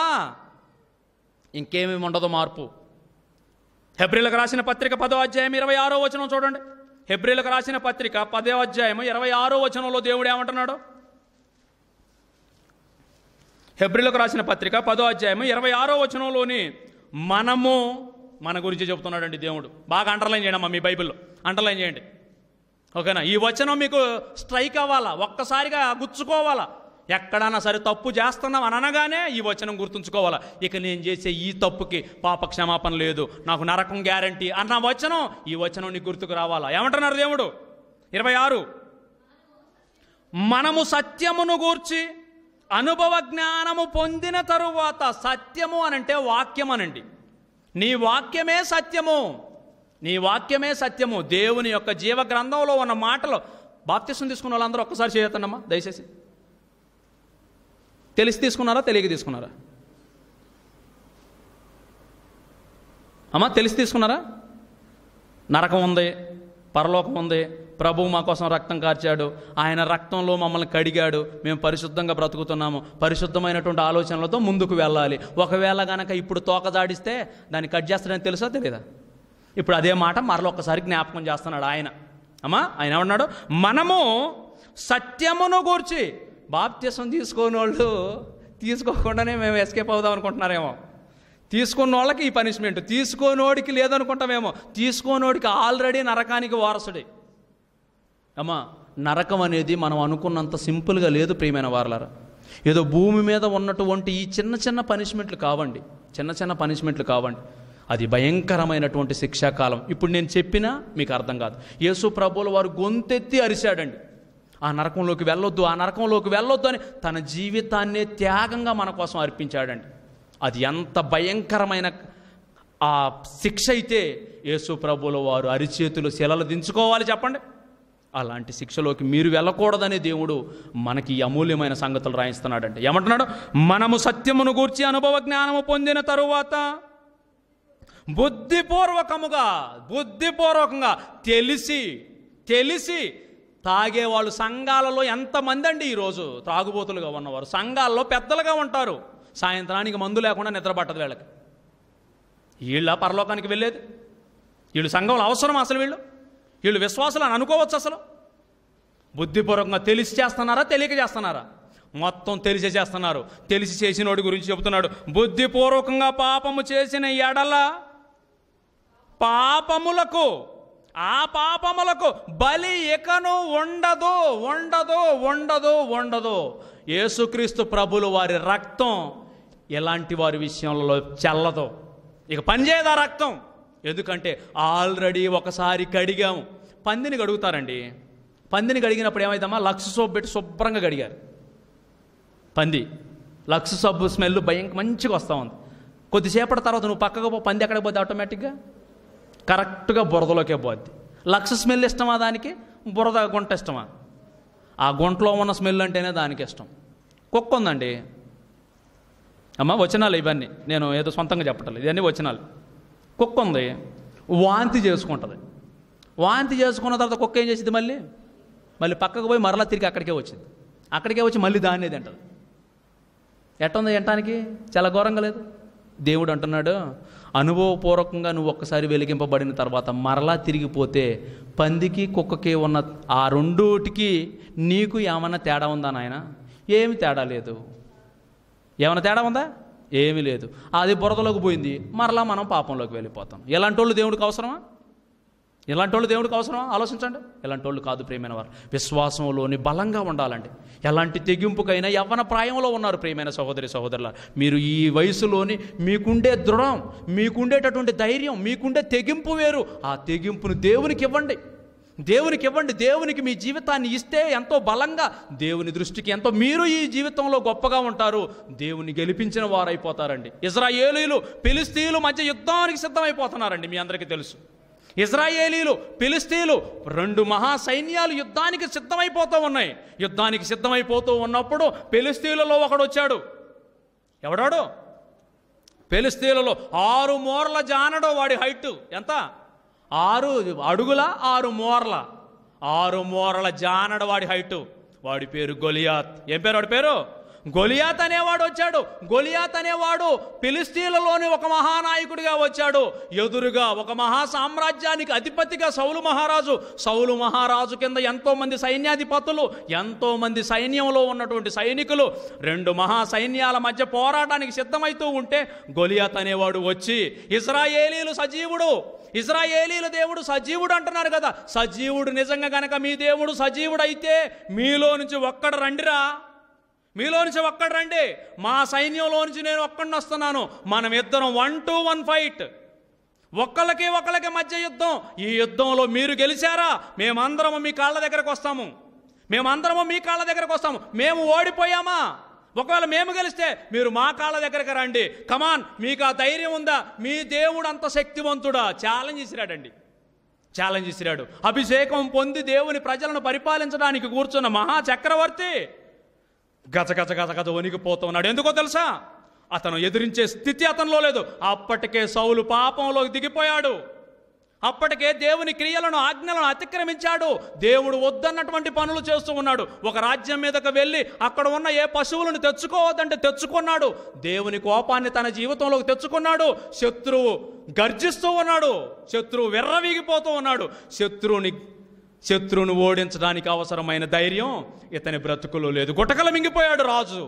ఇంకేమీ ఉండదు మార్పు హెబ్రిలకు రాసిన పత్రిక పదో అధ్యాయం ఇరవై ఆరో వచనం చూడండి హెబ్రిలకు రాసిన పత్రిక పదో అధ్యాయం ఇరవై ఆరో వచనంలో దేవుడు ఏమంటున్నాడు హెబ్రిలకు రాసిన పత్రిక పదో అధ్యాయం ఇరవై ఆరో వచనంలోని మనము మన గురించి చెబుతున్నాడండి దేవుడు బాగా అండర్లైన్ చేయండి అమ్మా మీ బైబిల్లో అండర్లైన్ చేయండి ఓకేనా ఈ వచనం మీకు స్ట్రైక్ అవ్వాలా ఒక్కసారిగా గుచ్చుకోవాలా ఎక్కడన్నా సరే తప్పు చేస్తున్నాం అని అనగానే ఈ వచనం గుర్తుంచుకోవాలా ఇక నేను చేసే ఈ తప్పుకి పాప క్షమాపణ లేదు నాకు నరకం గ్యారంటీ అన్న వచనం ఈ వచనం నీకు గుర్తుకు రావాలా ఏమంటున్నారు దేవుడు ఇరవై ఆరు మనము సత్యమును గూర్చి అనుభవ జ్ఞానము పొందిన తరువాత సత్యము అనంటే వాక్యం అనండి నీ వాక్యమే సత్యము నీ వాక్యమే సత్యము దేవుని యొక్క జీవ గ్రంథంలో ఉన్న మాటలు బాప్తిసం తీసుకున్న వాళ్ళందరూ ఒక్కసారి చేయొద్దమ్మా దయచేసి తెలిసి తీసుకున్నారా తెలియక తీసుకున్నారా అమ్మా తెలిసి తీసుకున్నారా నరకం ఉంది పరలోకం ఉంది ప్రభువు మా కోసం రక్తం కార్చాడు ఆయన రక్తంలో మమ్మల్ని కడిగాడు మేము పరిశుద్ధంగా బ్రతుకుతున్నాము పరిశుద్ధమైనటువంటి ఆలోచనలతో ముందుకు వెళ్ళాలి ఒకవేళ గనక ఇప్పుడు తోక జాడిస్తే దాన్ని కట్ చేస్తాడని తెలుసా తెలియదా ఇప్పుడు అదే మాట మరల ఒక్కసారి జ్ఞాపకం చేస్తున్నాడు ఆయన అమ్మా ఆయన ఏమన్నాడు మనము సత్యమును గూర్చి బాప్త్యసం తీసుకోని వాళ్ళు తీసుకోకుండానే మేము ఎస్కేప్ అవుదాం అనుకుంటున్నారేమో తీసుకున్న వాళ్ళకి ఈ పనిష్మెంట్ తీసుకోనోడికి లేదనుకుంటామేమో తీసుకోనోడికి ఆల్రెడీ నరకానికి వారసుడే అమ్మా నరకం అనేది మనం అనుకున్నంత సింపుల్గా లేదు ప్రియమైన వారలారా ఏదో భూమి మీద ఉన్నటువంటి ఈ చిన్న చిన్న పనిష్మెంట్లు కావండి చిన్న చిన్న పనిష్మెంట్లు కావండి అది భయంకరమైనటువంటి శిక్షాకాలం ఇప్పుడు నేను చెప్పినా మీకు అర్థం కాదు యేసు ప్రభువుల వారు గొంతెత్తి అరిశాడండి ఆ నరకంలోకి వెళ్ళొద్దు ఆ నరకంలోకి వెళ్ళొద్దు అని తన జీవితాన్నే త్యాగంగా మన కోసం అర్పించాడండి అది ఎంత భయంకరమైన ఆ శిక్ష అయితే యేసు ప్రభుల వారు అరిచేతులు శిలలు దించుకోవాలి చెప్పండి అలాంటి శిక్షలోకి మీరు వెళ్ళకూడదనే దేవుడు మనకి ఈ అమూల్యమైన సంగతులు రాయిస్తున్నాడంటే ఏమంటున్నాడు మనము సత్యమును గూర్చి అనుభవ జ్ఞానము పొందిన తరువాత బుద్ధిపూర్వకముగా బుద్ధిపూర్వకంగా తెలిసి తెలిసి తాగేవాళ్ళు సంఘాలలో ఎంతమంది అండి ఈరోజు త్రాగుబోతులుగా ఉన్నవారు సంఘాల్లో పెద్దలుగా ఉంటారు సాయంత్రానికి మందు లేకుండా నిద్ర పట్టదు వీళ్ళకి వీళ్ళ పరలోకానికి వెళ్ళేది వీళ్ళు సంఘంలో అవసరం అసలు వీళ్ళు వీళ్ళు విశ్వాసులు అని అనుకోవచ్చు అసలు బుద్ధిపూర్వకంగా తెలిసి చేస్తున్నారా తెలియక చేస్తున్నారా మొత్తం తెలిసి చేస్తున్నారు తెలిసి చేసినోడి గురించి చెబుతున్నాడు బుద్ధిపూర్వకంగా పాపము చేసిన ఎడల పాపములకు ఆ పాపములకు బలి ఇకను ఉండదు ఉండదు ఉండదు ఉండదు యేసుక్రీస్తు ప్రభులు వారి రక్తం ఎలాంటి వారి విషయంలో చెల్లదు ఇక పనిచేయదా రక్తం ఎందుకంటే ఆల్రెడీ ఒకసారి కడిగాము పందిని కడుగుతారండి పందిని కడిగినప్పుడు ఏమైందమ్మా లక్ష సోపు పెట్టి శుభ్రంగా కడిగారు పంది లక్ష సబ్బు స్మెల్ భయం మంచిగా వస్తూ ఉంది కొద్దిసేపటి తర్వాత నువ్వు పక్కకు పో పంది ఎక్కడికి పోద్ది ఆటోమేటిక్గా కరెక్ట్గా బురదలోకే పోద్ది లక్ష స్మెల్ ఇష్టమా దానికి బురద గుంట ఇష్టమా ఆ గుంటలో ఉన్న స్మెల్ అంటేనే దానికి ఇష్టం కుక్క ఉందండి అమ్మ వచనాలు ఇవన్నీ నేను ఏదో సొంతంగా చెప్పట్లేదు ఇవన్నీ వచనాలు కుక్క ఉంది వాంతి చేసుకుంటుంది వాంతి చేసుకున్న తర్వాత కుక్క ఏం చేసింది మళ్ళీ మళ్ళీ పక్కకు పోయి మరలా తిరిగి అక్కడికే వచ్చింది అక్కడికే వచ్చి మళ్ళీ దాన్నే తింటది ఎట్టుంది తినటానికి చాలా ఘోరంగా లేదు దేవుడు అంటున్నాడు అనుభవపూర్వకంగా నువ్వు ఒక్కసారి వెలిగింపబడిన తర్వాత మరలా తిరిగిపోతే పందికి కుక్కకి ఉన్న ఆ రెండోటికి నీకు ఏమన్నా తేడా ఉందా నాయన ఏమి తేడా లేదు ఏమైనా తేడా ఉందా ఏమీ లేదు అది బురదలోకి పోయింది మరలా మనం పాపంలోకి వెళ్ళిపోతాం ఎలాంటి వాళ్ళు దేవుడికి అవసరమా ఇలాంటి వాళ్ళు దేవుడికి అవసరమా ఆలోచించండి ఇలాంటి వాళ్ళు కాదు ప్రియమైన వారు విశ్వాసంలోని బలంగా ఉండాలండి ఎలాంటి తెగింపుకైనా యవ్వన ప్రాయంలో ఉన్నారు ప్రియమైన సహోదరి సహోదరుల మీరు ఈ వయసులోని మీకుండే దృఢం మీకుండేటటువంటి ధైర్యం మీకుండే తెగింపు వేరు ఆ తెగింపును దేవునికి ఇవ్వండి దేవునికి ఇవ్వండి దేవునికి మీ జీవితాన్ని ఇస్తే ఎంతో బలంగా దేవుని దృష్టికి ఎంతో మీరు ఈ జీవితంలో గొప్పగా ఉంటారు దేవుని గెలిపించిన వారైపోతారండి ఇజ్రాయేలీలు ఫిలిస్తీన్లు మధ్య యుద్ధానికి సిద్ధమైపోతున్నారండి మీ అందరికీ తెలుసు ఇజ్రాయేలీలు ఫిలిస్తీన్లు రెండు మహా సైన్యాలు యుద్ధానికి సిద్ధమైపోతూ ఉన్నాయి యుద్ధానికి సిద్ధమైపోతూ ఉన్నప్పుడు ఫిలిస్తీన్లలో ఒకడు వచ్చాడు ఎవడాడు ఫిలిస్తీన్లలో ఆరు మూరల జానడో వాడి హైట్ ఎంత ఆరు అడుగుల ఆరు మూరల ఆరు మూరల జానడ వాడి హైట్ వాడి పేరు గొలియాత్ ఏం పేరు వాడి పేరు గొలియాత్ అనేవాడు వచ్చాడు గొలియాత్ అనేవాడు ఫిలిస్తీన్లలోని ఒక మహానాయకుడిగా వచ్చాడు ఎదురుగా ఒక మహా సామ్రాజ్యానికి అధిపతిగా సౌలు మహారాజు సౌలు మహారాజు కింద ఎంతో మంది సైన్యాధిపతులు ఎంతో మంది సైన్యంలో ఉన్నటువంటి సైనికులు రెండు మహా సైన్యాల మధ్య పోరాటానికి సిద్ధమైతూ ఉంటే గొలియాత్ అనేవాడు వచ్చి ఇజ్రాయేలీలు సజీవుడు ఇజ్రాయేలీల దేవుడు సజీవుడు అంటున్నారు కదా సజీవుడు నిజంగా గనక మీ దేవుడు సజీవుడు అయితే మీలో నుంచి ఒక్కడ రండిరా మీలో నుంచి ఒక్కడు రండి మా సైన్యంలో నుంచి నేను ఒక్కడిని వస్తున్నాను మనం ఇద్దరం వన్ టు వన్ ఫైట్ ఒక్కళ్ళకి ఒకళ్ళకి మధ్య యుద్ధం ఈ యుద్ధంలో మీరు గెలిచారా మేమందరము మీ కాళ్ళ దగ్గరకు వస్తాము మేమందరము మీ కాళ్ళ దగ్గరకు వస్తాము మేము ఓడిపోయామా ఒకవేళ మేము గెలిస్తే మీరు మా కాళ్ళ దగ్గరకు రండి కమాన్ మీకు ఆ ధైర్యం ఉందా మీ దేవుడు అంత శక్తివంతుడా ఛాలెంజ్ ఇసిరాడండి ఛాలెంజ్ ఇసిరాడు అభిషేకం పొంది దేవుని ప్రజలను పరిపాలించడానికి కూర్చున్న మహా చక్రవర్తి గజ గజ గజ గజ వణికిపోతూ ఉన్నాడు ఎందుకో తెలుసా అతను ఎదిరించే స్థితి అతనిలో లేదు అప్పటికే సౌలు పాపంలోకి దిగిపోయాడు అప్పటికే దేవుని క్రియలను ఆజ్ఞలను అతిక్రమించాడు దేవుడు వద్దన్నటువంటి పనులు చేస్తూ ఉన్నాడు ఒక రాజ్యం మీదకు వెళ్ళి అక్కడ ఉన్న ఏ పశువులను తెచ్చుకోవద్దంటే తెచ్చుకున్నాడు దేవుని కోపాన్ని తన జీవితంలోకి తెచ్చుకున్నాడు శత్రువు గర్జిస్తూ ఉన్నాడు శత్రువు వెర్రవీగిపోతూ ఉన్నాడు శత్రువుని శత్రువును ఓడించడానికి అవసరమైన ధైర్యం ఇతని బ్రతుకులో లేదు గుటకల మింగిపోయాడు రాజు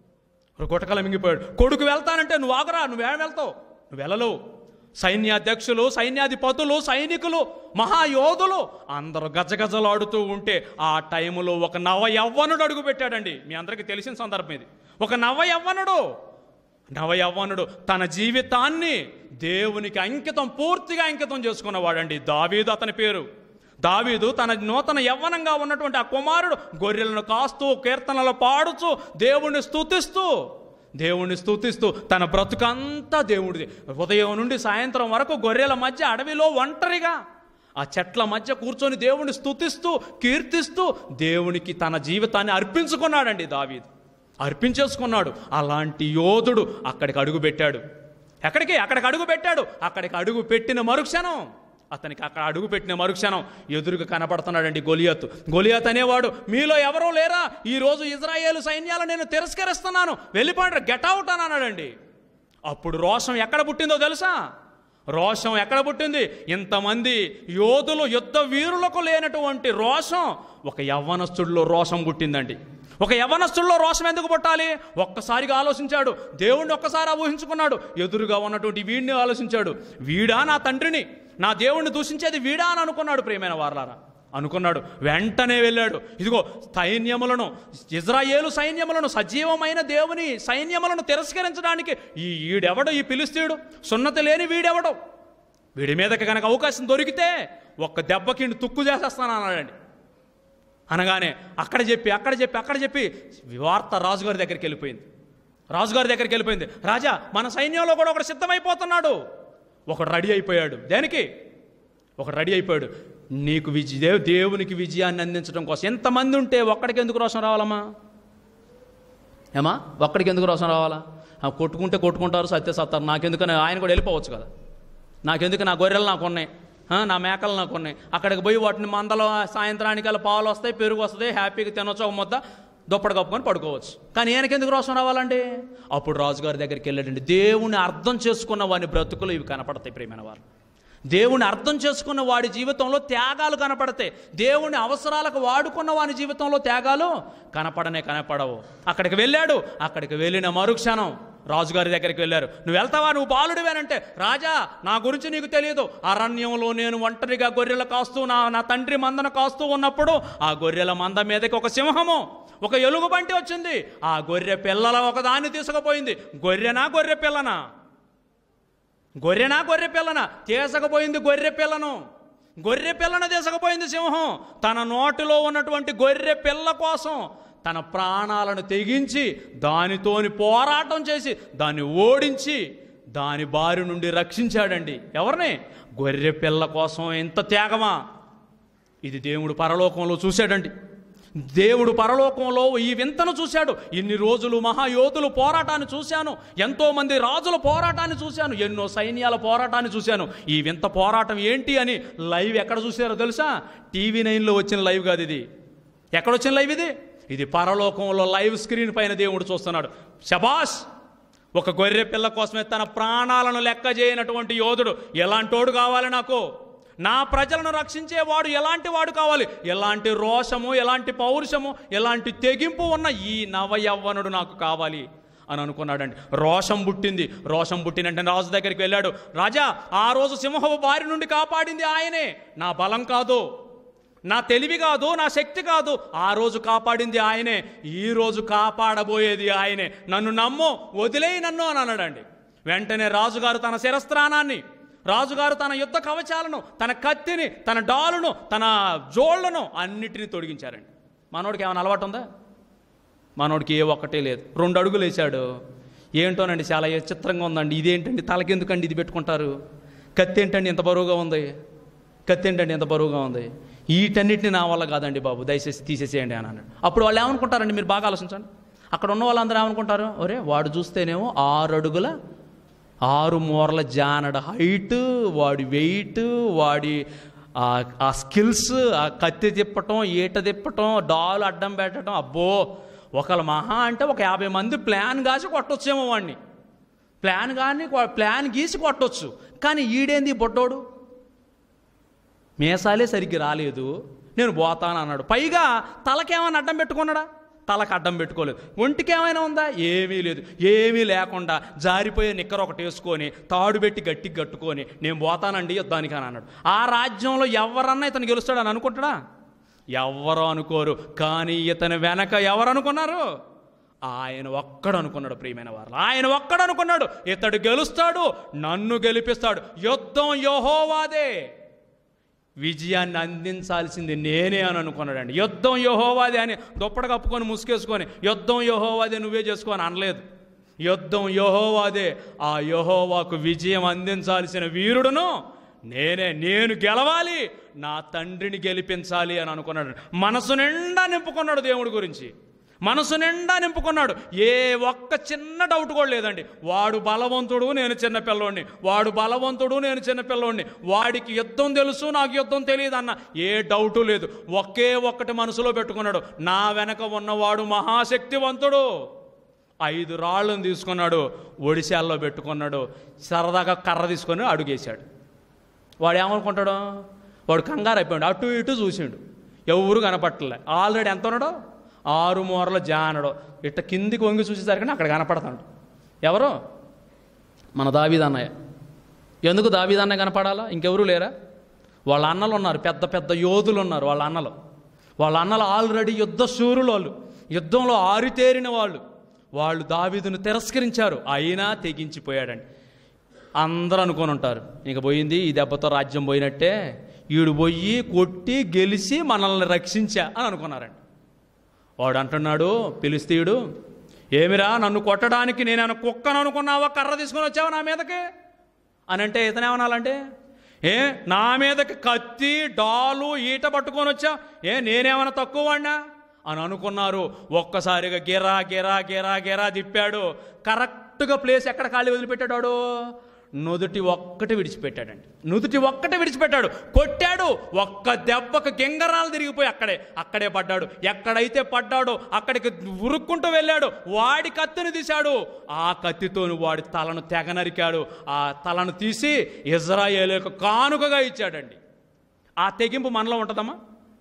గుటకల మింగిపోయాడు కొడుకు వెళ్తానంటే నువ్వు ఆగరా నువ్వేం వెళ్తావు నువ్వు వెళ్ళలేవు సైన్యాధ్యక్షులు సైన్యాధిపతులు సైనికులు మహాయోధులు అందరూ గజగజలాడుతూ ఉంటే ఆ టైంలో ఒక నవ యవ్వనుడు అడుగు పెట్టాడండి మీ అందరికీ తెలిసిన సందర్భం ఇది ఒక నవ యవ్వనుడు నవ యవ్వనుడు తన జీవితాన్ని దేవునికి అంకితం పూర్తిగా అంకితం చేసుకున్నవాడండి దావీదు అతని పేరు దావీదు తన నూతన యవ్వనంగా ఉన్నటువంటి ఆ కుమారుడు గొర్రెలను కాస్తూ కీర్తనలు పాడుచూ దేవుణ్ణి స్తుతిస్తూ దేవుణ్ణి స్తుతిస్తూ తన బ్రతుకంతా దేవుడిది ఉదయం నుండి సాయంత్రం వరకు గొర్రెల మధ్య అడవిలో ఒంటరిగా ఆ చెట్ల మధ్య కూర్చొని దేవుణ్ణి స్తుతిస్తూ కీర్తిస్తూ దేవునికి తన జీవితాన్ని అర్పించుకున్నాడండి దావీదు అర్పించేసుకున్నాడు అలాంటి యోధుడు అక్కడికి అడుగు పెట్టాడు ఎక్కడికి అక్కడికి అడుగు పెట్టాడు అక్కడికి అడుగు పెట్టిన మరుక్షణం అతనికి అక్కడ అడుగు పెట్టిన మరుక్షణం ఎదురుగా కనపడుతున్నాడండి గొలియత్ గొలియత్ అనేవాడు మీలో ఎవరూ లేరా ఈ రోజు ఇజ్రాయేలు సైన్యాలు నేను తిరస్కరిస్తున్నాను వెళ్ళిపోండి గెట్ అవుట్ అని అన్నాడండి అప్పుడు రోషం ఎక్కడ పుట్టిందో తెలుసా రోషం ఎక్కడ పుట్టింది ఇంతమంది యోధులు యుద్ధ వీరులకు లేనటువంటి రోషం ఒక యవ్వనస్తుడిలో రోషం పుట్టిందండి ఒక యవ్వనస్తుడిలో రోషం ఎందుకు పుట్టాలి ఒక్కసారిగా ఆలోచించాడు దేవుణ్ణి ఒక్కసారి ఊహించుకున్నాడు ఎదురుగా ఉన్నటువంటి వీడిని ఆలోచించాడు వీడా నా తండ్రిని నా దేవుణ్ణి దూషించేది వీడా అని అనుకున్నాడు ప్రియమైన వారలారా అనుకున్నాడు వెంటనే వెళ్ళాడు ఇదిగో సైన్యములను ఇజ్రాయేలు సైన్యములను సజీవమైన దేవుని సైన్యములను తిరస్కరించడానికి ఈ ఈడెవడు ఈ పిలిస్తీయుడు సున్నతి లేని వీడెవడు వీడి మీదకి కనుక అవకాశం దొరికితే ఒక్క దెబ్బకి తుక్కు చేసేస్తాను అన్నాడండి అనగానే అక్కడ చెప్పి అక్కడ చెప్పి అక్కడ చెప్పి వార్త రాజుగారి దగ్గరికి వెళ్ళిపోయింది రాజుగారి దగ్గరికి వెళ్ళిపోయింది రాజా మన సైన్యంలో కూడా ఒకడు సిద్ధమైపోతున్నాడు ఒకడు రెడీ అయిపోయాడు దేనికి ఒకడు రెడీ అయిపోయాడు నీకు విజయ దేవ్ దేవునికి విజయాన్ని అందించడం కోసం ఎంతమంది ఉంటే ఒక్కడికి ఎందుకు రోషం రావాలమ్మా ఏమా ఒక్కడికి ఎందుకు రోషం రావాలా ఆ, కొట్టుకుంటే కొట్టుకుంటారు సత్య సత్తారు నాకెందుకని ఆయన కూడా వెళ్ళిపోవచ్చు కదా నాకెందుకు నా గొర్రెలు నాకు ఉన్నాయి ఆ, నా మేకలు నాకు ఉన్నాయి అక్కడికి పోయి వాటిని మందలో సాయంత్రానికి అలా పాలు వస్తాయి పెరుగు వస్తాయి హ్యాపీగా తినొచ్చు ఒక ముద్ద దుప్పటి కప్పుకొని పడుకోవచ్చు కానీ ఈయనకి ఎందుకు రోషం రావాలండి అప్పుడు రాజుగారి దగ్గరికి వెళ్ళాడండి దేవుని అర్థం చేసుకున్న వాని బ్రతుకులు ఇవి కనపడతాయి ప్రియమైన వారు దేవుని అర్థం చేసుకున్న వాడి జీవితంలో త్యాగాలు కనపడతాయి దేవుని అవసరాలకు వాడుకున్న వాని జీవితంలో త్యాగాలు కనపడనే కనపడవు అక్కడికి వెళ్ళాడు అక్కడికి వెళ్ళిన మరుక్షణం రాజుగారి దగ్గరికి వెళ్ళారు నువ్వు వెళ్తావా నువ్వు బాలుడివేనంటే రాజా నా గురించి నీకు తెలియదు అరణ్యంలో నేను ఒంటరిగా గొర్రెలు కాస్తూ నా నా తండ్రి మందను కాస్తూ ఉన్నప్పుడు ఆ గొర్రెల మంద మీదకి ఒక సింహము ఒక ఎలుగుబంటి వచ్చింది ఆ గొర్రె పిల్లల ఒకదాన్ని తీసుకుపోయింది గొర్రెనా గొర్రె పిల్లనా గొర్రెనా గొర్రె పిల్లన తీసుకుపోయింది గొర్రె పిల్లను గొర్రె పిల్లను తీసుకుపోయింది సింహం తన నోటిలో ఉన్నటువంటి గొర్రె పిల్ల కోసం తన ప్రాణాలను తెగించి దానితోని పోరాటం చేసి దాన్ని ఓడించి దాని బారి నుండి రక్షించాడండి ఎవరిని గొర్రె పిల్ల కోసం ఎంత త్యాగమా ఇది దేవుడు పరలోకంలో చూశాడండి దేవుడు పరలోకంలో ఈ వింతను చూశాడు ఇన్ని రోజులు మహాయోధులు పోరాటాన్ని చూశాను ఎంతో మంది రాజుల పోరాటాన్ని చూశాను ఎన్నో సైన్యాల పోరాటాన్ని చూశాను ఈ వింత పోరాటం ఏంటి అని లైవ్ ఎక్కడ చూశారో తెలుసా టీవీ నైన్లో వచ్చిన లైవ్ కాదు ఇది ఎక్కడ వచ్చిన లైవ్ ఇది ఇది పరలోకంలో లైవ్ స్క్రీన్ పైన దేవుడు చూస్తున్నాడు శబాష్ ఒక గొర్రె పిల్ల కోసమే తన ప్రాణాలను లెక్క చేయనటువంటి యోధుడు ఎలాంటోడు కావాలి నాకు నా ప్రజలను రక్షించేవాడు ఎలాంటి వాడు కావాలి ఎలాంటి రోషము ఎలాంటి పౌరుషము ఎలాంటి తెగింపు ఉన్న ఈ నవ యవ్వనుడు నాకు కావాలి అని అనుకున్నాడండి రోషం పుట్టింది రోషం పుట్టినంటే రాజు దగ్గరికి వెళ్ళాడు రాజా ఆ రోజు సింహపు బారి నుండి కాపాడింది ఆయనే నా బలం కాదు నా తెలివి కాదు నా శక్తి కాదు ఆ రోజు కాపాడింది ఆయనే ఈ రోజు కాపాడబోయేది ఆయనే నన్ను నమ్ము వదిలేయి నన్ను అని అన్నాడండి వెంటనే రాజుగారు తన శిరస్త్రాణాన్ని రాజుగారు తన యుద్ధ కవచాలను తన కత్తిని తన డాలును తన జోళ్లను అన్నిటినీ తొడిగించారండి మనోడికి ఏమైనా అలవాటు ఉందా మనోడికి ఏ ఒక్కటే లేదు రెండు అడుగులు వేశాడు ఏంటోనండి చాలా చిత్రంగా ఉందండి ఇదేంటండి తలకెందుకండి ఇది పెట్టుకుంటారు కత్తి ఏంటండి ఎంత బరువుగా ఉంది కత్తి ఏంటండి ఎంత బరువుగా ఉంది వీటన్నిటిని నా వల్ల కాదండి బాబు దయచేసి తీసేసేయండి అని అన్నాడు అప్పుడు వాళ్ళు ఏమనుకుంటారండి మీరు బాగా ఆలోచించండి అక్కడ ఉన్న వాళ్ళందరూ ఏమనుకుంటారు ఒరే వాడు చూస్తేనేమో ఆరు అడుగుల ఆరు మూరల జానడ హైట్ వాడి వెయిట్ వాడి ఆ- ఆ స్కిల్స్ ఆ కత్తి తిప్పటం ఈట తిప్పటం డాలు అడ్డం పెట్టడం అబ్బో ఒకళ్ళ మహా అంటే ఒక యాభై మంది ప్లాన్ కాసి కొట్టొచ్చేమో వాడిని ప్లాన్ కానీ ప్లాన్ గీసి కొట్టొచ్చు కానీ ఈడేంది ఈ బొడ్డోడు మీసాలే సరిగ్గా రాలేదు నేను పోతాను అన్నాడు పైగా తలకేమైనా అడ్డం పెట్టుకున్నాడా తలకు అడ్డం పెట్టుకోలేదు ఒంటికి ఏమైనా ఉందా ఏమీ లేదు ఏమీ లేకుండా జారిపోయే నిక్కర ఒకటి వేసుకొని తాడు పెట్టి గట్టికి కట్టుకొని నేను పోతానండి యుద్ధానికి అని అన్నాడు ఆ రాజ్యంలో ఎవరన్నా ఇతను గెలుస్తాడని అనుకుంటాడా ఎవ్వరు అనుకోరు కానీ ఇతని వెనక ఎవరు అనుకున్నారు ఆయన ఒక్కడు అనుకున్నాడు ప్రియమైన వారు ఆయన ఒక్కడు అనుకున్నాడు ఇతడు గెలుస్తాడు నన్ను గెలిపిస్తాడు యుద్ధం యహోవాదే విజయాన్ని అందించాల్సింది నేనే అని అనుకున్నాడండి యుద్ధం యహోవాదే అని దుప్పట కప్పుకొని ముసుకేసుకొని యుద్ధం యహోవాదే నువ్వే చేసుకో అని అనలేదు యుద్ధం యహోవాదే ఆ యహోవాకు విజయం అందించాల్సిన వీరుడును నేనే నేను గెలవాలి నా తండ్రిని గెలిపించాలి అని అనుకున్నాడు మనసు నిండా నింపుకున్నాడు దేవుడి గురించి మనసు నిండా నింపుకున్నాడు ఏ ఒక్క చిన్న డౌట్ కూడా లేదండి వాడు బలవంతుడు నేను చిన్న పిల్లోడిని వాడు బలవంతుడు నేను చిన్న పిల్లోడిని వాడికి యుద్ధం తెలుసు నాకు యుద్ధం తెలియదు అన్న ఏ డౌటు లేదు ఒకే ఒక్కటి మనసులో పెట్టుకున్నాడు నా వెనక ఉన్నవాడు మహాశక్తివంతుడు ఐదు రాళ్ళను తీసుకున్నాడు ఒడిశాల్లో పెట్టుకున్నాడు సరదాగా కర్ర తీసుకొని అడుగేశాడు వాడు ఏమనుకుంటాడు వాడు కంగారు అయిపోయాడు అటు ఇటు చూసిండు ఎవరు కనపట్టలే ఆల్రెడీ ఎంత ఉన్నాడో ఆరు మూరల జానడు ఇట్ట కిందికి వంగి చూసేసరికి అక్కడ కనపడతాడు ఎవరు మన దావీదన్నయ్య ఎందుకు దావీదన్నయ్య కనపడాలా ఇంకెవరు లేరా వాళ్ళ అన్నలు ఉన్నారు పెద్ద పెద్ద యోధులు ఉన్నారు వాళ్ళ అన్నలు వాళ్ళ అన్నలు ఆల్రెడీ యుద్ధ శూరులు వాళ్ళు యుద్ధంలో ఆరితేరిన వాళ్ళు వాళ్ళు దావీదును తిరస్కరించారు అయినా తెగించిపోయాడండి అందరూ అనుకొని ఉంటారు ఇంక పోయింది ఈ దెబ్బతో రాజ్యం పోయినట్టే ఈడు పోయి కొట్టి గెలిచి మనల్ని రక్షించా అని అనుకున్నారండి వాడు అంటున్నాడు పిలిస్తీయుడు ఏమిరా నన్ను కొట్టడానికి నేను కుక్కను అనుకున్నావా కర్ర తీసుకొని వచ్చావా నా మీదకి అని అంటే ఇతనేమనాలంటే ఏ నా మీదకి కత్తి డాలు ఈట పట్టుకొని వచ్చా ఏ నేనేమైనా తక్కువ వాడినా అని అనుకున్నారు ఒక్కసారిగా గిరా గిరా గిరా గిరా తిప్పాడు కరెక్ట్గా ప్లేస్ ఎక్కడ ఖాళీ వదిలిపెట్టాడు వాడు నుదుటి ఒక్కటి విడిచిపెట్టాడండి నుదుటి ఒక్కటి విడిచిపెట్టాడు కొట్టాడు ఒక్క దెబ్బకు గింగరాలు తిరిగిపోయి అక్కడే అక్కడే పడ్డాడు ఎక్కడైతే పడ్డాడో అక్కడికి ఉరుక్కుంటూ వెళ్ళాడు వాడి కత్తిని తీశాడు ఆ కత్తితోని వాడి తలను తెగ నరికాడు ఆ తలను తీసి ఇజ్రాయేలుకు కానుకగా ఇచ్చాడండి ఆ తెగింపు మనలో ఉంటుందమ్మా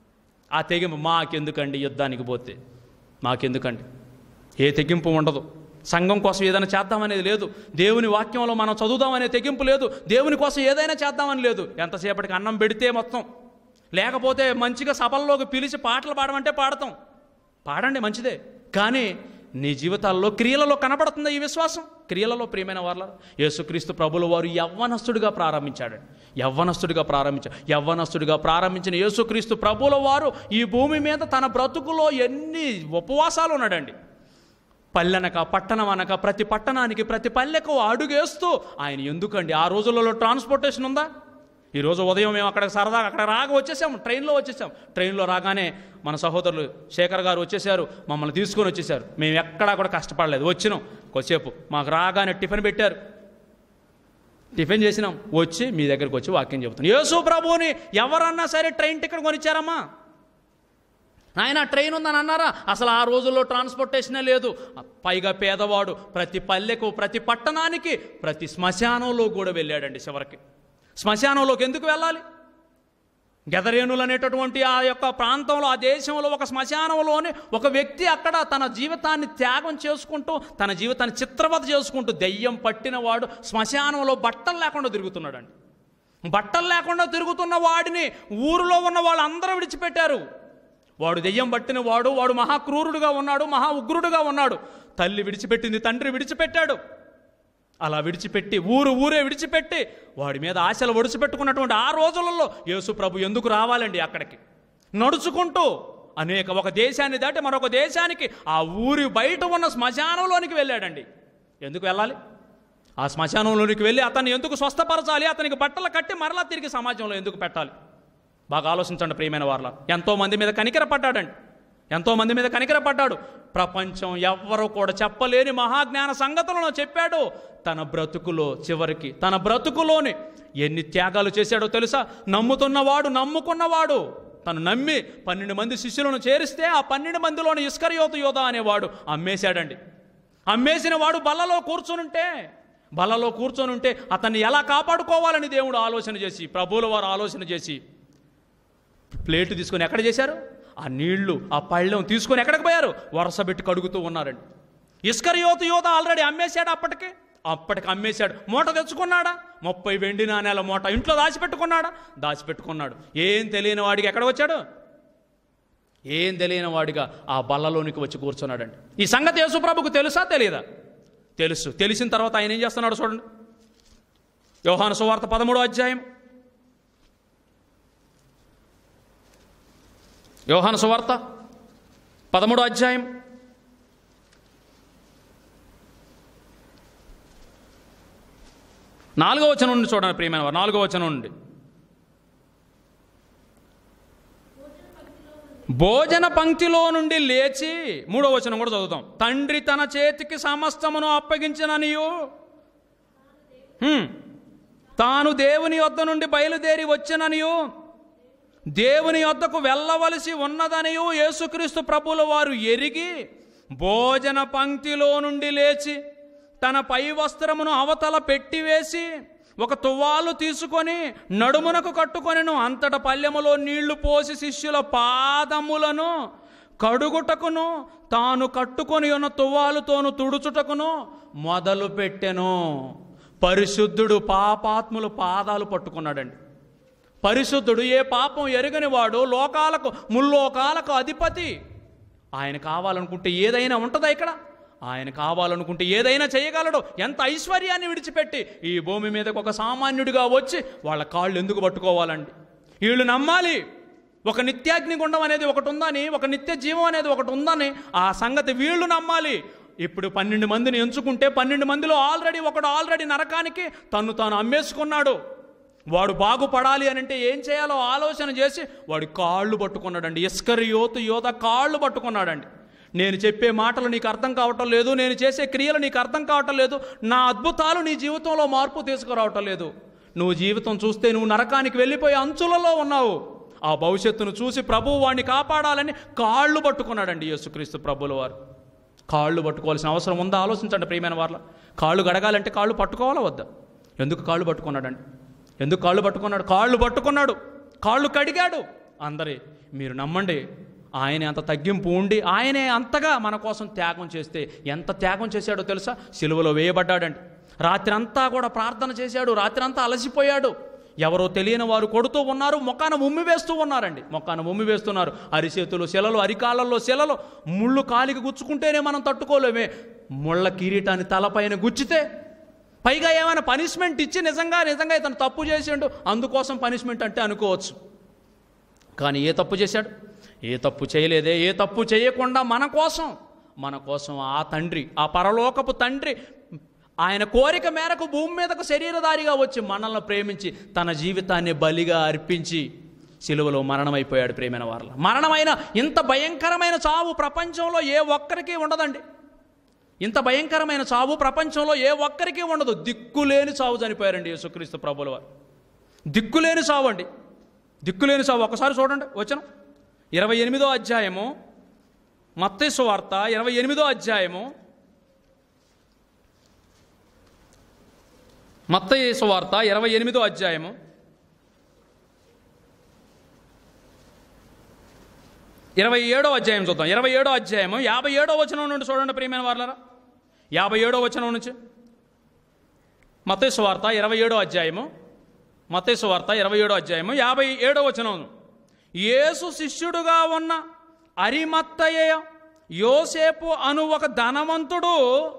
ఆ తెగింపు మాకెందుకండి యుద్ధానికి పోతే మాకెందుకండి ఏ తెగింపు ఉండదు సంఘం కోసం ఏదైనా చేద్దామనేది లేదు దేవుని వాక్యంలో మనం చదువుదామనే తెగింపు లేదు దేవుని కోసం ఏదైనా చేద్దామని లేదు ఎంతసేపటికి అన్నం పెడితే మొత్తం లేకపోతే మంచిగా సభల్లోకి పిలిచి పాటలు పాడమంటే పాడతాం పాడండి మంచిదే కానీ నీ జీవితాల్లో క్రియలలో కనబడుతుంది ఈ విశ్వాసం క్రియలలో ప్రియమైన వాళ్ళ యేసుక్రీస్తు ప్రభుల వారు యవ్వనస్తుడిగా ప్రారంభించాడు యవ్వనస్తుడిగా ప్రారంభించాడు యవ్వనస్తుడిగా ప్రారంభించిన యేసుక్రీస్తు ప్రభుల వారు ఈ భూమి మీద తన బ్రతుకులో ఎన్ని ఉపవాసాలు ఉన్నాడండి పల్లెనక పట్టణం అనక ప్రతి పట్టణానికి ప్రతి పల్లెకు అడుగేస్తూ ఆయన ఎందుకండి ఆ రోజులలో ట్రాన్స్పోర్టేషన్ ఉందా ఈరోజు ఉదయం మేము అక్కడ సరదాగా అక్కడ రాగా వచ్చేసాం ట్రైన్లో వచ్చేసాం ట్రైన్లో రాగానే మన సహోదరులు శేఖర్ గారు వచ్చేసారు మమ్మల్ని తీసుకొని వచ్చేసారు మేము ఎక్కడా కూడా కష్టపడలేదు వచ్చినాం కొద్దిసేపు మాకు రాగానే టిఫిన్ పెట్టారు టిఫిన్ చేసినాం వచ్చి మీ దగ్గరికి వచ్చి వాక్యం చెబుతున్నాం యేసు ప్రభువుని ఎవరన్నా సరే ట్రైన్ టికెట్ కొనిచ్చారమ్మా ఆయన ట్రైన్ ఉందని అన్నారా అసలు ఆ రోజుల్లో ట్రాన్స్పోర్టేషనే లేదు పైగా పేదవాడు ప్రతి పల్లెకు ప్రతి పట్టణానికి ప్రతి శ్మశానంలో కూడా వెళ్ళాడండి చివరికి శ్మశానంలోకి ఎందుకు వెళ్ళాలి గెదరేణులు అనేటటువంటి ఆ యొక్క ప్రాంతంలో ఆ దేశంలో ఒక శ్మశానంలోనే ఒక వ్యక్తి అక్కడ తన జీవితాన్ని త్యాగం చేసుకుంటూ తన జీవితాన్ని చిత్రవత చేసుకుంటూ దెయ్యం పట్టిన వాడు శ్మశానంలో బట్టలు లేకుండా తిరుగుతున్నాడండి బట్టలు లేకుండా తిరుగుతున్న వాడిని ఊరిలో ఉన్న వాళ్ళందరూ విడిచిపెట్టారు వాడు దెయ్యం పట్టిన వాడు వాడు మహాక్రూరుడుగా ఉన్నాడు మహా ఉగ్రుడుగా ఉన్నాడు తల్లి విడిచిపెట్టింది తండ్రి విడిచిపెట్టాడు అలా విడిచిపెట్టి ఊరు ఊరే విడిచిపెట్టి వాడి మీద ఆశలు ఒడిచిపెట్టుకున్నటువంటి ఆ రోజులలో యేసు ప్రభు ఎందుకు రావాలండి అక్కడికి నడుచుకుంటూ అనేక ఒక దేశాన్ని దాటి మరొక దేశానికి ఆ ఊరి బయట ఉన్న శ్మశానంలోనికి వెళ్ళాడండి ఎందుకు వెళ్ళాలి ఆ శ్మశానంలోనికి వెళ్ళి అతన్ని ఎందుకు స్వస్థపరచాలి అతనికి బట్టలు కట్టి మరలా తిరిగి సమాజంలో ఎందుకు పెట్టాలి బాగా ఆలోచించండి ప్రియమైన వార్ల ఎంతో మంది మీద కనికర పడ్డాడండి ఎంతో మంది మీద కనికర పడ్డాడు ప్రపంచం ఎవ్వరూ కూడా చెప్పలేని మహాజ్ఞాన సంగతులను చెప్పాడు తన బ్రతుకులో చివరికి తన బ్రతుకులోని ఎన్ని త్యాగాలు చేశాడో తెలుసా నమ్ముతున్నవాడు నమ్ముకున్నవాడు తను నమ్మి పన్నెండు మంది శిష్యులను చేరిస్తే ఆ పన్నెండు మందిలోని ఇస్కరియోతు యోధ అనేవాడు అమ్మేశాడండి అమ్మేసిన వాడు బల్లలో కూర్చునుంటే బల్లలో కూర్చొనుంటే అతన్ని ఎలా కాపాడుకోవాలని దేవుడు ఆలోచన చేసి ప్రభువుల వారు ఆలోచన చేసి ప్లేట్ తీసుకొని ఎక్కడ చేశారు ఆ నీళ్లు ఆ పళ్ళెం తీసుకొని ఎక్కడికి పోయారు వరుస పెట్టి కడుగుతూ ఉన్నారండి ఇస్కరియోత యోధ ఆల్రెడీ అమ్మేశాడు అప్పటికి అప్పటికి అమ్మేశాడు మూట తెచ్చుకున్నాడా ముప్పై వెండి నాణేల మూట ఇంట్లో దాచిపెట్టుకున్నాడా దాచిపెట్టుకున్నాడు ఏం తెలియని వాడికి ఎక్కడ వచ్చాడు ఏం తెలియని వాడిగా ఆ బల్లలోనికి వచ్చి కూర్చున్నాడండి ఈ సంగతి యేసుప్రభుకు తెలుసా తెలియదా తెలుసు తెలిసిన తర్వాత ఆయన ఏం చేస్తున్నాడు చూడండి యోహాను సువార్త పదమూడో అధ్యాయం యోహాను సువార్త పదమూడో అధ్యాయం నాలుగో వచనం నుండి చూడండి ప్రియమైన వారు నాలుగో వచనం నుండి భోజన పంక్తిలో నుండి లేచి మూడో వచనం కూడా చదువుతాం తండ్రి తన చేతికి సమస్తమును అప్పగించననియు హ్మ్. తాను దేవుని యొద్ద నుండి బయలుదేరి వచ్చననియు దేవుని యొద్దకు వెళ్ళవలసి ఉన్నదనియు యేసుక్రీస్తు ప్రభుల వారు ఎరిగి భోజన పంక్తిలో నుండి లేచి తన పై వస్త్రమును అవతల పెట్టివేసి ఒక తువ్వాలు తీసుకొని నడుమునకు కట్టుకొనెను అంతట పల్లెములో నీళ్లు పోసి శిష్యుల పాదములను కడుగుటకును తాను కట్టుకొని ఉన్న తువ్వాలుతోను తుడుచుటకును మొదలు పెట్టెను పరిశుద్ధుడు పాపాత్ములు పాదాలు పట్టుకున్నాడండి పరిశుద్ధుడు ఏ పాపం ఎరగని వాడు లోకాలకు ముల్లోకాలకు అధిపతి ఆయన కావాలనుకుంటే ఏదైనా ఉంటుందా ఇక్కడ ఆయన కావాలనుకుంటే ఏదైనా చేయగలడు ఎంత ఐశ్వర్యాన్ని విడిచిపెట్టి ఈ భూమి మీదకు ఒక సామాన్యుడిగా వచ్చి వాళ్ళ కాళ్ళు ఎందుకు పట్టుకోవాలండి వీళ్ళు నమ్మాలి ఒక నిత్యాగ్నిగుండం అనేది ఒకటి ఉందని ఒక నిత్య జీవం అనేది ఒకటి ఉందని ఆ సంగతి వీళ్ళు నమ్మాలి ఇప్పుడు పన్నెండు మందిని ఎంచుకుంటే పన్నెండు మందిలో ఆల్రెడీ ఒకడు ఆల్రెడీ నరకానికి తన్ను తాను అమ్మేసుకున్నాడు వాడు బాగుపడాలి అని అంటే ఏం చేయాలో ఆలోచన చేసి వాడి కాళ్ళు పట్టుకున్నాడండి ఇస్కరి యోతు యోధ కాళ్ళు పట్టుకున్నాడండి నేను చెప్పే మాటలు నీకు అర్థం కావటం లేదు నేను చేసే క్రియలు నీకు అర్థం కావటం లేదు నా అద్భుతాలు నీ జీవితంలో మార్పు తీసుకురావటం లేదు నువ్వు జీవితం చూస్తే నువ్వు నరకానికి వెళ్ళిపోయి అంచులలో ఉన్నావు ఆ భవిష్యత్తును చూసి ప్రభువు వాడిని కాపాడాలని కాళ్ళు పట్టుకున్నాడండి యేసుక్రీస్తు ప్రభుల వారు కాళ్ళు పట్టుకోవాల్సిన అవసరం ఉందా ఆలోచించండి ప్రియమైన వాళ్ళ కాళ్ళు గడగాలంటే కాళ్ళు పట్టుకోవాలా వద్దా ఎందుకు కాళ్ళు పట్టుకున్నాడండి ఎందుకు కాళ్ళు పట్టుకున్నాడు కాళ్ళు పట్టుకున్నాడు కాళ్ళు కడిగాడు అందరి మీరు నమ్మండి ఆయన అంత తగ్గింపు ఉండి ఆయనే అంతగా మన కోసం త్యాగం చేస్తే ఎంత త్యాగం చేశాడో తెలుసా సిలువలో వేయబడ్డాడండి రాత్రి అంతా కూడా ప్రార్థన చేశాడు రాత్రి అంతా అలసిపోయాడు ఎవరో తెలియని వారు కొడుతూ ఉన్నారు మొక్కాన ఉమ్మి వేస్తూ ఉన్నారండి మొక్కాన ఉమ్మి వేస్తున్నారు అరిచేతులు శిలలు అరికాళ్ళల్లో శిలలు ముళ్ళు కాలికి గుచ్చుకుంటేనే మనం తట్టుకోలేమే ముళ్ళ కిరీటాన్ని తలపైన గుచ్చితే పైగా ఏమైనా పనిష్మెంట్ ఇచ్చి నిజంగా నిజంగా ఇతను తప్పు చేసిండు అందుకోసం పనిష్మెంట్ అంటే అనుకోవచ్చు కానీ ఏ తప్పు చేశాడు ఏ తప్పు చేయలేదే ఏ తప్పు చేయకుండా మన కోసం మన కోసం ఆ తండ్రి ఆ పరలోకపు తండ్రి ఆయన కోరిక మేరకు భూమి మీదకు శరీరధారిగా వచ్చి మనల్ని ప్రేమించి తన జీవితాన్ని బలిగా అర్పించి సిలువలో మరణమైపోయాడు ప్రేమైన వారిలో మరణమైన ఇంత భయంకరమైన చావు ప్రపంచంలో ఏ ఒక్కరికి ఉండదండి ఇంత భయంకరమైన చావు ప్రపంచంలో ఏ ఒక్కరికి ఉండదు దిక్కులేని చావు చనిపోయారండి యేసుక్రీస్తు ప్రభుల వారు దిక్కులేని చావు అండి దిక్కులేని చావు ఒకసారి చూడండి వచ్చిన ఇరవై ఎనిమిదో అధ్యాయము మత్తేసు వార్త ఇరవై ఎనిమిదో అధ్యాయము మత్తయేసు వార్త ఇరవై ఎనిమిదో అధ్యాయము ఇరవై ఏడో అధ్యాయం చూద్దాం ఇరవై ఏడో అధ్యాయము యాభై ఏడో వచనం నుండి చూడండి ప్రియమైన వాళ్ళరా యాభై ఏడో వచనం నుంచి మతేసు వార్త ఇరవై ఏడో అధ్యాయము మతేసు వార్త ఇరవై ఏడో అధ్యాయము యాభై ఏడో వచనం యేసు శిష్యుడుగా ఉన్న అరిమత్తయ్య యోసేపు అను ఒక ధనవంతుడు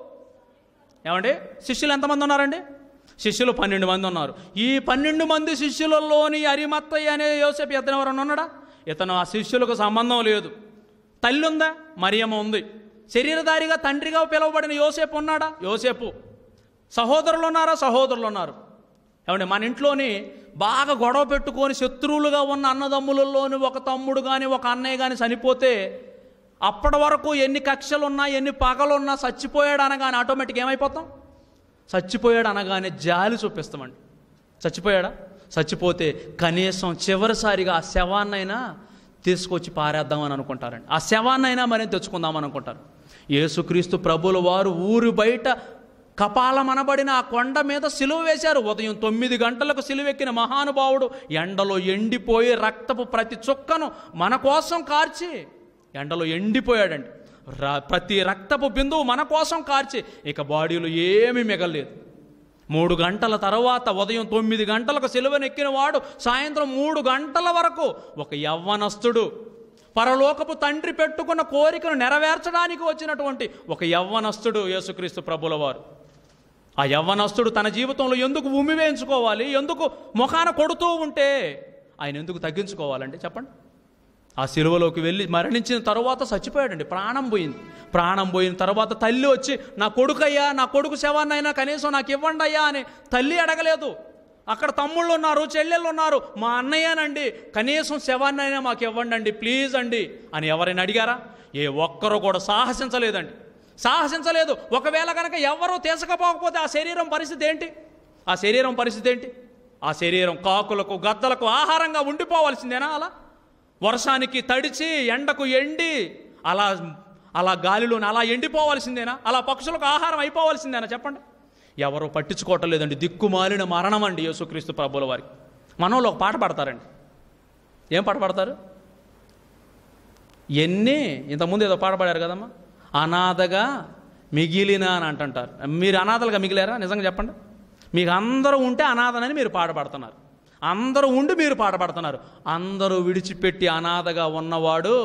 ఏమండి శిష్యులు ఎంతమంది ఉన్నారండి శిష్యులు పన్నెండు మంది ఉన్నారు ఈ పన్నెండు మంది శిష్యులలోని అరిమత్తయ్య అనే యోసేపు ఇతను ఎవరైనా ఉన్నాడా ఇతను ఆ శిష్యులకు సంబంధం లేదు తల్లి ఉందా మరియమ్మ ఉంది శరీరధారిగా తండ్రిగా పిలువబడిన యోసేపు ఉన్నాడా యోసేపు సహోదరులు ఉన్నారా సహోదరులు ఉన్నారు ఏమండి మన ఇంట్లోని బాగా గొడవ పెట్టుకొని శత్రువులుగా ఉన్న అన్నదమ్ములలోని ఒక తమ్ముడు కానీ ఒక అన్నయ్య కానీ చనిపోతే అప్పటి వరకు ఎన్ని కక్షలు ఉన్నా ఎన్ని పగలున్నా చచ్చిపోయాడు అనగానే ఆటోమేటిక్ ఏమైపోతాం చచ్చిపోయాడు అనగానే జాలి చూపిస్తామండి చచ్చిపోయాడా చచ్చిపోతే కనీసం చివరిసారిగా ఆ శవాన్నైనా తీసుకొచ్చి పారేద్దామని అనుకుంటారండి ఆ శవాన్నైనా మరీ తెచ్చుకుందామని అనుకుంటారు యేసుక్రీస్తు ప్రభుల వారు ఊరు బయట కపాలమనబడిన ఆ కొండ మీద సిలువ వేశారు ఉదయం తొమ్మిది గంటలకు సిలువెక్కిన మహానుభావుడు ఎండలో ఎండిపోయి రక్తపు ప్రతి చుక్కను మన కోసం కార్చి ఎండలో ఎండిపోయాడండి రా ప్రతి రక్తపు బిందువు మన కోసం కార్చి ఇక బాడీలో ఏమీ మిగలేదు మూడు గంటల తర్వాత ఉదయం తొమ్మిది గంటలకు సిలువనెక్కిన వాడు సాయంత్రం మూడు గంటల వరకు ఒక యవ్వనస్తుడు పరలోకపు తండ్రి పెట్టుకున్న కోరికను నెరవేర్చడానికి వచ్చినటువంటి ఒక యవ్వనస్తుడు యేసుక్రీస్తు ప్రభుల వారు ఆ యవ్వనస్తుడు తన జీవితంలో ఎందుకు ఉమ్మి వేయించుకోవాలి ఎందుకు ముఖాన కొడుతూ ఉంటే ఆయన ఎందుకు తగ్గించుకోవాలండి చెప్పండి ఆ సిలువలోకి వెళ్ళి మరణించిన తర్వాత చచ్చిపోయాడండి ప్రాణం పోయింది ప్రాణం పోయిన తర్వాత తల్లి వచ్చి నా కొడుకయ్యా నా కొడుకు శవాన్నైనా కనీసం నాకు ఇవ్వండి అయ్యా అని తల్లి అడగలేదు అక్కడ తమ్ముళ్ళు ఉన్నారు చెల్లెళ్ళు ఉన్నారు మా అన్నయ్యనండి కనీసం శవాన్నైనా మాకు ఇవ్వండి అండి ప్లీజ్ అండి అని ఎవరైనా అడిగారా ఏ ఒక్కరూ కూడా సాహసించలేదండి సాహసించలేదు ఒకవేళ కనుక ఎవరూ తీసుకపోకపోతే ఆ శరీరం పరిస్థితి ఏంటి ఆ శరీరం పరిస్థితి ఏంటి ఆ శరీరం కాకులకు గద్దలకు ఆహారంగా ఉండిపోవాల్సిందేనా అలా వర్షానికి తడిచి ఎండకు ఎండి అలా అలా గాలిలోని అలా ఎండిపోవాల్సిందేనా అలా పక్షులకు ఆహారం అయిపోవాల్సిందేనా చెప్పండి ఎవరు పట్టించుకోవటం లేదండి దిక్కుమాలిన మరణం అండి యేసుక్రీస్తు ప్రభుల వారికి మనోళ్ళు ఒక పాట పాడతారండి ఏం పాట పాడతారు ఎన్ని ఇంతకుముందు ఏదో పాట పాడారు కదమ్మా అనాథగా మిగిలిన అని అంటుంటారు మీరు అనాథలుగా మిగిలారా నిజంగా చెప్పండి మీకు అందరూ ఉంటే అనాథనని మీరు పాట పాడుతున్నారు అందరూ ఉండి మీరు పాట పాడుతున్నారు అందరూ విడిచిపెట్టి అనాథగా ఉన్నవాడు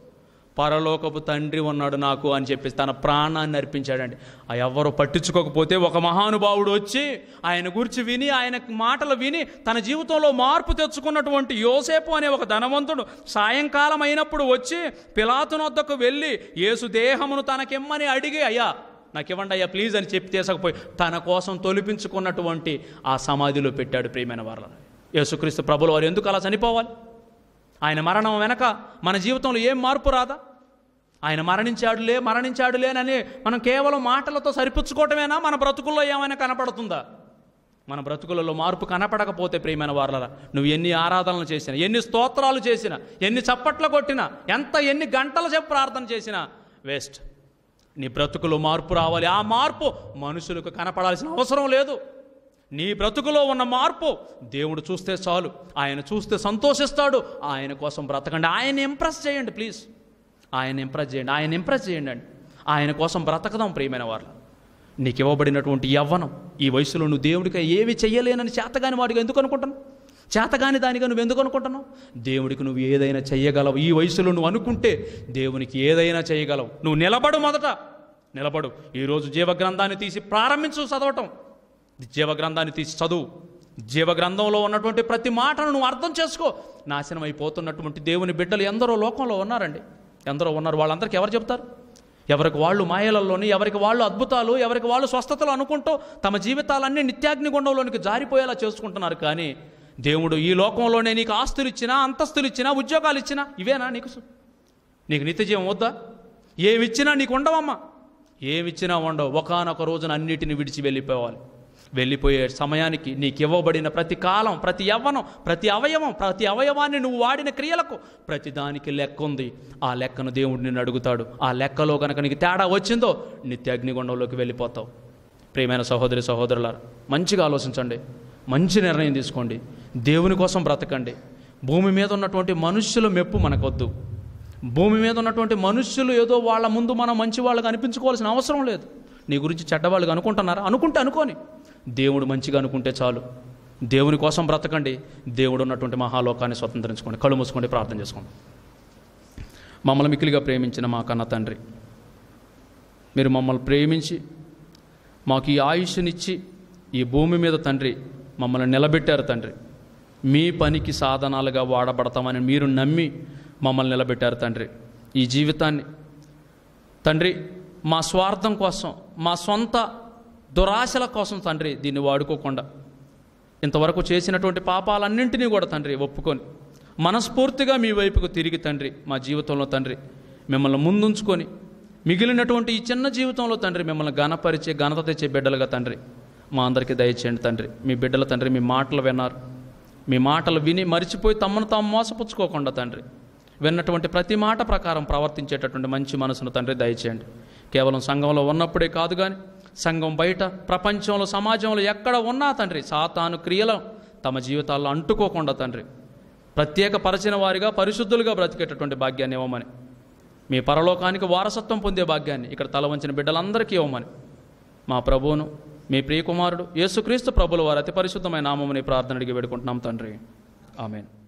పరలోకపు తండ్రి ఉన్నాడు నాకు అని చెప్పేసి తన ప్రాణాన్ని అర్పించాడండి ఆ ఎవరు పట్టించుకోకపోతే ఒక మహానుభావుడు వచ్చి ఆయన గురించి విని ఆయన మాటలు విని తన జీవితంలో మార్పు తెచ్చుకున్నటువంటి యోసేపు అనే ఒక ధనవంతుడు సాయంకాలం అయినప్పుడు వచ్చి పిలాతున వద్దకు వెళ్ళి యేసు దేహమును తనకిమ్మని అడిగి అయ్యా నాకు ఇవ్వండి అయ్యా ప్లీజ్ అని చెప్పి తీసుకపోయి తన కోసం తొలిపించుకున్నటువంటి ఆ సమాధిలో పెట్టాడు ప్రియమైన వాళ్ళ యేసుక్రీస్తు ప్రభులు వారు ఎందుకు అలా చనిపోవాలి ఆయన మరణం వెనక మన జీవితంలో ఏం మార్పు రాదా ఆయన మరణించాడులే మరణించాడులేనని మనం కేవలం మాటలతో సరిపుచ్చుకోవటమేనా మన బ్రతుకుల్లో ఏమైనా కనపడుతుందా మన బ్రతుకులలో మార్పు కనపడకపోతే ప్రియమైన వారలరా నువ్వు ఎన్ని ఆరాధనలు చేసినా ఎన్ని స్తోత్రాలు చేసినా ఎన్ని చప్పట్లు కొట్టినా ఎంత ఎన్ని గంటల సేపు ప్రార్థన చేసినా వేస్ట్ నీ బ్రతుకులో మార్పు రావాలి ఆ మార్పు మనుషులకు కనపడాల్సిన అవసరం లేదు నీ బ్రతుకులో ఉన్న మార్పు దేవుడు చూస్తే చాలు ఆయన చూస్తే సంతోషిస్తాడు ఆయన కోసం బ్రతకండి ఆయన ఇంప్రెస్ చేయండి ప్లీజ్ ఆయన ఇంప్రెస్ చేయండి ఆయన ఇంప్రెస్ చేయండి అండి ఆయన కోసం బ్రతకదాం ప్రియమైన వారు నీకు ఇవ్వబడినటువంటి యవ్వనం ఈ వయసులో నువ్వు దేవుడికి ఏమి చెయ్యలేనని చేతగాని వాడిగా ఎందుకు అనుకుంటున్నావు చేతగాని దానిగా నువ్వు ఎందుకు అనుకుంటున్నావు దేవుడికి నువ్వు ఏదైనా చెయ్యగలవు ఈ వయసులో నువ్వు అనుకుంటే దేవునికి ఏదైనా చేయగలవు నువ్వు నిలబడు మొదట నిలబడు ఈరోజు జీవగ్రంథాన్ని తీసి ప్రారంభించు చదవటం జీవగ్రంథాన్ని తీసి చదువు జీవగ్రంథంలో ఉన్నటువంటి ప్రతి మాటను నువ్వు అర్థం చేసుకో నాశనం అయిపోతున్నటువంటి దేవుని బిడ్డలు ఎందరో లోకంలో ఉన్నారండి ఎందరో ఉన్నారు వాళ్ళందరికీ ఎవరు చెప్తారు ఎవరికి వాళ్ళు మాయలలోని ఎవరికి వాళ్ళు అద్భుతాలు ఎవరికి వాళ్ళు స్వస్థతలు అనుకుంటూ తమ జీవితాలన్నీ నిత్యాగ్ని గుండంలోనికి జారిపోయేలా చేసుకుంటున్నారు కానీ దేవుడు ఈ లోకంలోనే నీకు ఆస్తులు ఇచ్చినా అంతస్తులు ఇచ్చినా ఉద్యోగాలు ఇచ్చినా ఇవేనా నీకు సు- నీకు నిత్య జీవం వద్దా ఏమిచ్చినా నీకు ఉండవమ్మా ఏమిచ్చినా ఉండవు ఒకనొక రోజున అన్నిటిని విడిచి వెళ్ళిపోవాలి వెళ్ళిపోయే సమయానికి నీకు ఇవ్వబడిన ప్రతి కాలం ప్రతి యవ్వనం ప్రతి అవయవం ప్రతి అవయవాన్ని నువ్వు వాడిన క్రియలకు ప్రతి దానికి లెక్క ఉంది ఆ లెక్కను దేవుడు నిన్ను అడుగుతాడు ఆ లెక్కలో కనుక నీకు తేడా వచ్చిందో నిత్య అగ్నిగుండంలోకి వెళ్ళిపోతావు ప్రియమైన సహోదరి సహోదరులారా మంచిగా ఆలోచించండి మంచి నిర్ణయం తీసుకోండి దేవుని కోసం బ్రతకండి భూమి మీద ఉన్నటువంటి మనుష్యుల మెప్పు మనకొద్దు భూమి మీద ఉన్నటువంటి మనుష్యులు ఏదో వాళ్ళ ముందు మనం మంచి వాళ్ళకి అనిపించుకోవాల్సిన అవసరం లేదు నీ గురించి చెడ్డవాళ్ళుగా అనుకుంటున్నారా అనుకుంటే అనుకోని దేవుడు మంచిగా అనుకుంటే చాలు దేవుని కోసం బ్రతకండి దేవుడు ఉన్నటువంటి మహాలోకాన్ని స్వతంత్రించుకోండి కళ్ళు మూసుకోండి ప్రార్థన చేసుకోండి మమ్మల్ని మిక్కిలిగా ప్రేమించిన మా కన్న తండ్రి మీరు మమ్మల్ని ప్రేమించి మాకు ఈ ఆయుష్నిచ్చి ఈ భూమి మీద తండ్రి మమ్మల్ని నిలబెట్టారు తండ్రి మీ పనికి సాధనాలుగా వాడబడతామని మీరు నమ్మి మమ్మల్ని నిలబెట్టారు తండ్రి ఈ జీవితాన్ని తండ్రి మా స్వార్థం కోసం మా సొంత దురాశల కోసం తండ్రి దీన్ని వాడుకోకుండా ఇంతవరకు చేసినటువంటి పాపాలన్నింటినీ కూడా తండ్రి ఒప్పుకొని మనస్ఫూర్తిగా మీ వైపుకు తిరిగి తండ్రి మా జీవితంలో తండ్రి మిమ్మల్ని ముందుంచుకొని మిగిలినటువంటి ఈ చిన్న జీవితంలో తండ్రి మిమ్మల్ని ఘనపరిచే ఘనత తెచ్చే బిడ్డలుగా తండ్రి మా అందరికీ దయచేయండి తండ్రి మీ బిడ్డల తండ్రి మీ మాటలు విన్నారు మీ మాటలు విని మరిచిపోయి తమను తాము మోసపుచ్చుకోకుండా తండ్రి విన్నటువంటి ప్రతి మాట ప్రకారం ప్రవర్తించేటటువంటి మంచి మనసును తండ్రి దయచేయండి కేవలం సంఘంలో ఉన్నప్పుడే కాదు కానీ సంఘం బయట ప్రపంచంలో సమాజంలో ఎక్కడ ఉన్నా తండ్రి సాతాను క్రియలు తమ జీవితాల్లో అంటుకోకుండా తండ్రి ప్రత్యేక పరచిన వారిగా పరిశుద్ధులుగా బ్రతికేటటువంటి భాగ్యాన్ని ఇవ్వమని మీ పరలోకానికి వారసత్వం పొందే భాగ్యాన్ని ఇక్కడ తల వంచిన బిడ్డలందరికీ ఇవ్వమని మా ప్రభువును మీ ప్రియకుమారుడు యేసుక్రీస్తు ప్రభుల వారి అతి పరిశుద్ధమైన నామముని ప్రార్థన అడిగి వేడుకుంటున్నాం తండ్రి ఆమెన్